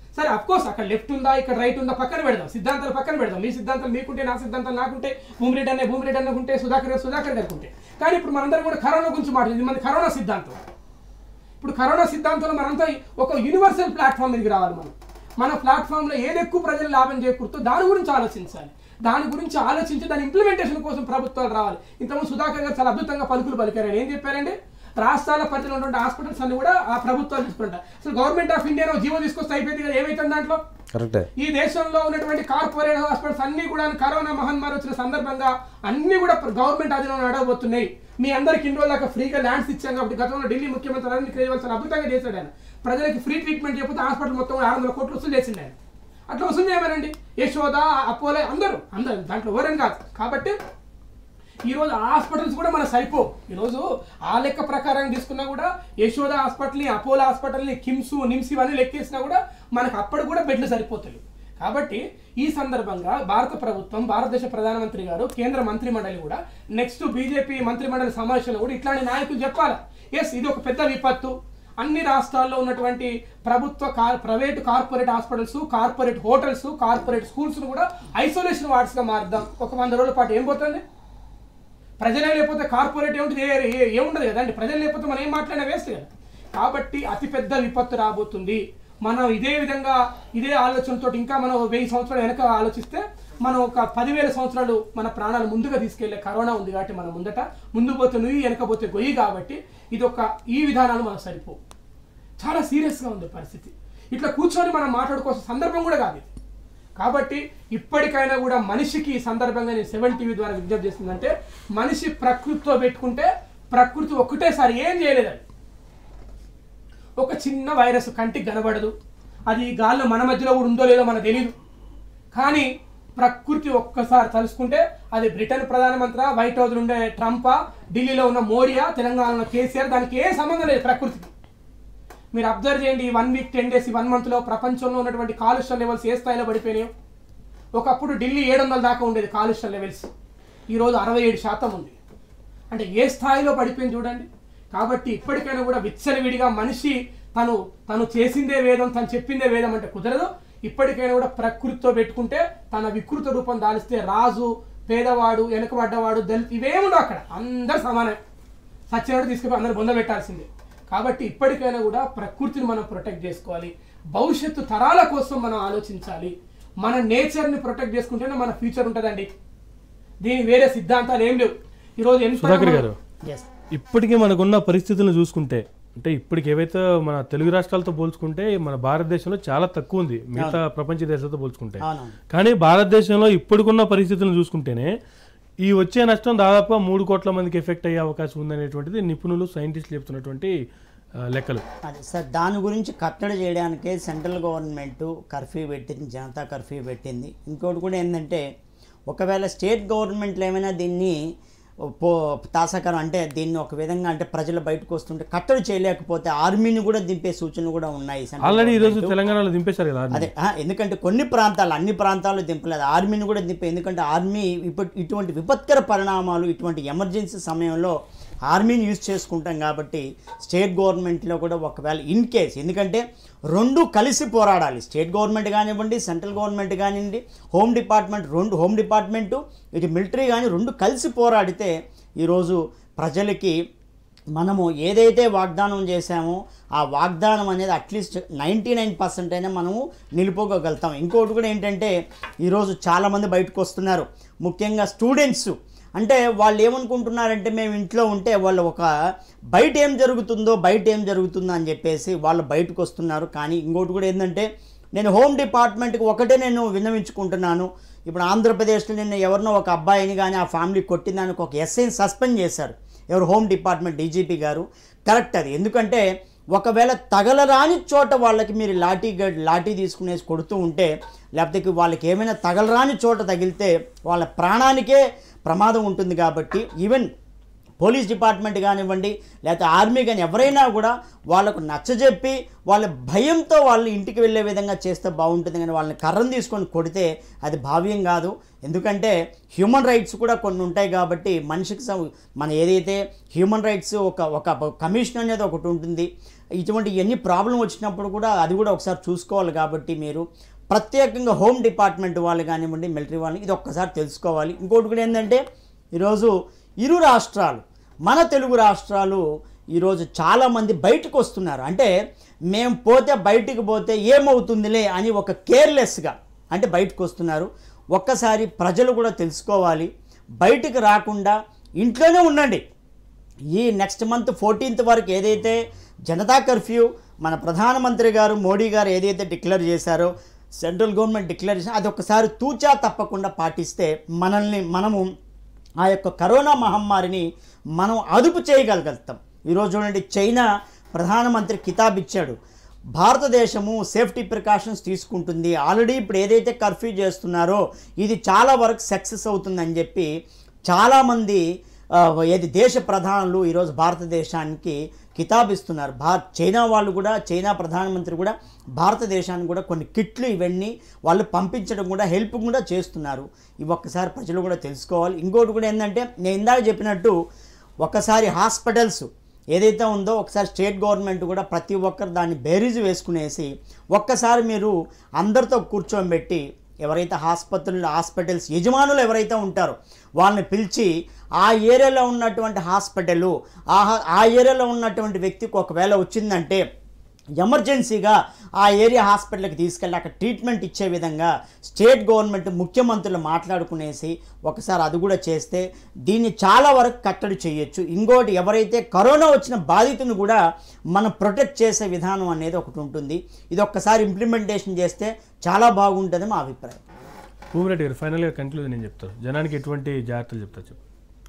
సరే అఫ్ కోర్స్ అక్కడ లెఫ్ట్ ఉందా ఇక్కడ రైట్ ఉందా పక్కన పెడదాం సిద్ధాంతాలు పక్కన పెడదాం మీ సిద్ధాంతాలు మీకుంటే నా సిద్ధాంతాలు నాకుంటే భూమిరెడ్డి అనే భూమిరెడ్డి అన్నకుంటే సుధాకర్ గారు సుధాకర్ గారికి ఉంటే కానీ ఇప్పుడు మనందరం కూడా కరోనా గురించి మాట్లాడింది మన కరోనా సిద్ధాంతం ఇప్పుడు కరోనా సిద్ధాంతంలో మనంతా ఒక యూనివర్సల్ ప్లాట్ఫామ్ మీదకి రావాలి మనం మన ప్లాట్ఫామ్లో ఏది ఎక్కువ ప్రజలు లాభం చేకూరుతో దాని గురించి ఆలోచించాలి దాని గురించి ఆలోచించి దాని ఇంప్లిమెంటేషన్ కోసం ప్రభుత్వాలు రావాలి ఇంతకుముందు సుధాకర్ గారు చాలా అద్భుతంగా పలుకులు పలికారు ఆయన ఏం చెప్పారండి రాష్ట్రాల పరిధిలో ఉన్నటువంటి హాస్పిటల్స్ అన్ని కూడా ఆ ప్రభుత్వాలు తీసుకుంటారు అసలు గవర్నమెంట్ ఆఫ్ ఇండియా జీవో తీసుకొస్తే అయిపోయింది కదా ఏమైతుంది దాంట్లో కరెక్టే ఈ దేశంలో ఉన్నటువంటి కార్పొరేట్ హాస్పిటల్స్ అన్ని కూడా కరోనా మహమ్మారి వచ్చిన సందర్భంగా అన్ని కూడా గవర్నమెంట్ అధీనంలో నడవబోతున్నాయి మీ అందరికి ఇన్ని రోజులు దాకా ఫ్రీగా ల్యాండ్స్ ఇచ్చాం కాబట్టి గతంలో ఢిల్లీ ముఖ్యమంత్రి అరవింద్ కేజ్రీవాల్ చాలా అద్భుతంగా చేశాడు ఆయన ప్రజలకి ఫ్రీ ట్రీట్మెంట్ చెప్పితే హాస్పిటల్ మొత్తం ఆరు వందల కోట్లు వసూలు చేసిండు ఆయన అట్లా వసూలు చేయమనండి యశోద అపోలో అందరూ అందరూ దాంట్లో ఎవరని కాదు కాబట్టి ఈరోజు ఆ హాస్పిటల్స్ కూడా మన సరిపో ఈరోజు ఆ లెక్క ప్రకారం తీసుకున్నా కూడా యశోద హాస్పిటల్ని అపోలో హాస్పిటల్ని కిమ్స్ నిమ్స్ ఇవన్నీ లెక్కేసినా కూడా మనకు అప్పుడు కూడా బెడ్లు సరిపోతాయి కాబట్టి ఈ సందర్భంగా భారత ప్రభుత్వం భారతదేశ ప్రధానమంత్రి గారు కేంద్ర మంత్రి మండలి కూడా నెక్స్ట్ బీజేపీ మంత్రి మండలి సమావేశంలో కూడా ఇట్లాంటి నాయకులు చెప్పాలి ఎస్ ఇది ఒక పెద్ద విపత్తు అన్ని రాష్ట్రాల్లో ఉన్నటువంటి ప్రభుత్వ కార్ private corporate hospitals corporate hotels corporate schools కూడా ఐసోలేషన్ వార్డ్స్గా మారుద్దాం ఒక వంద రోజుల పాటు ఏం పోతుంది ప్రజలే లేకపోతే కార్పొరేట్ ఏముంటుంది ఏ- ఏ- ఏముండదు కదండి ప్రజలు లేకపోతే మనం ఏం మాట్లాడినా వేస్ట్ కదా కాబట్టి అతిపెద్ద విపత్తు రాబోతుంది మనం ఇదే విధంగా ఇదే ఆలోచనతో ఇంకా మనం ఓ వెయ్యి సంవత్సరాలు వెనక ఆలోచిస్తే మనం ఒక పదివేల సంవత్సరాలు మన ప్రాణాలు ముందుగా తీసుకెళ్లే కరోనా ఉంది కాబట్టి మన ముందట ముందు పోతే నుయ్యి వెనక పోతే గొయ్యి కాబట్టి ఇది ఒక ఈ విధానాలు మనకు సరిపో చాలా సీరియస్గా ఉంది పరిస్థితి ఇట్లా కూర్చొని మనం మాట్లాడుకోవాల్సిన సందర్భం కూడా కాదు ఇది కాబట్టి ఇప్పటికైనా కూడా మనిషికి ఈ సందర్భంగా నేను సెవెన్ టీవీ ద్వారా విజ్ఞప్తి చేస్తుందంటే మనిషి ప్రకృతితో పెట్టుకుంటే ప్రకృతి ఒక్కటేసారి ఏం చేయలేదండి ఒక చిన్న వైరస్ కంటికి కనబడదు అది గాల్లో మన మధ్యలో కూడా ఉందో లేదో మనకు తెలియదు కానీ ప్రకృతి ఒక్కసారి తలుసుకుంటే అది బ్రిటన్ ప్రధానమంత్రి వైట్ హౌస్ ఉండే ట్రంపా ఢిల్లీలో ఉన్న మోడీయా తెలంగాణలో ఉన్న కేసీఆర్ దానికి ఏ సంబంధం లేదు ప్రకృతికి మీరు అబ్జర్వ్ చేయండి ఈ వన్ వీక్ టెన్ డేస్ ఈ వన్ మంత్లో ప్రపంచంలో ఉన్నటువంటి కాలుష్య లెవెల్స్ ఏ స్థాయిలో పడిపోయినాయో ఒకప్పుడు ఢిల్లీ ఏడు వందల దాకా ఉండేది కాలుష్య లెవెల్స్ ఈరోజు అరవై ఏడు శాతం ఉంది అంటే ఏ స్థాయిలో పడిపోయింది చూడండి కాబట్టి ఇప్పటికైనా కూడా విచ్చలవిడిగా మనిషి తను తను చేసిందే వేదం తను చెప్పిందే వేదం అంటే కుదరదు ఇప్పటికైనా కూడా ప్రకృతితో పెట్టుకుంటే తన వికృత రూపం దాలిస్తే రాజు పేదవాడు వెనకబడ్డవాడు దళిత్ ఇవేముండవు అక్కడ అందరు సమానం సచ్చినట్టు తీసుకుపోయి అందరు బొంద పెట్టాల్సిందే కాబట్టి ఇప్పటికైనా కూడా ప్రకృతిని మనం ప్రొటెక్ట్ చేసుకోవాలి భవిష్యత్తు తరాల కోసం మనం ఆలోచించాలి మన నేచర్ని ప్రొటెక్ట్ చేసుకుంటేనే మన ఫ్యూచర్ ఉంటుందండి దీని వేరే సిద్ధాంతాలు ఏం లేవు ఈరోజు ఎంత సుధాకర్ గారు ఎస్ ఇప్పటికీ మనకున్న పరిస్థితులను చూసుకుంటే అంటే ఇప్పటికి ఏవైతే మన తెలుగు రాష్ట్రాలతో పోల్చుకుంటే మన భారతదేశంలో చాలా తక్కువ ఉంది మిగతా ప్రపంచ దేశాలతో పోల్చుకుంటే అవునవును కానీ భారతదేశంలో ఇప్పటికున్న పరిస్థితులను చూసుకుంటేనే ఈ వచ్చే నష్టం దాదాపుగా మూడు కోట్ల మందికి ఎఫెక్ట్ అయ్యే అవకాశం ఉందనేటువంటిది నిపుణులు సైంటిస్టులు చెప్తున్నటువంటి ఆ, లెక్కలు అదే సార్ దాని గురించి కట్టడి చేయడానికే సెంట్రల్ గవర్నమెంట్ కర్ఫ్యూ పెట్టింది జనతా కర్ఫ్యూ పెట్టింది ఇంకోటి కూడా ఏంటంటే ఒకవేళ స్టేట్ గవర్నమెంట్లు ఏమైనా దీన్ని పో తాసాకరం అంటే దీన్ని ఒక విధంగా అంటే ప్రజలు బయటకు వస్తుంటే కట్టడి చేయలేకపోతే ఆర్మీని కూడా దింపే సూచనలు కూడా ఉన్నాయి సెంట్రల్ ఆల్రెడీ ఈరోజు గవర్నమెంట్. తెలంగాణలో దింపేశారు కదా ఆర్మీ. అదే ఆ, ఎందుకంటే కొన్ని ప్రాంతాలు అన్ని ప్రాంతాలు దింపలేదు ఆర్మీని కూడా దింపే ఎందుకంటే ఆర్మీ ఇప్పటి ఇటువంటి విపత్కర పరిణామాలు ఇటువంటి ఎమర్జెన్సీ సమయంలో ఆర్మీని యూజ్ చేసుకుంటాం కాబట్టి స్టేట్ గవర్నమెంట్లో కూడా ఒకవేళ ఇన్ కేస్ ఎందుకంటే రెండు కలిసి పోరాడాలి స్టేట్ గవర్నమెంట్ కానివ్వండి సెంట్రల్ గవర్నమెంట్ కానివ్వండి హోమ్ డిపార్ట్మెంట్ రెండు హోమ్ డిపార్ట్మెంటు ఇటు మిలిటరీ కానీ రెండు కలిసి పోరాడితే ఈరోజు ప్రజలకి మనము ఏదైతే వాగ్దానం చేశామో ఆ వాగ్దానం అనేది అట్లీస్ట్ నైంటీ నైన్ పర్సెంట్ అయినా మనము నిలుపుకోగలుగుతాం ఇంకోటి కూడా ఏంటంటే ఈరోజు చాలామంది బయటకు వస్తున్నారు ముఖ్యంగా స్టూడెంట్స్ అంటే వాళ్ళు ఏమనుకుంటున్నారంటే మేము ఇంట్లో ఉంటే వాళ్ళు ఒక బయట ఏం జరుగుతుందో బయట ఏం జరుగుతుందో అని చెప్పేసి వాళ్ళు బయటకు వస్తున్నారు కానీ ఇంకోటి కూడా ఏంటంటే నేను హోమ్ డిపార్ట్మెంట్కి ఒకటే నేను విన్నవించుకుంటున్నాను ఇప్పుడు ఆంధ్రప్రదేశ్లో నిన్న ఎవరినో ఒక అబ్బాయిని కానీ ఆ ఫ్యామిలీ కొట్టిన దానికి ఒక ఎస్ఐని సస్పెండ్ చేశారు ఎవరు హోమ్ డిపార్ట్మెంట్ డీజీపీ గారు కరెక్ట్ అది ఎందుకంటే ఒకవేళ తగలరాని చోట వాళ్ళకి మీరు లాఠీ గడ్ లాఠీ తీసుకునేసి కొడుతూ ఉంటే లేకపోతే వాళ్ళకి ఏమైనా తగలరాని చోట తగిలితే వాళ్ళ ప్రాణానికే ప్రమాదం ఉంటుంది కాబట్టి ఈవెన్ పోలీస్ డిపార్ట్మెంట్ కానివ్వండి లేకపోతే ఆర్మీ కానీ ఎవరైనా కూడా వాళ్ళకు నచ్చజెప్పి వాళ్ళ భయంతో వాళ్ళు ఇంటికి వెళ్ళే విధంగా చేస్తే బాగుంటుంది కానీ వాళ్ళని కర్రను తీసుకొని కొడితే అది భావ్యం కాదు ఎందుకంటే హ్యూమన్ రైట్స్ కూడా కొన్ని ఉంటాయి కాబట్టి మనిషికి సం- మన ఏదైతే హ్యూమన్ రైట్స్ ఒక ఒక కమిషన్ అనేది ఒకటి ఉంటుంది ఇటువంటి ఎన్ని ప్రాబ్లం వచ్చినప్పుడు కూడా అది కూడా ఒకసారి చూసుకోవాలి కాబట్టి మీరు ప్రత్యేకంగా హోమ్ డిపార్ట్మెంట్ వాళ్ళు కానివ్వండి మిలిటరీ వాళ్ళని ఇది ఒక్కసారి తెలుసుకోవాలి ఇంకోటి కూడా ఏంటంటే ఈరోజు ఇరు రాష్ట్రాలు మన తెలుగు రాష్ట్రాలు ఈరోజు చాలామంది బయటకు వస్తున్నారు అంటే మేము పోతే బయటికి పోతే ఏమవుతుందిలే అని ఒక కేర్లెస్గా అంటే బయటకు వస్తున్నారు ఒక్కసారి ప్రజలు కూడా తెలుసుకోవాలి బయటికి రాకుండా ఇంట్లోనే ఉండండి ఈ నెక్స్ట్ మంత్ ఫోర్టీన్త్ వరకు ఏదైతే జనతా కర్ఫ్యూ మన ప్రధానమంత్రి గారు మోడీ గారు ఏదైతే డిక్లేర్ చేశారో సెంట్రల్ గవర్నమెంట్ డిక్లేర్ చేసిన అది ఒకసారి తూచా తప్పకుండా పాటిస్తే మనల్ని మనము ఆ యొక్క కరోనా మహమ్మారిని మనం అదుపు చేయగలుగుతాం ఈరోజు చూడండి చైనా ప్రధానమంత్రి కితాబ్ ఇచ్చాడు భారతదేశము సేఫ్టీ ప్రికాషన్స్ తీసుకుంటుంది ఆల్రెడీ ఇప్పుడు ఏదైతే కర్ఫ్యూ చేస్తున్నారో ఇది చాలా వరకు సక్సెస్ అవుతుందని చెప్పి చాలామంది ఆ, ఏది దేశ ప్రధానులు ఈరోజు భారతదేశానికి కితాబ్ ఇస్తున్నారు భారత్ చైనా వాళ్ళు కూడా చైనా ప్రధానమంత్రి కూడా భారతదేశానికి కూడా కొన్ని కిట్లు ఇవన్నీ వాళ్ళు పంపించడం కూడా హెల్ప్ కూడా చేస్తున్నారు ఇవి ఒక్కసారి ప్రజలు కూడా తెలుసుకోవాలి ఇంకోటి కూడా ఏంటంటే నేను ఇందాక చెప్పినట్టు ఒకసారి హాస్పిటల్స్ ఏదైతే ఉందో ఒకసారి స్టేట్ గవర్నమెంట్ కూడా ప్రతి ఒక్కరు దాన్ని బేరీజ్ వేసుకునేసి ఒక్కసారి మీరు అందరితో కూర్చోబెట్టి ఎవరైతే ఆసుపత్రులు హాస్పిటల్స్ యజమానులు ఎవరైతే ఉంటారో వాళ్ళని పిలిచి ఆ ఏరియాలో ఉన్నటువంటి హాస్పిటల్ ఆ హా- ఆ ఏరియాలో ఉన్నటువంటి వ్యక్తికి ఒకవేళ వచ్చిందంటే ఎమర్జెన్సీగా ఆ ఏరియా హాస్పిటల్కి తీసుకెళ్ళి అక్కడ ట్రీట్మెంట్ ఇచ్చే విధంగా స్టేట్ గవర్నమెంట్ ముఖ్యమంత్రులు మాట్లాడుకునేసి ఒకసారి అది కూడా చేస్తే దీన్ని చాలా వరకు కట్టడి చేయొచ్చు ఇంకోటి ఎవరైతే కరోనా వచ్చిన బాధితుని కూడా మనం ప్రొటెక్ట్ చేసే విధానం అనేది ఒకటి ఉంటుంది ఇది ఒక్కసారి ఇంప్లిమెంటేషన్ చేస్తే చాలా బాగుంటుంది మా అభిప్రాయం భూమిరెడ్డి గారు ఫైనల్గా కంక్లూజన్ నేను చెప్తాను జనానికి ఎటువంటి జాగ్రత్తలు చెప్తారు చెప్పు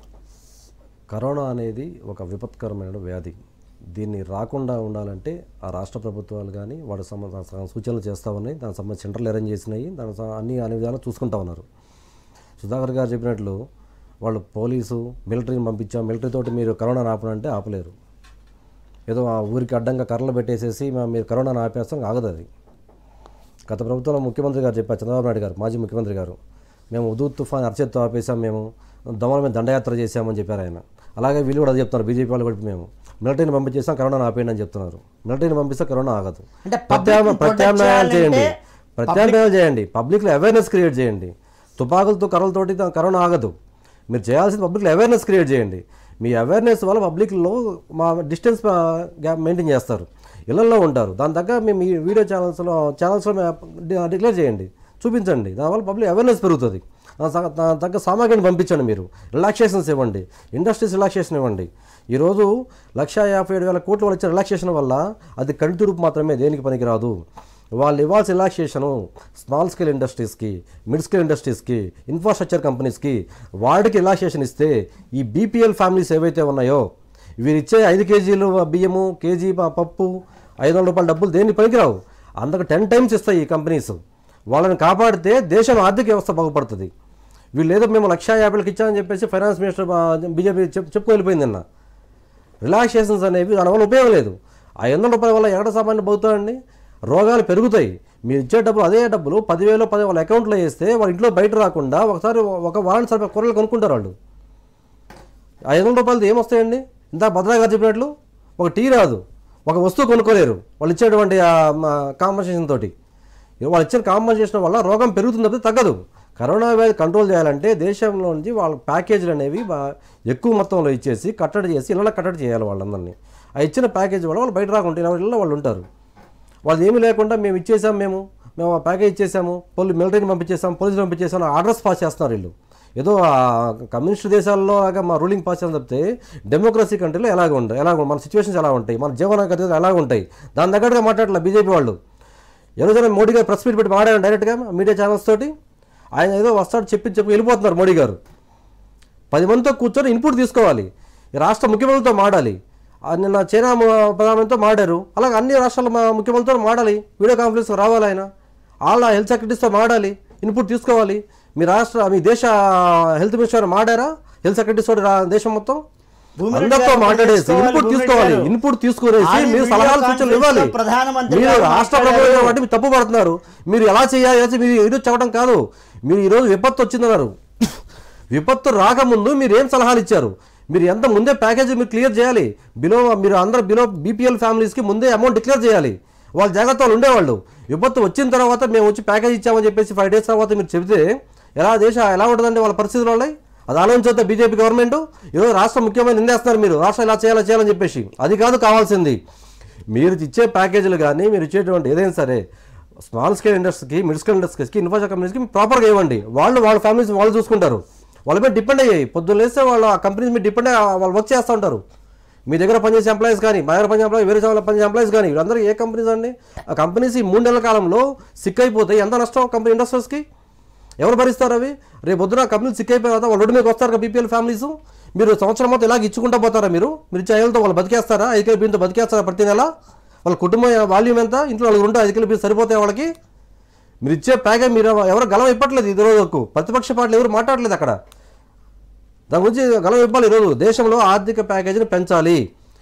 కరోనా అనేది ఒక విపత్కరమైన వ్యాధి దీన్ని రాకుండా ఉండాలంటే ఆ రాష్ట్ర ప్రభుత్వాలు కానీ వాటి సంబంధ సూచనలు చేస్తా ఉన్నాయి దానికి సంబంధించి సెంటర్లు అరేంజ్ చేసినాయి దానికి సం- అన్ని అన్ని విధాలు చూసుకుంటా ఉన్నారు సుధాకర్ గారు చెప్పినట్లు వాళ్ళు పోలీసు మిలిటరీని పంపించాం మిలిటరీ తోటి మీరు కరోనా ఆపనంటే ఆపలేరు ఏదో ఆ ఊరికి అడ్డంగా కర్రలు పెట్టేసేసి "మా- మీరు కరోనాను ఆపేస్తాం ఆగదు అది గత ప్రభుత్వంలో ముఖ్యమంత్రి గారు చెప్పారు చంద్రబాబు నాయుడు గారు మాజీ ముఖ్యమంత్రి గారు మేము ఉదూ తుఫాన్ అరచేత్తో ఆపేసాం మేము దోమల మీద దండయాత్ర చేశామని చెప్పారు ఆయన అలాగే వీళ్ళు కూడా అది చెప్తున్నారు బీజేపీ వాళ్ళు కూడా మేము మిలిటరీని పంపించేసాం కరోనా ఆపేయండి అని చెప్తున్నారు మిలిటరీని పంపిస్తే కరోనా ఆగదు అంటే ప్రత్యామ్నాయ public ని ప్రత్యామ్నాయాలు protect చేయండి చేయాలంటే ప్రత్యామ్నాయాలు చేయండి పబ్లిక్లో అవేర్నెస్ క్రియేట్ చేయండి తుపాకులతో కర్రలతోటి దా- కరోనా ఆగదు మీరు చేయాల్సింది పబ్లిక్లో అవేర్నెస్ క్రియేట్ చేయండి మీ అవేర్నెస్ వల్ల పబ్లిక్లో మా డిస్టెన్స్ గ్యాప్ మెయింటైన్ చేస్తారు ఇళ్లలో ఉంటారు దాని తగ్గ మీ మీ వీడియో ఛానల్స్లో ఛానల్స్లో డిక్లేర్ చేయండి చూపించండి దానివల్ల పబ్లిక్ అవేర్నెస్ పెరుగుతుంది దాని తగ్గ- దాని తగ్గ సామాగ్రిని పంపించండి మీరు రిలాక్సేషన్స్ ఇవ్వండి ఇండస్ట్రీస్ రిలాక్సేషన్ ఇవ్వండి ఈరోజు లక్ష యాభై ఏడు వేల కోట్ల వాళ్ళు ఇచ్చిన రిలాక్సేషన్ వల్ల అది కంటి రూపు మాత్రమే దేనికి పనికిరాదు వాళ్ళు ఇవ్వాల్సిన రిలాక్సేషను స్మాల్ స్కేల్ ఇండస్ట్రీస్కి మిడ్ స్కేల్ ఇండస్ట్రీస్కి ఇన్ఫ్రాస్ట్రక్చర్ కంపెనీస్కి వాటికి రిలాక్సేషన్ ఇస్తే ఈ బీపీఎల్ ఫ్యామిలీస్ ఏవైతే ఉన్నాయో వీరు ఇచ్చే ఐదు కేజీలు బియ్యము కేజీ ప- పప్పు ఐదు వందల రూపాయల డబ్బులు దేనికి పనికిరావు అందుకు టెన్ టైమ్స్ ఇస్తాయి ఈ కంపెనీస్ వాళ్ళని కాపాడితే దేశం ఆర్థిక వ్యవస్థ బాగుపడుతుంది వీళ్ళు ఏదో మేము లక్ష యాభైకి ఇచ్చామని చెప్పేసి ఫైనాన్స్ మినిస్టర్ బీజేపీ చెప్ చెప్పుకు వెళ్ళిపోయింది నిన్న రిలాక్సేషన్స్ అనేవి దానివల్ల ఉపయోగం లేదు ఆ ఐదు వందల రూపాయల వల్ల ఎక్కడ సామాన్య పోతాయండి రోగాలు పెరుగుతాయి మీరు ఇచ్చే డబ్బులు అదే డబ్బులు పదివేలు పది వాళ్ళ అకౌంట్లో వేస్తే వాళ్ళ ఇంట్లో బయట రాకుండా ఒకసారి ఒక వారానికి సరిపోయే కూరలు కొనుక్కుంటారు వాళ్ళు ఐదు వందల రూపాయలది ఏమొస్తాయండి ఇంత భద్రా గారు చెప్పినట్లు ఒక టీ రాదు ఒక వస్తువు కొనుక్కోలేరు వాళ్ళు ఇచ్చేటువంటి కాంపన్సేషన్ తోటి వాళ్ళు ఇచ్చిన కాంపన్సేషన్ వల్ల రోగం పెరుగుతుంది తప్పితే తగ్గదు కరోనా వ్యాధి కంట్రోల్ చేయాలంటే దేశంలో నుంచి వాళ్ళ ప్యాకేజీలు అనేవి బా- ఎక్కువ మొత్తంలో ఇచ్చేసి కట్టడి చేసి ఇళ్ళ కట్టడి చేయాలి వాళ్ళందరినీ ఆ ఇచ్చిన ప్యాకేజీ వల్ల వాళ్ళు బయట రాకుంటే ఎవరి ఇళ్ళలో వాళ్ళు ఉంటారు వాళ్ళు ఏమీ లేకుండా మేము ఇచ్చేసాం మేము మేము ఆ ప్యాకేజ్ ఇచ్చేసాము పోలీ మిలిటరీని పంపించేసాం పోలీసులు పంపించేసాం ఆర్డర్స్ పాస్ చేస్తున్నారు వీళ్ళు ఏదో ఆ కమ్యూనిస్ట్ దేశాల్లో లాగా మా రూలింగ్ పాస్ చేసిన తప్పితే డెమోక్రసీ కంట్రీలో ఎలాగ ఉంటాయి ఎలాగ మన సిచ్యువేషన్స్ ఎలా ఉంటాయి మన జీవన గతిలో ఎలాగ ఉంటాయి దాని తగ్గట్టుగా మాట్లాడలే బీజేపీ వాళ్ళు ఎవరైనా మోడీ గారు ప్రెస్ మీట్ పెట్టి మాట్లాడారు డైరెక్ట్గా మీడియా ఛానల్స్ తోటి ఆయన ఏదో వస్తాడు చెప్పి చెప్పి వెళ్ళిపోతున్నారు మోడీ గారు పది మందితో కూర్చొని ఇన్పుట్ తీసుకోవాలి ఈ రాష్ట్ర ముఖ్యమంత్రితో మాడాలి ఆ నిన్న చైనా ము- ప్రధానమంత్రితో మాడారు అలాగే అన్ని రాష్ట్రాల మా- ముఖ్యమంత్రితో మాడాలి వీడియో కాన్ఫరెన్స్ రావాలి ఆయన వాళ్ళ హెల్త్ సెక్రటరీస్తో మాడాలి ఇన్పుట్ తీసుకోవాలి మీ రాష్ట్ర మీ దేశ హెల్త్ మినిస్టర్ మాడారా హెల్త్ సెక్రటరీస్ తోటి రా- దేశం మొత్తం భూమిరెడ్డి అందరితో గారు మాట్లాడేసి తీసుకోవాలి, ఇన్పుట్ భూమిరెడ్డి తీసుకోవాలి గారు. ఇన్పుట్ తీసుకునేసి ఆయన మీరు వీడియో సలహాలు సూచనలు కాన్ఫరెన్స్ ఇవ్వాలి లో ప్రధానమంత్రి మీరు గారు రాష్ట్ర మాట్లాడారు. ప్రభుత్వం కాబట్టి మీరు తప్పు పడుతున్నారు మీరు ఎలా చేయాలి చేసి మీరు ఈరోజు చెప్పడం కాదు మీరు ఈరోజు విపత్తు వచ్చిందన్నారు విపత్తు రాకముందు మీరు ఏం సలహాలు ఇచ్చారు మీరు ఎంత ముందే ప్యాకేజీ మీరు క్లియర్ చేయాలి బిలో మీరు అందరూ బిలో బీపీఎల్ ఫ్యామిలీస్కి ముందే అమౌంట్ డిక్లేర్ చేయాలి వాళ్ళ జాగ్రత్త వాళ్ళు ఉండేవాళ్ళు విపత్తు వచ్చిన తర్వాత మేము వచ్చి ప్యాకేజ్ ఇచ్చామని చెప్పేసి ఫైవ్ డేస్ తర్వాత మీరు చెబితే ఎలా దేశ ఎలా ఉంటుందండి వాళ్ళ పరిస్థితుల వాళ్ళ అది ఆలోచించొద్దా బీజేపీ గవర్నమెంట్ ఈరోజు రాష్ట్ర ముఖ్యమైన నిందేస్తున్నారు మీరు రాష్ట్రం ఇలా చేయాలి చేయాలని చెప్పేసి అది కాదు కావాల్సింది మీరు ఇచ్చే ప్యాకేజీలు కానీ మీరు ఇచ్చేటువంటి ఏదైనా సరే స్మాల్ స్కేల్ ఇండస్ట్రీకి మిడ్ స్కేల్ ఇండస్ట్రీస్కి ఇన్ఫ్రాస్ట్రక్చర్ కంపెనీస్కి ప్రాపర్గా ఇవ్వండి వాళ్ళు వాళ్ళ ఫ్యామిలీస్ వాళ్ళు చూసుకుంటారు వాళ్ళ మీద డిపెండ్ అయ్యాయి పొద్దున్న లేస్తే వాళ్ళు ఆ కంపెనీస్ మీద డిపెండ్ అయ్యి వాళ్ళు వర్క్ చేస్తూ ఉంటారు మీ దగ్గర పనిచేసే ఎంప్లాయీస్ కానీ మా దగ్గర పనిచేసే ఎంప్లాయీ వేరే చోట్ల పనిచేసే ఎంప్లాయీస్ కానీ వీళ్ళందరూ ఏ కంపెనీస్ అండి ఆ కంపెనీస్ ఈ మూడు నెలల కాలంలో సిక్ అయిపోతాయి ఎంత నష్టం కంపెనీ ఇండస్ట్రీస్కి ఎవరు భరిస్తారు అవి రేపు పొద్దున కంపెనీలు సిక్ అయిపోయిన తర్వాత వాళ్ళు రోడ్డు మీకు వస్తారు కదా బీపీఎల్ ఫ్యామిలీస్ మీరు సంవత్సరం మొత్తం ఇలాగ ఇచ్చుకుంటా పోతారా మీరు మీరు ఇచ్చే ఐదులతో వాళ్ళు బతికేస్తారా ఐదు బియ్యంతో బతికేస్తారా ప్రతి నెల వాళ్ళ కుటుంబ వాల్యూమ్ ఎంత ఇంట్లో నలుగురు ఉంటే ఐదు బియ్యం సరిపోతాయి వాళ్ళకి మీరు ఇచ్చే ప్యాకేజ్ మీరు ఎవరు గలం ఇప్పట్లేదు ఇది రోజుకు ప్రతిపక్ష పార్టీలు ఎవరు మాట్లాడలేదు అక్కడ దాని గురించి గలం ఇవ్వాలి ఈరోజు దేశంలో ఆర్థిక ప్యాకేజీని పెంచాలి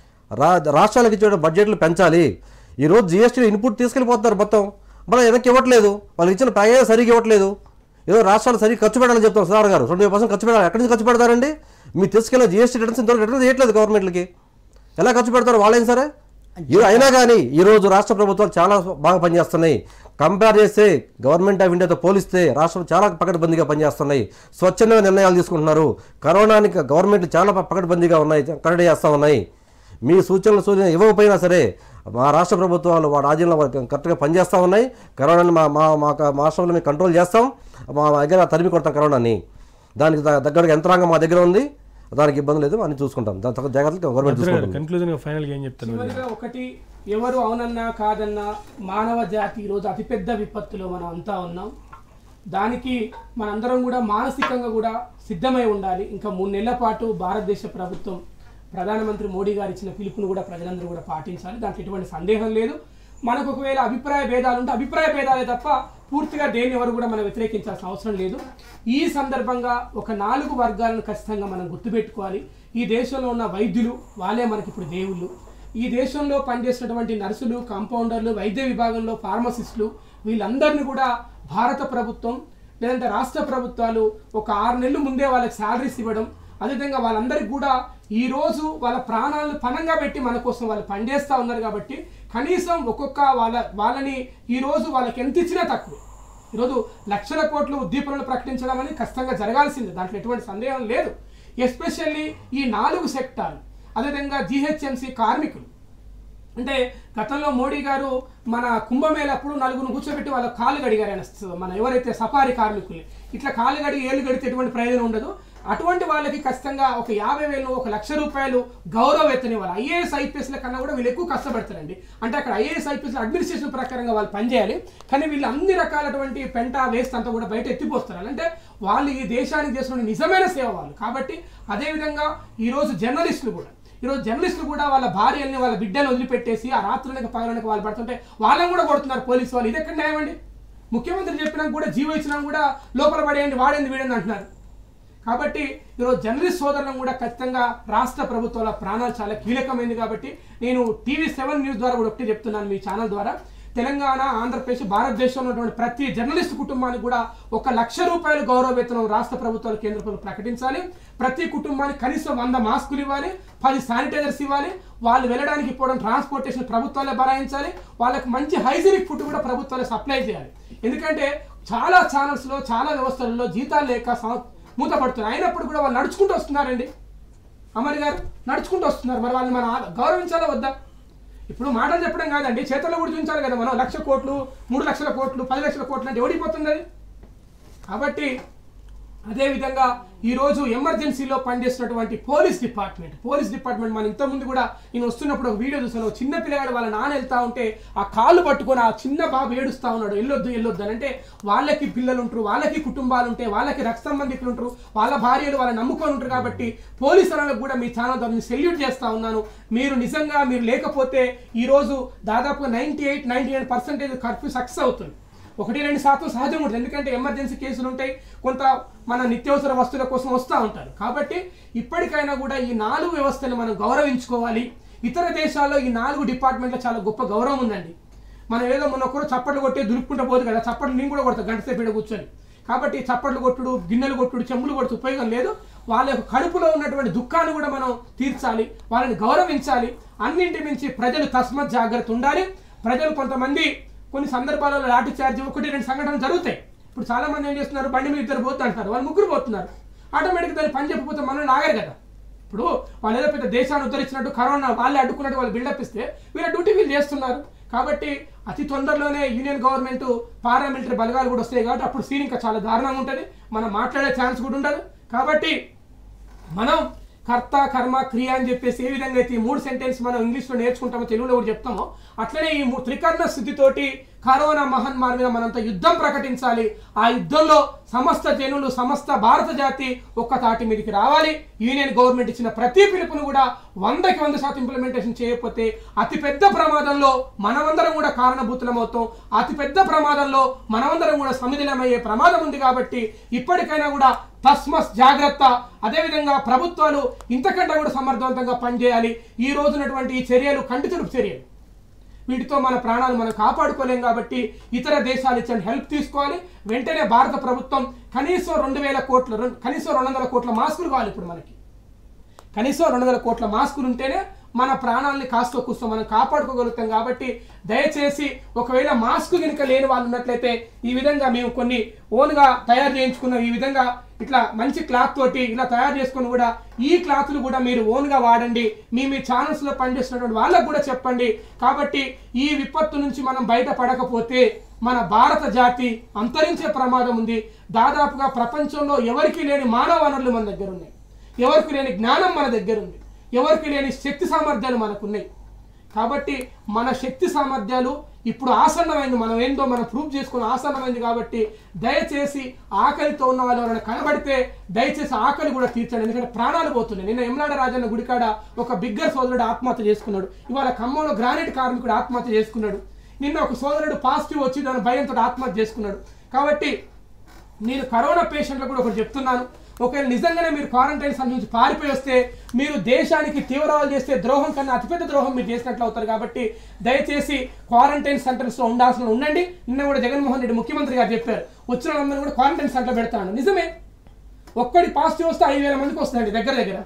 రా రాష్ట్రాలకు ఇచ్చే బడ్జెట్లు పెంచాలి ఈరోజు జిఎస్టీ ఇన్పుట్ తీసుకెళ్ళిపోతున్నారు మొత్తం మనం వెనక్కి ఇవ్వట్లేదు వాళ్ళు ఇచ్చిన ప్యాకేజ్ సరిగ్గా ఇవ్వట్లేదు ఏదో రాష్ట్రాలు సరిగ్గా ఖర్చు పెట్టాలని చెప్తాం సార్ గారు ట్వంటీ పర్సెంట్ ఖర్చు పెట్టాలి ఎక్కడి నుంచి ఖర్చు పెడతారండి మీరు తీసుకెళ్ళిన జిఎస్టీ రిటర్న్స్ ఇంతవరకు రిటర్న్ చేయట్లేదు గవర్నమెంట్లకి ఎలా ఖర్చు పెడతారు వాళ్ళేం సరే ఈ- అయినా కానీ ఈరోజు రాష్ట్ర ప్రభుత్వాలు చాలా బాగా పనిచేస్తున్నాయి కంపేర్ చేస్తే గవర్నమెంట్ ఆఫ్ ఇండియాతో పోలిస్తే రాష్ట్రం చాలా పకడ్బందీగా పనిచేస్తున్నాయి స్వచ్ఛందంగా నిర్ణయాలు తీసుకుంటున్నారు కరోనానికి గవర్నమెంట్ చాలా పకడ్బందీగా ఉన్నాయి కట్టడి చేస్తూ ఉన్నాయి మీ సూచనలు సూచన ఇవ్వకపోయినా సరే మా రాష్ట్ర ప్రభుత్వాలు మా రాజ్యంలో వాళ్ళు కరెక్ట్గా పనిచేస్తూ ఉన్నాయి కరోనాని మా మా మా మా రాష్ట్రంలో మేము కంట్రోల్ చేస్తాం మా దగ్గర తరిమి కొడతాం కరోనాని దానికి ద- దగ్గరగా యంత్రాంగం మా దగ్గర ఉంది దానికి ఇబ్బంది లేదు అని చూసుకుంటాం దాని తగ్గ జాగ్రత్తలు గవర్నమెంట్ చూసుకుంటుంది కన్క్లూజన్ ఫైనల్గా ఏం చెప్తాను మీరు? చివరిగా ఒకటి ఎవరు అవునన్నా కాదన్నా మానవ జాతి ఈరోజు అతిపెద్ద విపత్తులో మనం అంతా ఉన్నాం దానికి మనందరం కూడా మానసికంగా కూడా సిద్ధమై ఉండాలి ఇంకా మూడు నెలల పాటు భారతదేశ ప్రభుత్వం ప్రధానమంత్రి మోడీ గారు ఇచ్చిన పిలుపును కూడా ప్రజలందరూ కూడా పాటించాలి దాంట్లో ఎటువంటి సందేహం లేదు మనకు ఒకవేళ అభిప్రాయ భేదాలు ఉంటే అభిప్రాయ భేదాలే తప్ప పూర్తిగా దేన్ని ఎవరు కూడా మనం వ్యతిరేకించాల్సిన అవసరం లేదు ఈ సందర్భంగా ఒక నాలుగు వర్గాలను ఖచ్చితంగా మనం గుర్తుపెట్టుకోవాలి ఈ దేశంలో ఉన్న వైద్యులు వాళ్ళే మనకి ఇప్పుడు దేవుళ్ళు ఈ దేశంలో పనిచేసినటువంటి నర్సులు కాంపౌండర్లు వైద్య విభాగంలో ఫార్మసిస్టులు వీళ్ళందరినీ కూడా భారత ప్రభుత్వం లేదంటే రాష్ట్ర ప్రభుత్వాలు ఒక ఆరు నెలలు ముందే వాళ్ళకి శాలరీస్ ఇవ్వడం అదేవిధంగా వాళ్ళందరికీ కూడా ఈ రోజు వాళ్ళ ప్రాణాలను పణంగా పెట్టి మన కోసం వాళ్ళు పనిచేస్తూ ఉన్నారు కాబట్టి కనీసం ఒక్కొక్క వాళ్ళ వాళ్ళని ఈ రోజు వాళ్ళకి ఎంత ఇచ్చినా తక్కువ ఈరోజు లక్షల కోట్లు ఉద్దీపనలు ప్రకటించడం అనేది ఖచ్చితంగా జరగాల్సిందే దాంట్లో ఎటువంటి సందేహం లేదు ఎస్పెషల్లీ ఈ నాలుగు సెక్టార్లు అదేవిధంగా జిహెచ్ఎంసి కార్మికులు అంటే గతంలో మోడీ గారు మన కుంభమేళ అప్పుడు నలుగురు కూర్చోబెట్టి వాళ్ళ కాళ్ళు గడిగారు ఆయన స- మన ఎవరైతే సఫారీ కార్మికులు ఇట్లా కాళ్ళు గడిగి ఏళ్ళు గడితే ఎటువంటి ప్రయోజనం ఉండదు అటువంటి వాళ్ళకి ఖచ్చితంగా ఒక యాభై వేలు ఒక లక్ష రూపాయలు గౌరవ వేతనం ఇవ్వాలి ఐఏఎస్ ఐపీఎస్ల కన్నా కూడా వీళ్ళు ఎక్కువ కష్టపడతారండి అంటే అక్కడ ఐఏఎస్ ఐపీఎస్ అడ్మినిస్ట్రేషన్ ప్రకారంగా వాళ్ళు పనిచేయాలి కానీ వీళ్ళు అన్ని రకాలటువంటి పెంట వేస్ట్ అంతా కూడా బయట ఎత్తిపోస్తున్నారు అంటే వాళ్ళు ఈ దేశానికి చేసిన నిజమైన సేవ వాళ్ళు కాబట్టి అదేవిధంగా ఈరోజు జర్నలిస్టులు కూడా ఈరోజు జర్నలిస్టులు కూడా వాళ్ళ భార్యల్ని వాళ్ళ బిడ్డలు వదిలిపెట్టేసి ఆ రాత్రులకి పగలనక వాళ్ళు పడుతుంటే వాళ్ళని కూడా కొడుతున్నారు పోలీసు వాళ్ళు ఇది ఎక్కడ న్యాయం అండి ముఖ్యమంత్రి చెప్పినా కూడా జీవో ఇచ్చినా కూడా లోపల పడేయండి వాడేంది వీడేంది అంటున్నారు కాబట్టి ఈరోజు జర్నలిస్ట్ సోదరులను కూడా ఖచ్చితంగా రాష్ట్ర ప్రభుత్వాల ప్రాణాలు చాలా కీలకమైంది కాబట్టి నేను టీవీ సెవెన్ న్యూస్ ద్వారా కూడా ఒకటి చెప్తున్నాను మీ ఛానల్ ద్వారా తెలంగాణ ఆంధ్రప్రదేశ్ భారతదేశంలో ఉన్నటువంటి ప్రతి జర్నలిస్ట్ కుటుంబానికి కూడా ఒక లక్ష రూపాయలు గౌరవ వేతనం రాష్ట్ర ప్రభుత్వాలు కేంద్ర ప్రభుత్వం ప్రకటించాలి ప్రతి కుటుంబానికి కనీసం వంద మాస్కులు ఇవ్వాలి పది శానిటైజర్స్ ఇవ్వాలి వాళ్ళు వెళ్ళడానికి పోవడం ట్రాన్స్పోర్టేషన్ ప్రభుత్వాలే భరాయించాలి వాళ్ళకి మంచి హైజీనిక్ ఫుడ్ కూడా ప్రభుత్వాలే సప్లై చేయాలి ఎందుకంటే చాలా ఛానల్స్లో చాలా వ్యవస్థలలో జీతాలు లేక సం- మూతపడుతున్నారు అయినప్పుడు కూడా వాళ్ళు నడుచుకుంటూ వస్తున్నారండి అమర్ గారు నడుచుకుంటూ వస్తున్నారు మరి వాళ్ళని మనం ఆ- గౌరవించాలా వద్దా ఇప్పుడు మాటలు చెప్పడం కాదండి చేతల్లో కూడా చూపించాలి కదా మనం లక్ష కోట్లు మూడు లక్షల కోట్లు పది లక్షల కోట్లు అంటే ఓడిపోతుంది అది కాబట్టి అదేవిధంగా ఈరోజు ఎమర్జెన్సీలో పనిచేస్తున్నటువంటి పోలీస్ డిపార్ట్మెంట్ పోలీస్ డిపార్ట్మెంట్ మనం ఇంతకుముందు కూడా నేను వస్తున్నప్పుడు ఒక వీడియో చూసాను ఒక చిన్న పిల్లగాడు వాళ్ళ నాన్న వెళ్తా ఉంటే ఆ కాళ్ళు పట్టుకొని ఆ చిన్న బాబు ఏడుస్తా ఉన్నాడు వెళ్ళొద్దు వెళ్ళొద్దు అని అంటే వాళ్ళకి పిల్లలు ఉంటారు వాళ్ళకి కుటుంబాలు ఉంటాయి వాళ్ళకి రక్త సంబంధికులు ఉంటారు వాళ్ళ భార్యలు వాళ్ళని నమ్ముకొని ఉంటారు కాబట్టి పోలీసు వాళ్ళకు కూడా మీ ఛానల్ ద్వారా సెల్యూట్ చేస్తా ఉన్నాను మీరు నిజంగా మీరు లేకపోతే ఈరోజు దాదాపుగా ninety eight ninety eight percentage curfew success అవుతుంది ఒకటి రెండు శాతం సహజంగా ఉంటుంది ఎందుకంటే ఎమర్జెన్సీ కేసులు ఉంటాయి కొంత మన నిత్యావసర వస్తువుల కోసం వస్తూ ఉంటారు కాబట్టి ఇప్పటికైనా కూడా ఈ నాలుగు వ్యవస్థను మనం గౌరవించుకోవాలి ఇతర దేశాల్లో ఈ నాలుగు డిపార్ట్మెంట్లో చాలా గొప్ప గౌరవం ఉందండి మనం ఏదో మన ఒక్కరు చప్పట్లు కొట్టి దులుపుకుంటూ పోదు కదా చప్పట్లు నేను కూడా కొడతా గంట సేపు ఈడ కూర్చొని కాబట్టి చప్పట్లు కొట్టుడు గిన్నెలు కొట్టుడు చెంబులు కొట్టుడు ఉపయోగం లేదు వాళ్ళ యొక్క కడుపులో ఉన్నటువంటి దుఃఖాన్ని కూడా మనం తీర్చాలి వాళ్ళని గౌరవించాలి అన్నింటి మించి ప్రజలు తస్మత్ జాగ్రత్త ఉండాలి ప్రజలు కొంతమంది కొన్ని సందర్భాలలో లాఠీ చార్జ్ ఒకటి రెండు సంఘటనలు జరుగుతాయి ఇప్పుడు చాలా మంది ఏం చేస్తున్నారు బండి మీద ఇద్దరు పోతూ అంటారు వాళ్ళు ముగ్గురు పోతున్నారు ఆటోమేటిక్ దాన్ని పని చెప్పకపోతే మనల్ని ఆగారు కదా ఇప్పుడు వాళ్ళు ఏదో పెద్ద దేశాన్ని ఉద్ధరించినట్టు కరోనా వాళ్ళే అడ్డుకున్నట్టు వాళ్ళు బిల్డప్ ఇస్తే వీళ్ళ డ్యూటీ వీళ్ళు చేస్తున్నారు కాబట్టి అతి తొందరలోనే యూనియన్ గవర్నమెంట్ పారామిలిటరీ బలగాలు కూడా వస్తాయి కాబట్టి అప్పుడు సీన్ ఇంకా చాలా దారుణంగా ఉంటుంది మనం మాట్లాడే ఛాన్స్ కూడా ఉండదు కాబట్టి మనం కర్త కర్మ క్రియ అని చెప్పేసి ఏ విధంగా అయితే ఈ మూడు సెంటెన్స్ మనం ఇంగ్లీష్లో నేర్చుకుంటామో తెలుగులో కూడా చెప్తామో అట్లనే ఈ ము- త్రికర్ణ స్థితితోటి కరోనా మహమ్మారి మీద మనంతా యుద్ధం ప్రకటించాలి ఆ యుద్ధంలో సమస్త జనులు సమస్త భారత జాతి ఒక్క తాటి మీదకి రావాలి యూనియన్ గవర్నమెంట్ ఇచ్చిన ప్రతి పిలుపును కూడా వందకి వంద శాతం ఇంప్లిమెంటేషన్ చేయకపోతే అతి పెద్ద ప్రమాదంలో మనమందరం కూడా కారణభూతులం అవుతాం అతి పెద్ద ప్రమాదంలో మనమందరం కూడా సమిధిలమయ్యే ప్రమాదం ఉంది కాబట్టి ఇప్పటికైనా కూడా తస్మస్ జాగ్రత్త అదేవిధంగా ప్రభుత్వాలు ఇంతకంటే కూడా సమర్థవంతంగా పనిచేయాలి ఈ రోజునటువంటి ఈ చర్యలు కంటి తుడుపు చర్యలు వీటితో మన ప్రాణాలు మనం కాపాడుకోలేం కాబట్టి ఇతర దేశాలు ఇచ్చిన హెల్ప్ తీసుకోవాలి వెంటనే భారత ప్రభుత్వం కనీసం రెండు వేల కోట్ల రెండు- కనీసం రెండు వందల కోట్ల మాస్కులు కావాలి ఇప్పుడు మనకి కనీసం రెండు వందల కోట్ల మాస్కులు ఉంటేనే మన ప్రాణాలని కాస్త కూస్తో మనం కాపాడుకోగలుగుతాం కాబట్టి దయచేసి ఒకవేళ మాస్క్ కనుక లేని వాళ్ళు ఉన్నట్లయితే ఈ విధంగా మేము కొన్ని ఓన్గా తయారు చేయించుకున్నాం ఈ విధంగా ఇట్లా మంచి క్లాత్ తోటి ఇలా తయారు చేసుకొని కూడా ఈ క్లాత్లు కూడా మీరు ఓన్గా వాడండి మీ మీ ఛానల్స్లో పనిచేస్తున్నటువంటి వాళ్ళకు కూడా చెప్పండి కాబట్టి ఈ విపత్తు నుంచి మనం బయటపడకపోతే మన భారత జాతి అంతరించే ప్రమాదం ఉంది దాదాపుగా ప్రపంచంలో ఎవరికీ లేని మానవ వనరులు మన దగ్గర ఉన్నాయి ఎవరికి లేని జ్ఞానం మన దగ్గర ఉంది ఎవరికి లేని శక్తి సామర్థ్యాలు మనకున్నాయి కాబట్టి మన శక్తి సామర్థ్యాలు ఇప్పుడు ఆసన్నమైంది మనం ఏందో మనం ప్రూవ్ చేసుకుని ఆసన్నమైంది కాబట్టి దయచేసి ఆకలితో ఉన్న వాళ్ళు ఎవరైనా కనబడితే దయచేసి ఆకలి కూడా తీర్చండి ఎందుకంటే ప్రాణాలు పోతున్నాయి నిన్న ఎమ్లాడ రాజన్న గుడికాడ ఒక బిగ్గర్ సోదరుడు ఆత్మహత్య చేసుకున్నాడు ఇవాళ ఖమ్మంలో గ్రానైట్ కార్మికుడు ఆత్మహత్య చేసుకున్నాడు నిన్న ఒక సోదరుడు పాజిటివ్ వచ్చి దాని భయంతో ఆత్మహత్య చేసుకున్నాడు కాబట్టి నేను కరోనా పేషెంట్లకు కూడా ఒకటి చెప్తున్నాను ఒకవేళ నిజంగానే మీరు క్వారంటైన్ సెంటర్ నుంచి పారిపోయి వస్తే మీరు దేశానికి తీవ్రవాలు చేస్తే ద్రోహం కన్నా అతిపెద్ద ద్రోహం మీరు చేసినట్లు అవుతారు కాబట్టి దయచేసి క్వారంటైన్ సెంటర్స్లో ఉండాల్సిన ఉండండి నిన్న కూడా జగన్మోహన్ రెడ్డి ముఖ్యమంత్రి గారు చెప్పారు వచ్చిన వాళ్ళందరూ కూడా క్వారంటైన్ సెంటర్ పెడతాను నిజమే ఒక్కడి పాజిటివ్ వస్తే ఐదు వేల మందికి వస్తుందండి దగ్గర దగ్గర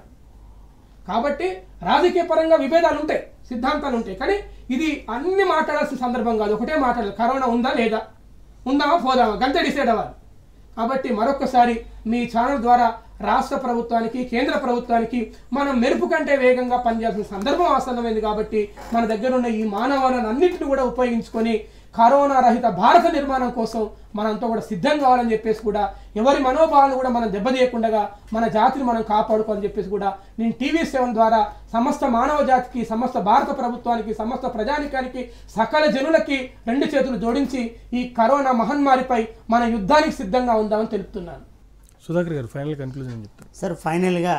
కాబట్టి రాజకీయ పరంగా విభేదాలు ఉంటాయి సిద్ధాంతాలు ఉంటాయి కానీ ఇది అన్ని మాట్లాడాల్సిన సందర్భం కాదు ఒకటే మాట్లాడాలి కరోనా ఉందా లేదా ఉందామా పోదామా గంతే డిసైడ్ అవ్వాలి కాబట్టి మరొకసారి మీ ఛానల్ ద్వారా రాష్ట్ర ప్రభుత్వానికి కేంద్ర ప్రభుత్వానికి మనం మెరుపు కంటే వేగంగా పనిచేయాల్సిన సందర్భం ఆసన్నమైంది కాబట్టి మన దగ్గర ఉన్న ఈ మానవాలను అన్నింటిని కూడా ఉపయోగించుకొని కరోనా రహిత భారత నిర్మాణం కోసం మనంతా కూడా సిద్ధం కావాలని చెప్పేసి కూడా ఎవరి మనోభావాలను కూడా మనం దెబ్బతీయకుండా మన జాతిని మనం కాపాడుకోవాలని చెప్పేసి కూడా నేను టీవీ సెవెన్ ద్వారా సమస్త మానవ జాతికి సమస్త భారత ప్రభుత్వానికి సమస్త ప్రజానికానికి సకల జనులకి రెండు చేతులు జోడించి ఈ కరోనా మహమ్మారిపై మన యుద్ధానికి సిద్ధంగా ఉందామని తెలుపుతున్నాను సుధాకర్ గారు ఫైనల్ కన్క్లూజన్ చెప్తారు సార్ ఫైనల్గా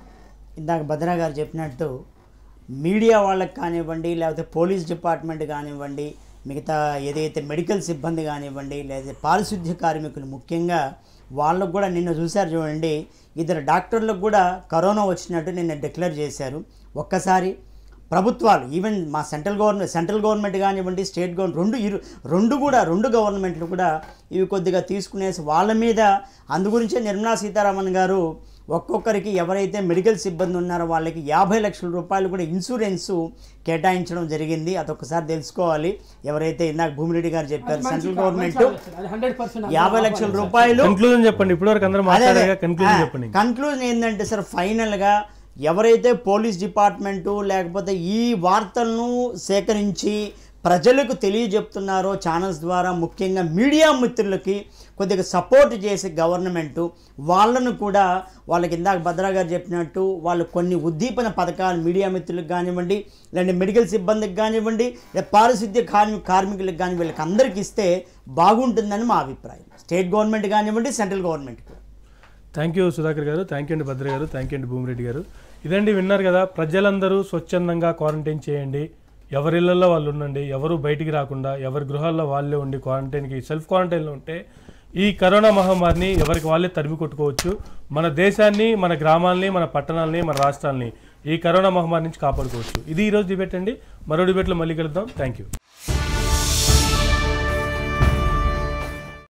ఇందాక భద్రా గారు చెప్పినట్టు మీడియా వాళ్ళకి కానివ్వండి లేకపోతే పోలీస్ డిపార్ట్మెంట్ కానివ్వండి మిగతా ఏదైతే మెడికల్ సిబ్బంది కానివ్వండి లేదా పారిశుద్ధ్య కార్మికులు ముఖ్యంగా వాళ్ళకు కూడా నిన్న చూశారు చూడండి ఇద్దరు డాక్టర్లకు కూడా కరోనా వచ్చినట్టు నిన్న డిక్లేర్ చేశారు ఒక్కసారి ప్రభుత్వాలు ఈవెన్ మా సెంట్రల్ గవర్నమెంట్ సెంట్రల్ గవర్నమెంట్ కానివ్వండి స్టేట్ గవర్నమెంట్ రెండు ఇరు రెండు కూడా రెండు గవర్నమెంట్లు కూడా ఇవి కొద్దిగా తీసుకునేసి వాళ్ళ మీద అందు గురించే నిర్మలా సీతారామన్ గారు ఒక్కొక్కరికి ఎవరైతే మెడికల్ సిబ్బంది ఉన్నారో వాళ్ళకి యాభై లక్షల రూపాయలు కూడా ఇన్సూరెన్సు కేటాయించడం జరిగింది అదొకసారి తెలుసుకోవాలి ఎవరైతే ఇందాక భూమిరెడ్డి గారు చెప్పారు సెంట్రల్ గవర్నమెంట్ హండ్రెడ్ పర్సెంట్ యాభై లక్షల రూపాయలు కన్క్లూజన్ చెప్పండి ఇప్పటివరకు అందరూ మాట్లాడాక కన్క్లూజన్ చెప్పండి కన్క్లూజన్ ఏంటంటే సార్ ఫైనల్గా ఎవరైతే పోలీస్ డిపార్ట్మెంటు లేకపోతే ఈ వార్తలను సేకరించి ప్రజలకు తెలియజెప్తున్నారో ఛానల్స్ ద్వారా ముఖ్యంగా మీడియా మిత్రులకి కొద్దిగా సపోర్ట్ చేసే గవర్నమెంటు వాళ్ళను కూడా వాళ్ళకి ఇందాక భద్రా గారు చెప్పినట్టు వాళ్ళు కొన్ని ఉద్దీపన పథకాలు మీడియా మిత్రులకు కానివ్వండి లేదంటే మెడికల్ సిబ్బందికి కానివ్వండి లేదా పారిశుద్ధ్య కార్మి కార్మికులకు కానీ వీళ్ళకి అందరికి ఇస్తే బాగుంటుందని మా అభిప్రాయం స్టేట్ గవర్నమెంట్ కానివ్వండి సెంట్రల్ గవర్నమెంట్ కూడా థ్యాంక్ యూ సుధాకర్ గారు థ్యాంక్ యూ అండి భద్ర గారు థ్యాంక్ యూ అండి భూమిరెడ్డి గారు ఇదండి విన్నారు కదా ప్రజలందరూ స్వచ్ఛందంగా క్వారంటైన్ చేయండి ఎవరిళ్లలో వాళ్ళు ఉండండి ఎవరు బయటికి రాకుండా ఎవరి గృహాల్లో వాళ్ళే ఉండి క్వారంటైన్కి సెల్ఫ్ క్వారంటైన్లో ఉంటే ఈ కరోనా మహమ్మారిని ఎవరికి వాళ్ళే తరిమి కొట్టుకోవచ్చు మన దేశాన్ని మన గ్రామాల్ని మన పట్టణాలని మన రాష్ట్రాల్ని ఈ కరోనా మహమ్మారి నుంచి కాపాడుకోవచ్చు ఇది ఈరోజు డిబేట్ అండి మరో డిబేట్లో మళ్ళీ కలుద్దాం థ్యాంక్ యూ